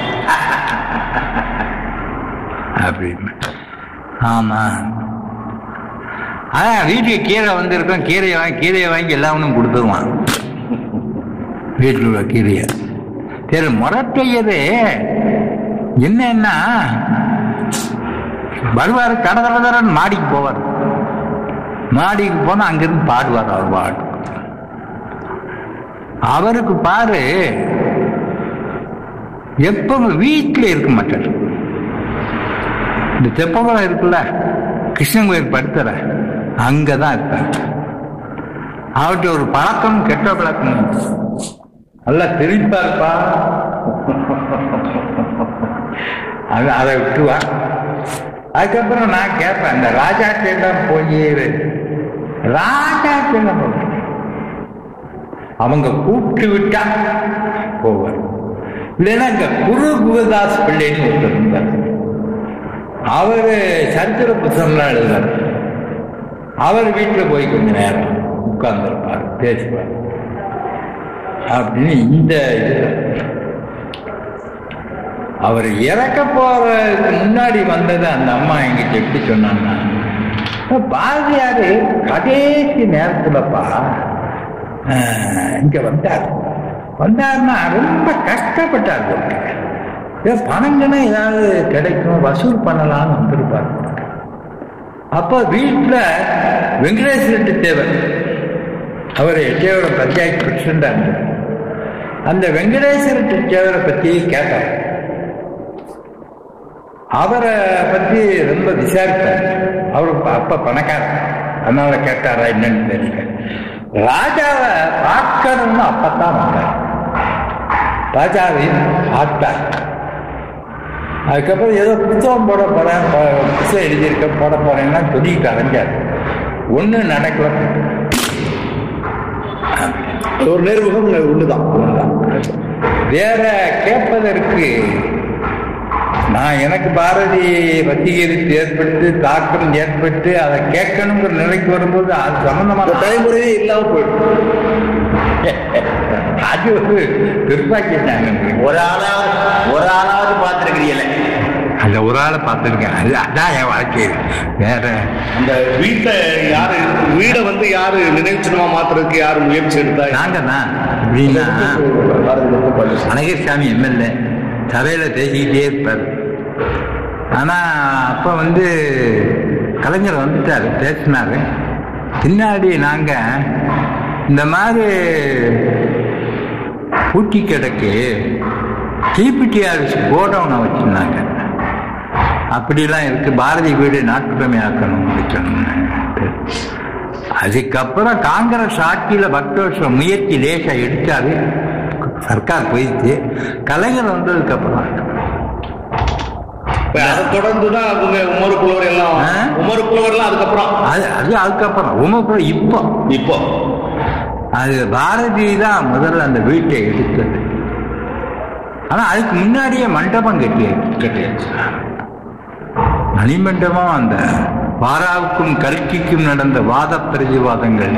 அப்படின்னு ஆமா அதான் வீட்டுக்கு கீரை வந்திருக்கோம் கீரையை வாங்கி கீரையை வாங்கி எல்லா ஒன்றும் கொடுத்துருவான் வீட்டில் உள்ள கீரையை சரி முரட்டையது என்னன்னா வருவார் கடற்கடன்னு மாடிக்கு போவார் மாடிக்கு போனா அங்கிருந்து பாடுவார் அவர் பாடு அவருக்கு பாரு எப்பவும் வீட்டில் இருக்க மாட்டார் இந்த தெப்பகுளம் இருக்குல்ல கிருஷ்ணன் கோயில் படுத்துற அங்கதான் இருப்பார் அவர்கிட்ட ஒரு பழக்கம் கெட்ட பழக்கம் நல்லா சிரிப்பார்ப்பா அது அதை விட்டுவா அதுக்கப்புறம் நான் கேட்பேன் இந்த ராஜா எல்லாம் போய் ராஜா எல்லாம் போய் அவங்க கூப்பிட்டு விட்டா போவார் இல்லைன்னா இங்க குரு குருதாஸ் பிள்ளைன்னு ஒருத்தர் இருந்தார் அவரு சரித்திர புத்தகம்லாம் எழுதுறாரு அவர் வீட்டில் போய் கொஞ்ச நேரம் உட்கார்ந்துருப்பார் பேசுவார் அப்படின்னு இந்த இதுல அவர் இறக்க போறதுக்கு முன்னாடி வந்தது அந்த அம்மா எங்கிட்ட எப்படி சொன்னாங்கன்னா பாரதியாரு கடைசி நேரத்துலப்பா ஆஹ், இங்க வந்தார் வந்தாருன்னா ரொம்ப கஷ்டப்பட்டார் போல. ஏதோ பணங்கன்னா ஏதாவது கிடைக்கும் வசூல் பண்ணலாம்னு வந்திருப்பார் அப்ப வீட்டுல வெங்கடேஷ் ரெட்டி தேவர் அவர் எட்டையோட பஞ்சாயத்து பிரசிடண்டா இருந்தார் அந்த வெங்கடேஸ்வர தேவரை பத்தி கேட்டார் அவரை பத்தி ரொம்ப விசாரித்தார் அவரு அப்ப பணக்காரர் அதனால கேட்டாரா என்னன்னு தெரியல ராஜாவை பார்க்கணும்னு அப்பத்தான் வந்தார் ராஜாவை பார்த்தார் அதுக்கப்புறம் ஏதோ புத்தகம் போட போறேன் ப- புத்தகம் எழுதியிருக்க போட போறேன்னா சொல்லிட்டு அலைஞ்சார் ஒன்றும் நடக்கல ஒரு நேர்முகம் ஒண்ணுதான் வேற கேட்பதற்கு நான் எனக்கு பாரதி வசீகரித்து ஏற்பட்டு தாக்கம் ஏற்பட்டு அதை கேட்கணுங்கிற நிலைக்கு வரும்போது அது அந்த சம்பந்தமான தலைமுறையே இல்லாம போயிடும் அது ஒரு துர்பாக்கியம் தாங்க ஒரு ஆளாவது ஒரு ஆளாவது பார்த்துருக்கிறீங்களே அந்த ஒரு ஆளை பார்த்துருக்கேன் அது அதான் என் வாழ்க்கை வேற அந்த வீட்டை யாரு வீடை வந்து யாரு நினைவு சின்னமா மாத்துறதுக்கு யாரு முயற்சி எடுத்தா நாங்க தான் எப்படின்னா பாரதி மட்டும் பண்ணு. அழகர் சாமி எம்எல்ஏ சபையில பேசிக்கிட்டே இருப்பார் ஆனா அப்ப வந்து கலைஞர் வந்துட்டாரு பேசினாரு பின்னாடி நாங்க இந்த மாதிரி பூட்டி கிடக்கு டிபிடி ஆஃபீஸ் கோடவுனை வச்சிருந்தாங்க அப்படிலாம் இருக்கு பாரதி வீடு நாட்டுப்பமை ஆக்கணும் வைக்கணும்னு அதுக்கப்புறம் காங்கிரஸ் ஆட்சியில பத்து வருஷம் முயற்சி லேசா எடுத்தாரு சர்க்கார் போயிடுச்சு கலைஞர் வந்ததுக்கு அப்புறம் இப்ப அதை தொடர்ந்துதான் அவங்க உமர் புலவர் எல்லாம் ஆ? உமர் புலவர் எல்லாம் அதுக்கப்புறம் அது அது அதுக்கப்புறம் உமப்புறம் இப்போ இப்போ அது பாரதி தான் முதல்ல அந்த வீட்டை எடுத்தது ஆனா அதுக்கு முன்னாடியே மண்டபம் கட்டியாச்சு கட்டியாச்சு மணிமண்டபம் அந்த பாராவுக்கும் கல்கிக்கும் நடந்த வாத பிரதிவாதங்கள்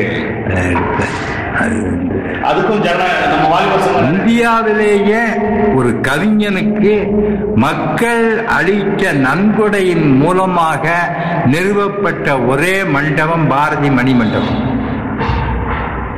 அது வந்து அதுக்கும் ஜன நம்ம வாலிபர் இந்தியாவிலேயே ஒரு கவிஞனுக்கு மக்கள் அளித்த நன்கொடையின் மூலமாக நிறுவப்பட்ட ஒரே மண்டபம் பாரதி மணி மண்டபம்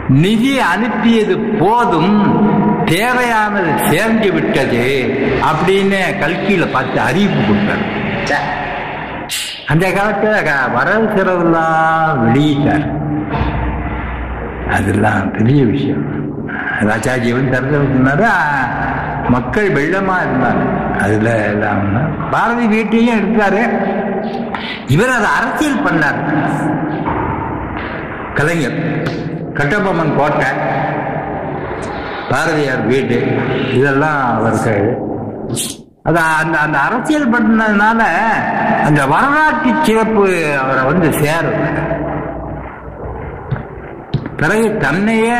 நிதி அனுப்பியது போதும் தேவையானது சேர்ந்து விட்டது அப்படின்னு கல்கியில பார்த்து அறிவிப்பு கொடுத்தார் ச்சே. அந்த காலத்துல க- வரவு செலவுலாம் வெளியிட்டார் அதெல்லாம் பெரிய விஷயம் ராஜாஜி வந்து திறந்து மக்கள் வெள்ளமா இருந்தாங்க அதுல எல்லாம் பாரதி வீட்டையும் எடுத்தாரு இவர் அதை அரசியல் பண்ணார் கலைஞர் கட்டபொம்மன் கோட்டை பாரதியார் வீடு இதெல்லாம் அவருக்கு அது அந்த அந்த அரசியல் பண்ணதுனால அந்த வரலாற்று சிறப்பு அவரை வந்து சேரும் பிறகு தன்னையே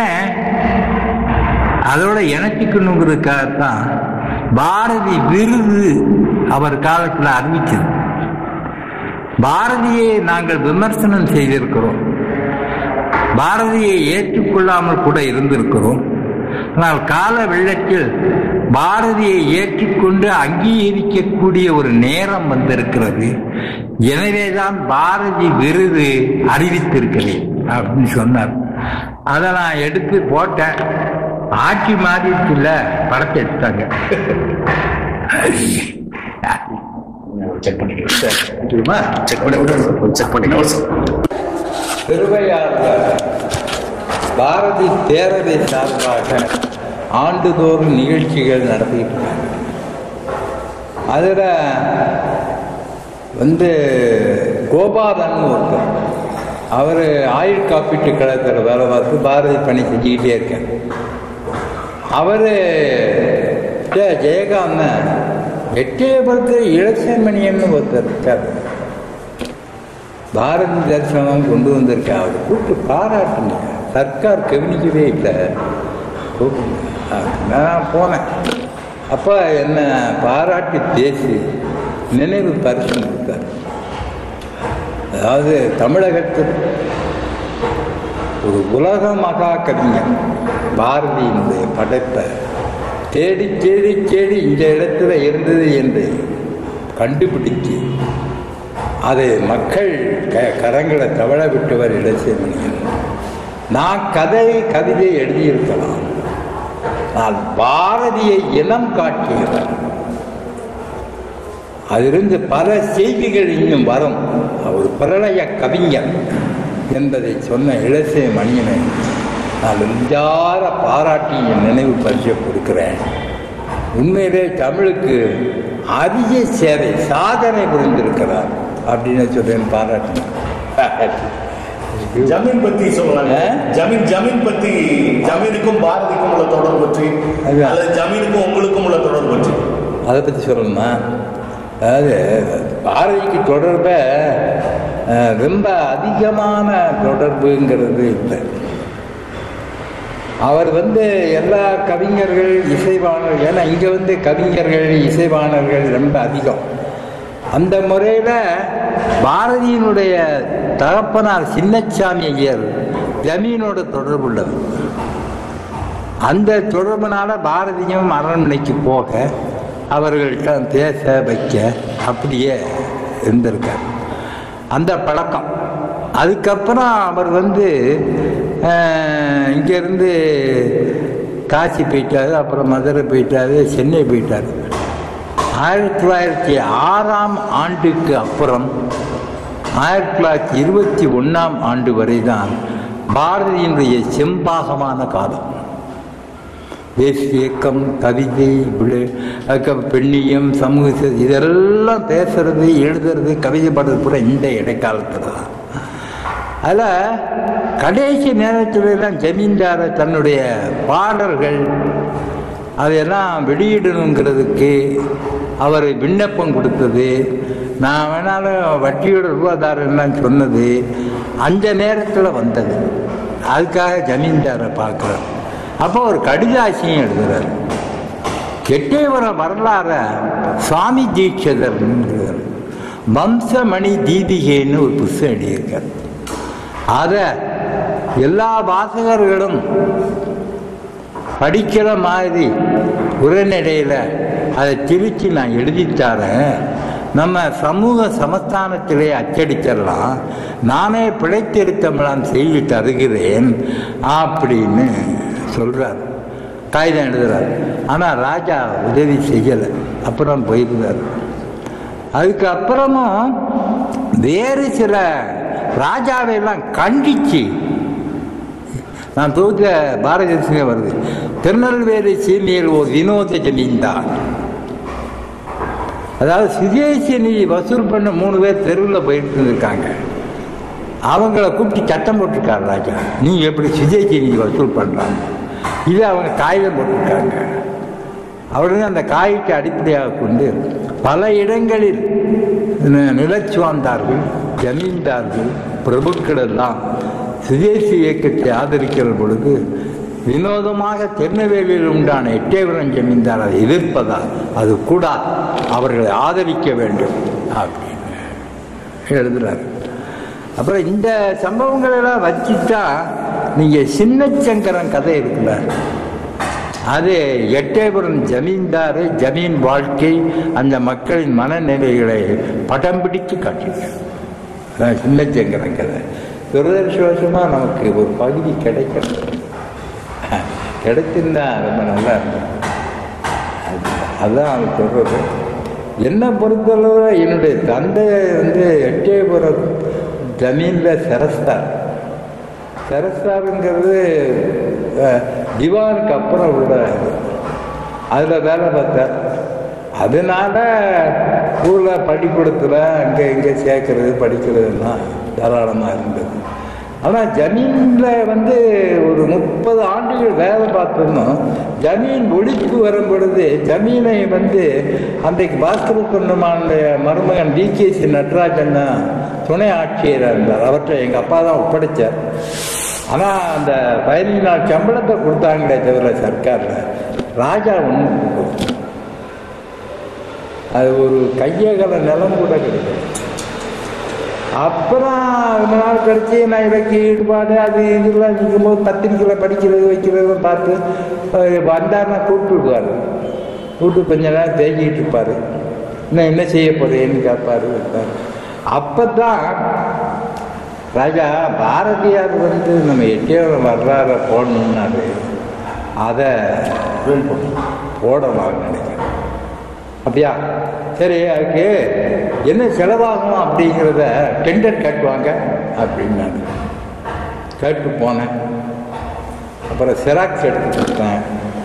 அதோட இணைச்சிக்கணுங்கிறதுக்காகத்தான் பாரதி விருது அவர் காலத்தில் அறிவிச்சது பாரதியை நாங்கள் விமர்சனம் செய்திருக்கிறோம் பாரதியை ஏற்றுக்கொள்ளாமல் கூட இருந்திருக்கிறோம் ஆனால் கால வெள்ளத்தில் பாரதியை ஏற்றுக்கொண்டு அங்கீகரிக்கக்கூடிய ஒரு நேரம் வந்திருக்கிறது எனவேதான் பாரதி விருது அறிவித்திருக்கிறேன் அப்படின்னு சொன்னார் அதை நான் எடுத்து போட்டேன் ஆட்சி மாறிடுச்சுல படத்தை எடுத்தாங்க செக் பண்ணிக்கலாம் செக் பண்ணி செக் பண்ணிக்கலாம் சார் திருவையாறுல பாரதி பேரவை சார்பாக ஆண்டுதோறும் நிகழ்ச்சிகள் நடத்திட்டு இருக்காங்க அதில் வந்து கோபாலன் ஒருத்தர் அவர் ஆயுள் காப்பீட்டு கழகத்தில் வேலை பார்த்து பாரதி பணி செஞ்சுக்கிட்டே இருக்கார் அவர் ஜெயகாந்தன் எட்டயபுரத்து இளசமணியன்னு ஒருத்தர் இருக்கார் பாரதி தரிசனம் கொண்டு வந்திருக்கேன் அவர் கூப்பிட்டு பாராட்டுங்க சர்க்கார் கவனிக்கவே இல்லை கூப்பிடுங்க நான் போனேன் அப்போ என்ன பாராட்டி பேசி நினைவு பரிசு கொடுத்தார் அதாவது தமிழகத்தில் ஒரு உலக மகா கவிஞர் பாரதியினுடைய படைப்பை தேடி தேடி தேடி இந்த இடத்துல இருந்தது என்று கண்டுபிடிச்சு அதை மக்கள் க கரங்களை தவழ விட்டவர் இளசேமணியன் நான் கதை கவிதை எழுதியிருக்கலாம் நான் பாரதியை இனம் காட்டுகிறேன் அதிலிருந்து பல செய்திகள் இன்னும் வரும் அவர் பிரளய கவிஞர் என்பதை சொன்ன இளசே மணியனை நான் நெஞ்சார பாராட்டி என் நினைவு பரிசை கொடுக்கிறேன் உண்மையிலே தமிழுக்கு அரிய சேவை சாதனை புரிந்திருக்கிறார் அப்படின்னு சொல்றேன் பாராட்டினேன் ஜமீன் பத்தி சொல்லலாம் ஆ? ஜமீன் ஜமீன் பத்தி ஜமீனுக்கும் பாரதிக்கும் உள்ள தொடர்பு பற்றி அதுதான். அல்லது ஜமீனுக்கும் உங்களுக்கும் உள்ள தொடர்பு பற்றி அதை பற்றி சொல்லணுமா அதாவது பாரதிக்கு தொடர்பை அஹ், ரொம்ப அதிகமான தொடர்புங்கிறது இல்லை அவர் வந்து எல்லா கவிஞர்கள் இசைவாணர்கள் ஏன்னா இங்கே வந்து கவிஞர்கள் இசைவாணர்கள் ரொம்ப அதிகம் அந்த முறையில் பாரதியினுடைய தகப்பனார் சின்னச்சாமி ஐயர் ஜமீனோட தொடர்புள்ளவர் அந்த தொடர்புனால பாரதியும் அரண்மனைக்கு போக அவர்கள்ட்ட பேச வைக்க அப்படியே இருந்திருக்கார் அந்த பழக்கம் அதுக்கப்புறம் அவர் வந்து அஹ், இங்கேருந்து காசி போயிட்டாரு அப்புறம் மதுரை போயிட்டாரு சென்னை போயிட்டாரு ஆயிரத்தி தொள்ளாயிரத்தி ஆறாம் ஆண்டுக்கு அப்புறம் ஆயிரத்தி தொள்ளாயிரத்தி இருபத்தி ஒன்றாம் ஆண்டு வரை தான் பாரதியினுடைய செம்பாகமான காலம் தேசிய இயக்கம் கவிதை இப்படி அதுக்கப்புறம் பெண்ணியம் சமூக சேவை இதெல்லாம் பேசுறது எழுதுறது கவிதை பாடுறது பூரா இந்த இடைக்காலத்தில் தான் அதில் கடைசி நேரத்துல எல்லாம் ஜமீன்தார தன்னுடைய பாடல்கள் அதையெல்லாம் வெளியிடணுங்கிறதுக்கு அவர் விண்ணப்பம் கொடுத்தது நான் வேணாலும் வட்டியோட ரூபாதாரம்லாம் சொன்னது அந்த நேரத்தில் வந்தது அதுக்காக ஜமீன்தாரை பார்க்குறார் அப்போ ஒரு கடிதாசியும் எழுதுறாரு எட்டயபுர வரலாற சுவாமி தீட்சிதர் வம்சமணி தீபிகைன்னு ஒரு புஸ்தகம் எழுதியிருக்கார் அதை எல்லா வாசகர்களும் படிக்கிற மாதிரி உரைநடையில் அதை திரிச்சு நான் எழுதித்தாரேன் நம்ம சமூக சமஸ்தானத்திலே அச்சடிச்சிடலாம் நானே பிழைத்திருத்தமெல்லாம் செய்து தருகிறேன் அப்படின்னு சொல்றார் காகிதம் எழுதுறார் ஆனால் ராஜா உதவி செய்யலை அப்புறம் போயிருந்தார் அதுக்கப்புறமும் வேறு சில ராஜாவை எல்லாம் கண்டிச்சு நான் தொகுத்த பாரதிய தேசமே வருது திருநெல்வேலி சீனியர் ஒரு வினோத ஜமீன்தார் அதாவது சுதேசிய நிதி வசூல் பண்ண மூணு பேர் தெருவில் போயிட்டு இருந்திருக்காங்க அவங்கள கூப்பிட்டு சட்டம் போட்டிருக்காரு ராஜா நீ எப்படி சுதேசிய நிதி வசூல் பண்ணுறாங்க இது அவங்க காகிதம் போட்டிருக்காங்க அவர்கள் அந்த காய்க்கு அடிப்படையாக கொண்டு பல இடங்களில் நி- நிலச்சுவாந்தார்கள் ஜமீன்தார்கள் பிரபுக்கள் எல்லாம் சுதேசி இயக்கத்தை ஆதரிக்கிற பொழுது வினோதமாக திருநெல்வேலியில் உண்டான எட்டயபுரம் ஜமீன்தார் அதை எதிர்ப்பதால் அது கூடாது அவர்களை ஆதரிக்க வேண்டும் அப்படின்னு எழுதுறாரு அப்புறம் இந்த சம்பவங்கள் எல்லாம் வச்சுட்டா நீங்க சின்னச்சங்கரன் கதை இருக்குல்ல அது எட்டயபுரம் ஜமீன்தாரு ஜமீன் வாழ்க்கை அந்த மக்களின் மனநிலைகளை படம் பிடிச்சு காட்டியிருக்காரு அதான் சின்னச்சங்கரன் கதை துரதிருஷ்டவசமா நமக்கு ஒரு பகுதி கிடைக்கணும் கிடைச்சிருந்தா ரொம்ப நல்லா இருக்கும் அது- அதான் அவன் சொல்றது என்னை பொறுத்தளவு என்னுடைய தந்தை வந்து எட்டயபுரம் ஜமீன்ல சிரஸ்தார் சிரஸ்தாருங்கிறது அஹ், திவானுக்கு அப்புறம் உள்ள அதில் வேலை பார்த்தார் அதனால ஊரில் பள்ளிக்கூடத்தில் அங்கே இங்கே சேர்க்கறது படிக்கிறதுலாம் தாராளமாக இருந்தது ஆனால் ஜமீனில் வந்து ஒரு முப்பது ஆண்டுகள் வேலை பார்த்தோம்னா ஜமீன் ஒழிப்பு வரும் பொழுது ஜமீனை வந்து அன்றைக்கு பாஸ்கர தொண்டமானுடைய மருமகன் டி கே சி நடராஜன் தான் துணை ஆட்சியராக இருந்தார் அவற்றை எங்கள் அப்பா தான் ஒப்படைச்சார் ஆனால் அந்த பதினஞ்சு நாள் சம்பளத்தை கொடுத்தாங்களே தவிர சர்க்காரில் ராஜா ஒன்று அது ஒரு கையகல நிலம் கூட கிடையாது அப்புறம் ரொம்ப நாள் கழிச்சு நான் இலக்கிய ஈடுபாடு அது இதெல்லாம் இருக்கும்போது பத்திரிக்கையில் படிக்கிறது வைக்கிறது பார்த்து அஹ் வந்தாருன்னா கூப்பிட்டு விடுவார் கூப்பிட்டு கொஞ்ச நேரம் தேங்கிட்டு இருப்பார் இன்னும் என்ன செய்ய போறேன்னு கேட்பாரு வைப்பார் அப்போ தான் ராஜா பாரதியார் வந்து நம்ம எட்டியாவில் வர்றார போடணுன்னாரு அதை போடலாம்னு நினைக்கிறேன் அப்படியா சரி அதுக்கு என்ன செலவாகும் அப்படிங்கிறத டெண்டர் கட்டுவாங்க அப்படின்னாங்க கேட்டு போனேன் அப்புறம் செராக்ஸ் எடுத்து கொடுத்தேன்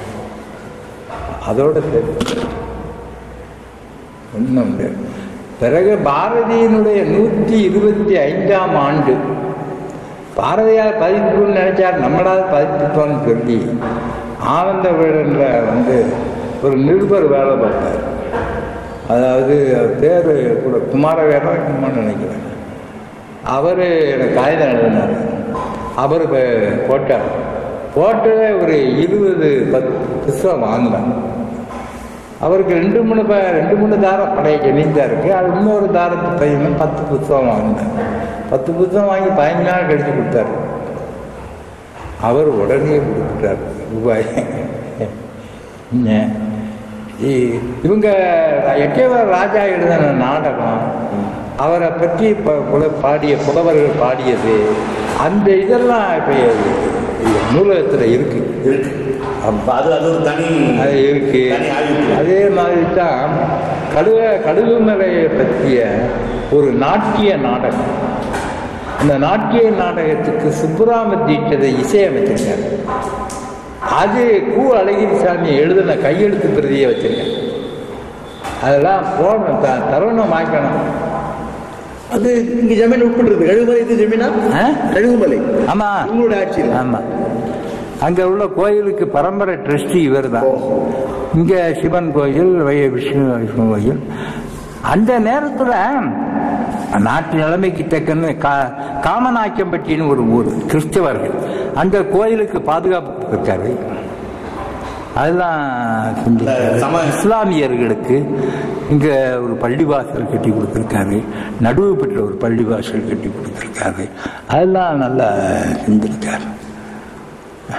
அதோட சேர்த்து ஒன்றும் உண்டு பிறகு பாரதியினுடைய நூற்றி இருபத்தி ஐந்தாம் ஆண்டு பாரதியார் பதிப்புன்னு நினைச்சார் நம்மளாவது பதிப்பிப்போம்னு சொல்லி ஆனந்த வீடன்ல வந்து ஒரு நிருபர் வேலை பார்த்தார் அதாவது அவர் பேர் கூட குமாரவேரா இருக்குமான்னு நினைக்கிறேன் அவர் எனக்கு காகிதம் எழுதினார் அவர் ப- போட்டார் போட்டதே ஒரு இருபது பத்து புஸ்தகம் வாங்கினார் அவருக்கு ரெண்டு மூணு ப ரெண்டு மூணு தாரம் பழைய ஜமீன்தான் இருக்கு அது இன்னொரு தாரத்து பையனும் பத்து புத்தகம் வாங்கினார் பத்து புத்தகம் வாங்கி பதினஞ்சு நாள் கழிச்சு கொடுத்தாரு அவர் உடனே கொடுத்துட்டார் ரூபாய் என்ன? இ- இவங்க எட்டயவர் ராஜா எழுதின நாடகம் அவரை பற்றி ப- புல- பாடிய புலவர்கள் பாடியது அந்த இதெல்லாம் இப்போ நூலகத்தில் இருக்கு அப்ப அது அது ஒரு தனி அது இருக்கு தனி ஆய்வு அதே மாதிரி தான் கடுவ கடுகுமலையை பற்றிய ஒரு நாட்டிய நாடகம் அந்த நாட்டிய நாடகத்துக்கு சுப்புராம தீட்சதை இசையமைச்சிருக்காரு அது கு அழகிரிசாமி எழுதின கையெழுத்து பிரதியை வச்சிருக்கேன் அதெல்லாம் போடணும் த தருணம் வாய்க்கணும் அது இங்க ஜமீன் உட்பட்டு கழுகுமலை இது ஜமீனா ஆ? கழுகுமலை ஆமா உங்களோட ஆட்சியில் ஆமா அங்க உள்ள கோயிலுக்கு பரம்பரை ட்ரஸ்டி இவர் தான் இங்க சிவன் கோயில் வை- விஷ்ணு விஷ்ணு கோயில் அந்த நேரத்துல நாட்டு நிலைமைக்கு தக்கன்னு கா காமநாயக்கம்பட்டின்னு ஒரு ஊர் கிறிஸ்தவர்கள் அந்த கோயிலுக்கு பாதுகாப்பு இருக்காரு அதெல்லாம் செஞ்சிருக்காரு. சம- இஸ்லாமியர்களுக்கு இங்க ஒரு பள்ளிவாசல் கட்டி கொடுத்துருக்காரு நடுவு பெற்ற ஒரு பள்ளிவாசல் கட்டி கொடுத்துருக்காரு அதெல்லாம் நல்லா செஞ்சிருக்காரு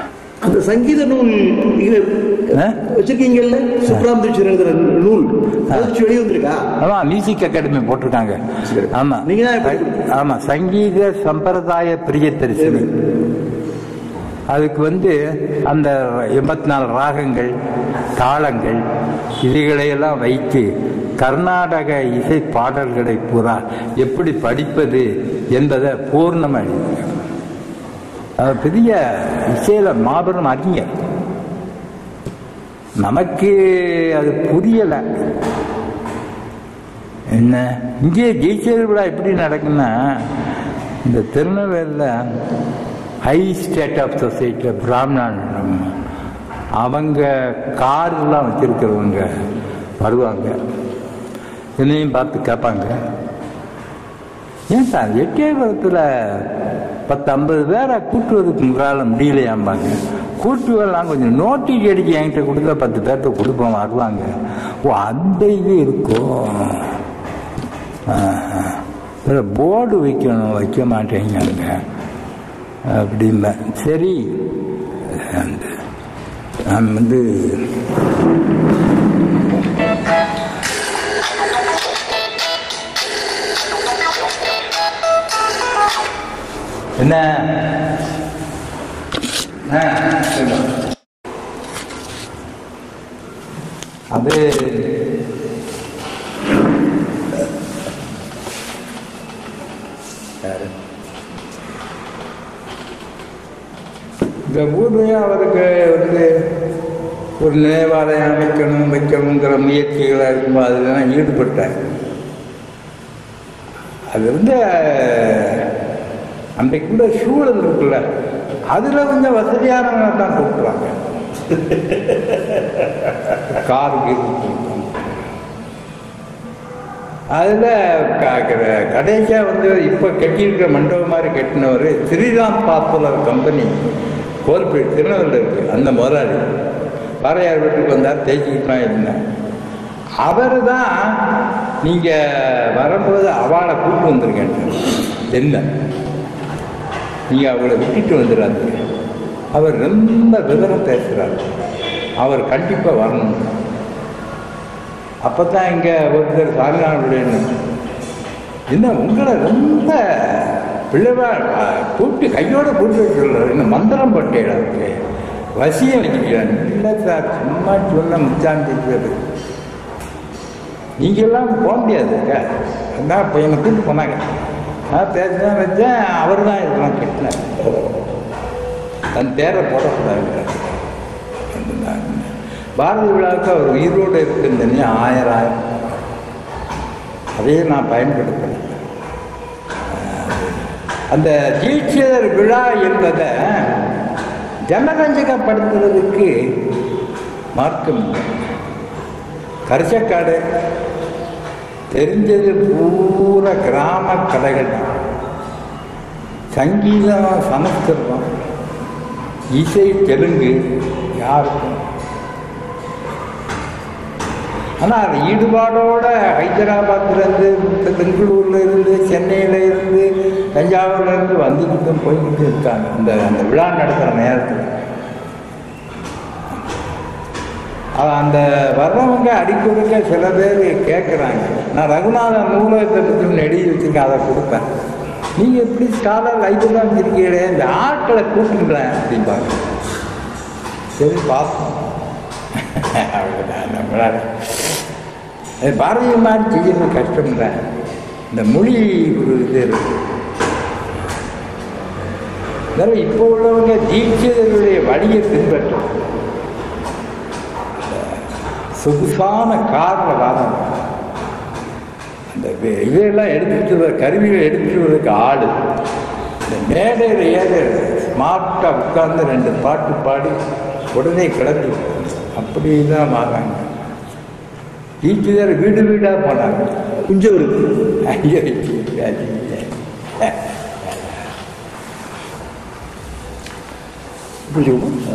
அந்த சங்கீத நூல் இங்க ஆ? வச்சிருக்கீங்கல்ல சுப்ராமதீஸ்வரங்கிற நூல் அது வெளியே வந்திருக்கா ஆமா மியூசிக் அகாடமி போட்டிருக்காங்க சரி. ஆமா நீங்க தான் எப்படி? ஆமா சங்கீத சம்பிரதாய பிரியத்தரிசனி அதுக்கு வந்து அந்த எண்பத்தி நாலு ராகங்கள் தாளங்கள் இதுகளையெல்லாம் வைத்து கர்நாடக இசை பாடல்களை பூரா எப்படி படிப்பது என்பதை பூர்ணமாக எழுதியிருக்காங்க. அவர் பெரிய இசையில மாபெரும் அறிஞர் நமக்கு அது புரியல என்ன இங்கே ஜெயிச்சல் விழா எப்படி நடக்குன்னா இந்த திருநெல்வேலியில் ஹை ஸ்டேட் ஆஃப் சொசைட்டியில் பிராமணன் அவங்க கார்லாம் வச்சிருக்கிறவங்க வருவாங்க என்னையும் பார்த்து கேட்பாங்க ஏன் சார் எட்டயபுரத்தில் பத்து ஐம்பது பேரை கூட்டுவதுக்கு உங்களால் முடியலையாம்பாங்க கூட்டு வரலாம் கொஞ்சம் நோட்டீஸ் அடிச்சு என்கிட்ட கொடுத்தா பத்து பேர்த்த கொடுப்போம் வருவாங்க ஓ அந்த இது இருக்கும் போர்டு வைக்கணும் வைக்க மாட்டேங்கிறாங்க அப்படிம்ப சரி அந்த நான் வந்து என்ன ஆ, சொல்லுங்க. அது யாரு? இந்த ஊர்லயும் அவருக்கு வந்து ஒரு நினைவாலயம் அமைக்கணும் வைக்கணுங்கிற முயற்சிகளாக இருக்கும்போது அதெல்லாம் ஈடுபட்டார் அது வந்து அன்றைக்குள்ள சூழல் இருக்குல்ல அதில் கொஞ்சம் வசதியானவங்க தான் கூப்பிடுறாங்க காருக்கு அதில் கடைசியாக வந்து இப்போ கட்டியிருக்கிற மண்டபம் மாதிரி கட்டினவர் ஸ்ரீராம் பாப்புலர் கம்பெனி கோல்பேட் திருநெல்வேலியில் இருக்கு அந்த முதலாளி பாறையார் வீட்டுக்கு வந்தார் தேய்ச்சிக்கிட்டு தான் இருந்தேன் அவர் தான் நீங்கள் வரும்போது அவளை கூப்பிட்டு வந்திருக்கேன் என்ன நீங்கள் அவளை விட்டுட்டு வந்துடாதீங்க அவர் ரொம்ப விவரம் பேசுகிறார் அவர் கண்டிப்பாக வரணும் அப்போ தான் இங்கே ஒருத்தர் சாமிநாடுடைய என்ன உங்களை ரொம்ப பிள்ளைவா கூப்பிட்டு கையோட கூப்பிட்டு சொல்கிறார் என்ன மந்திரம் பட்டேடா இருக்கு வசியம் வச்சுக்கிறான் இல்லை சார் சும்மா சொன்ன முச்சாந்திக்கிறது நீங்கள்லாம் போக முடியாதுங்க அதான் இப்போ என்னை கூப்பிட்டு போனாங்க நான் பேசுகிறேன் வச்சேன் அவர் தான் இதெல்லாம் கட்டினார் தன் பேரை போடக்கூடாது பாரதி விழாவுக்கு அவர் உயிரோடு இருக்குன்னு ஆயிரம் ஆயிரம் அதையும் நான் பயன்படுத்தினேன் அந்த தீட்சிதர் விழா என்பதை ஜனரஞ்சகப்படுத்துறதுக்கு மார்க்கம் இல்லை கரிசக்காடு தெரிஞ்சது பூரா கிராம கலைகள் தான் சங்கீதம் சமஸ்கிருதம் இசை தெலுங்கு யாருக்கும் ஆனால் அது ஈடுபாடோட ஹைதராபாத்லேருந்து பெங்களூர்ல இருந்து சென்னையில இருந்து தஞ்சாவூர்ல இருந்து வந்துக்கிட்டும் போய்கிட்டு இருக்காங்க அந்த அந்த விழா நடத்துகிற நேரத்தில் அவ- அந்த வர்றவங்க அடிக்கொடுக்க சில பேர் கேட்குறாங்க நான் ரகுநாதன் நூலகத்தை பற்றி ஒன்று எழுதி வச்சிருக்கேன் அதை கொடுப்பேன் நீங்கள் எப்படி ஸ்காலர் லைப்ரரிலாம் வச்சிருக்கீங்களே இந்த ஆட்களை கூப்பிடுறேன் அப்படிம்பாங்க சரி பார்ப்போம் அவ்வளோதான் நம்மளால அது பாரதிய மாதிரி செய்யறது கஷ்டம்தான் இந்த மொழி ஒரு இது இருக்கு அதனால இப்போ உள்ளவங்க தீட்சிதர்களுடைய வழியை பின்பற்றும் சொகுசான காரில் வராங்க அந்த வே- இதையெல்லாம் எடுத்துட்டு வர கருவிகளை எடுத்துட்டு வரதுக்கு ஆடு இந்த மேடையில் ஏற ஸ்மார்ட்டாக உட்கார்ந்து ரெண்டு பாட்டு பாடி உடனே கிளம்பி அப்படி தான் வராங்க ஈட்டுதர் வீடு வீடாக போனாங்க குஞ்சவருக்கு ஐயோ, ஐயோ. புரிஞ்சுக்கணும்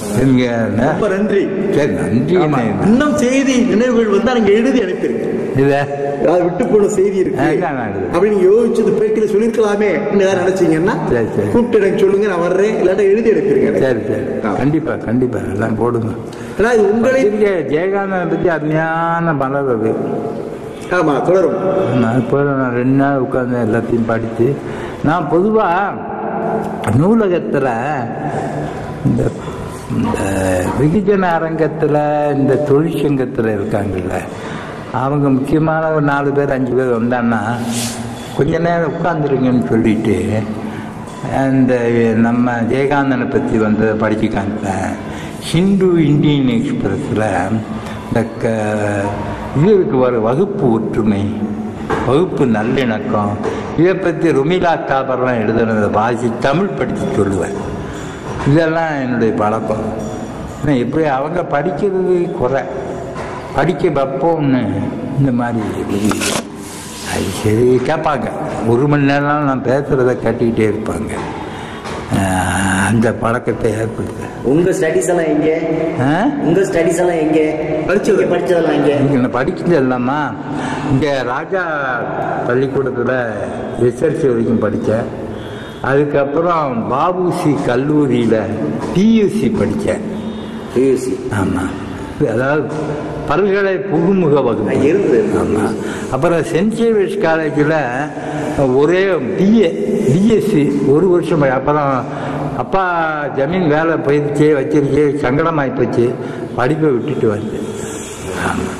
நீங்க என்ன? ரொம்ப நன்றி சரி நன்றி ஆமா. என்ன? இன்னும் செய்தி நினைவுகள் வந்தா நீங்க எழுதி அனுப்பிருங்க இத அதாவது விட்டு போன செய்தி இருக்கு அதான் நான் எழுதுறேன். அப்படி நீங்க யோசிச்சு இந்த பேட்டியில சொல்லிருக்கலாமே ஏதாவது நினைச்சீங்கன்னா சரி, சரி. கூப்பிட்டு எனக்கு சொல்லுங்க நான் வர்றேன் இல்லாட்டா எழுதி அனுப்பிருங்க எனக்கு. சரி சரி ஆ. கண்டிப்பா கண்டிப்பா எல்லாம் போடுங்க ஏன்னா இது உங்களை இங்க ஜெயகாந்தனை பத்தி அருமையான மலர் அது ஆமா தொடரும் நான் இப்போ நான் ரெண்டு நாள் உட்காந்து எல்லாத்தையும் படித்து நான் பொதுவாக நூலகத்தில் இந்த இந்த வெகுஜன அரங்கத்தில் இந்த தொழிற்சங்கத்தில் இருக்காங்கல்ல அவங்க முக்கியமான ஒரு நாலு பேர் அஞ்சு பேர் வந்தான்னா கொஞ்ச நேரம் உட்காந்துருங்கன்னு சொல்லிட்டு அந்த நம்ம ஜெயகாந்தனை பற்றி வந்து படிச்சு காமிப்பேன் ஹிந்து இந்தியன் எக்ஸ்பிரஸில் இந்த க இது இருக்கு வர வகுப்பு ஒற்றுமை வகுப்பு நல்லிணக்கம் இதை பற்றி ருமிலா தாபர்லாம் எழுதுனதை வாசி தமிழ் படித்து சொல்லுவேன் இதெல்லாம் என்னுடைய பழக்கம் ஏன்னா எப்படி அவங்க படிக்கிறது குறை படிக்க வைப்போம்னு இந்த மாதிரி எழுதி அது சரி கேட்பாங்க ஒரு மணி நேரம் நான் பேசுகிறத கேட்டுக்கிட்டே இருப்பாங்க ஆஹ் அந்த பழக்கத்தை ஏற்படுத்த உங்க ஸ்டடிஸ் எல்லாம் எங்க ஆ உங்க ஸ்டடிஸ் எல்லாம் எங்க படிச்சது. நீங்க படிச்சதெல்லாம் எங்க இங்கே நான் படிக்கிறது இல்லாமா இங்கே ராஜா பள்ளிக்கூடத்தில் எஸ்எல்சி வரைக்கும் படித்தேன் அதுக்கப்புறம் பாபுசி கல்லூரியில் பியூசி படித்தேன் பியூசி ஆமாம் அதாவது பல்கலை புகுமுக வகுப்பு இருந்தது ஆமாம் அப்புறம் சென்ட் சேவியர்ஸ் காலேஜில் ஒரே பிஏ பிஎஸ்சி ஒரு வருஷம் படி- அப்புறம் அப்பா ஜமீன் வேலை போயிடுச்சு வச்சிருச்சு சங்கடமாகி போச்சு படிப்பை விட்டுட்டு வந்தேன் ஆமாம்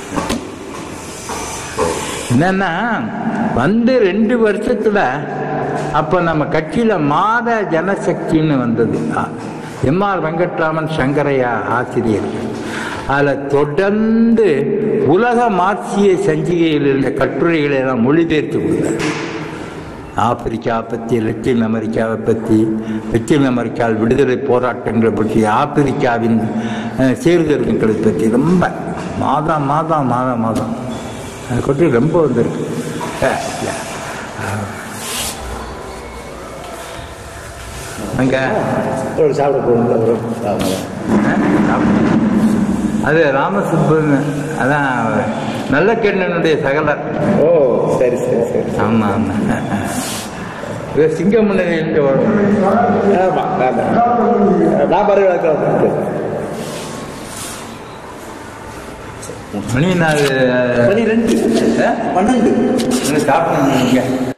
என்னன்னா வந்து ரெண்டு வருஷத்துல அப்ப நம்ம கட்சியில மாத ஜனசக்தின்னு வந்தது எம்ஆர் வெங்கட்ராமன் சங்கரையா ஆசிரியர் அதில் தொடர்ந்து உலக மார்க்சிய சஞ்சிகையில் இருந்த கட்டுரைகளை எல்லாம் மொழிபெயர்த்து கொடுத்தார் ஆப்பிரிக்கா பற்றி லத்தீன் அமெரிக்காவை பற்றி லத்தீன் அமெரிக்காவில் விடுதலை போராட்டங்களை பற்றி ஆப்பிரிக்காவின் அஹ், சீர்திருத்தங்களை பற்றி ரொம்ப மாதம் மாதம் மாதம் மாதம் அது கொட்டி ரொம்ப வந்திருக்கு அஹ், இல்ல. அஹ். அங்க ஒரு சாப்பிட போகணும் அஹ், அது ராமசுப்பன் அதான் நல்ல கண்ணனுடைய சகலர் ஓ சரி சரி சரி ஆமா ஆமா அஹ், அஹ். இது சிங்கமுனையிலிருந்து வரும் ஆமா ஆமா நான் பாரு விளக்கம் மணி நாலு பன்னிரெண்டு பன்னெண்டு சாப்பிடணும் நீங்க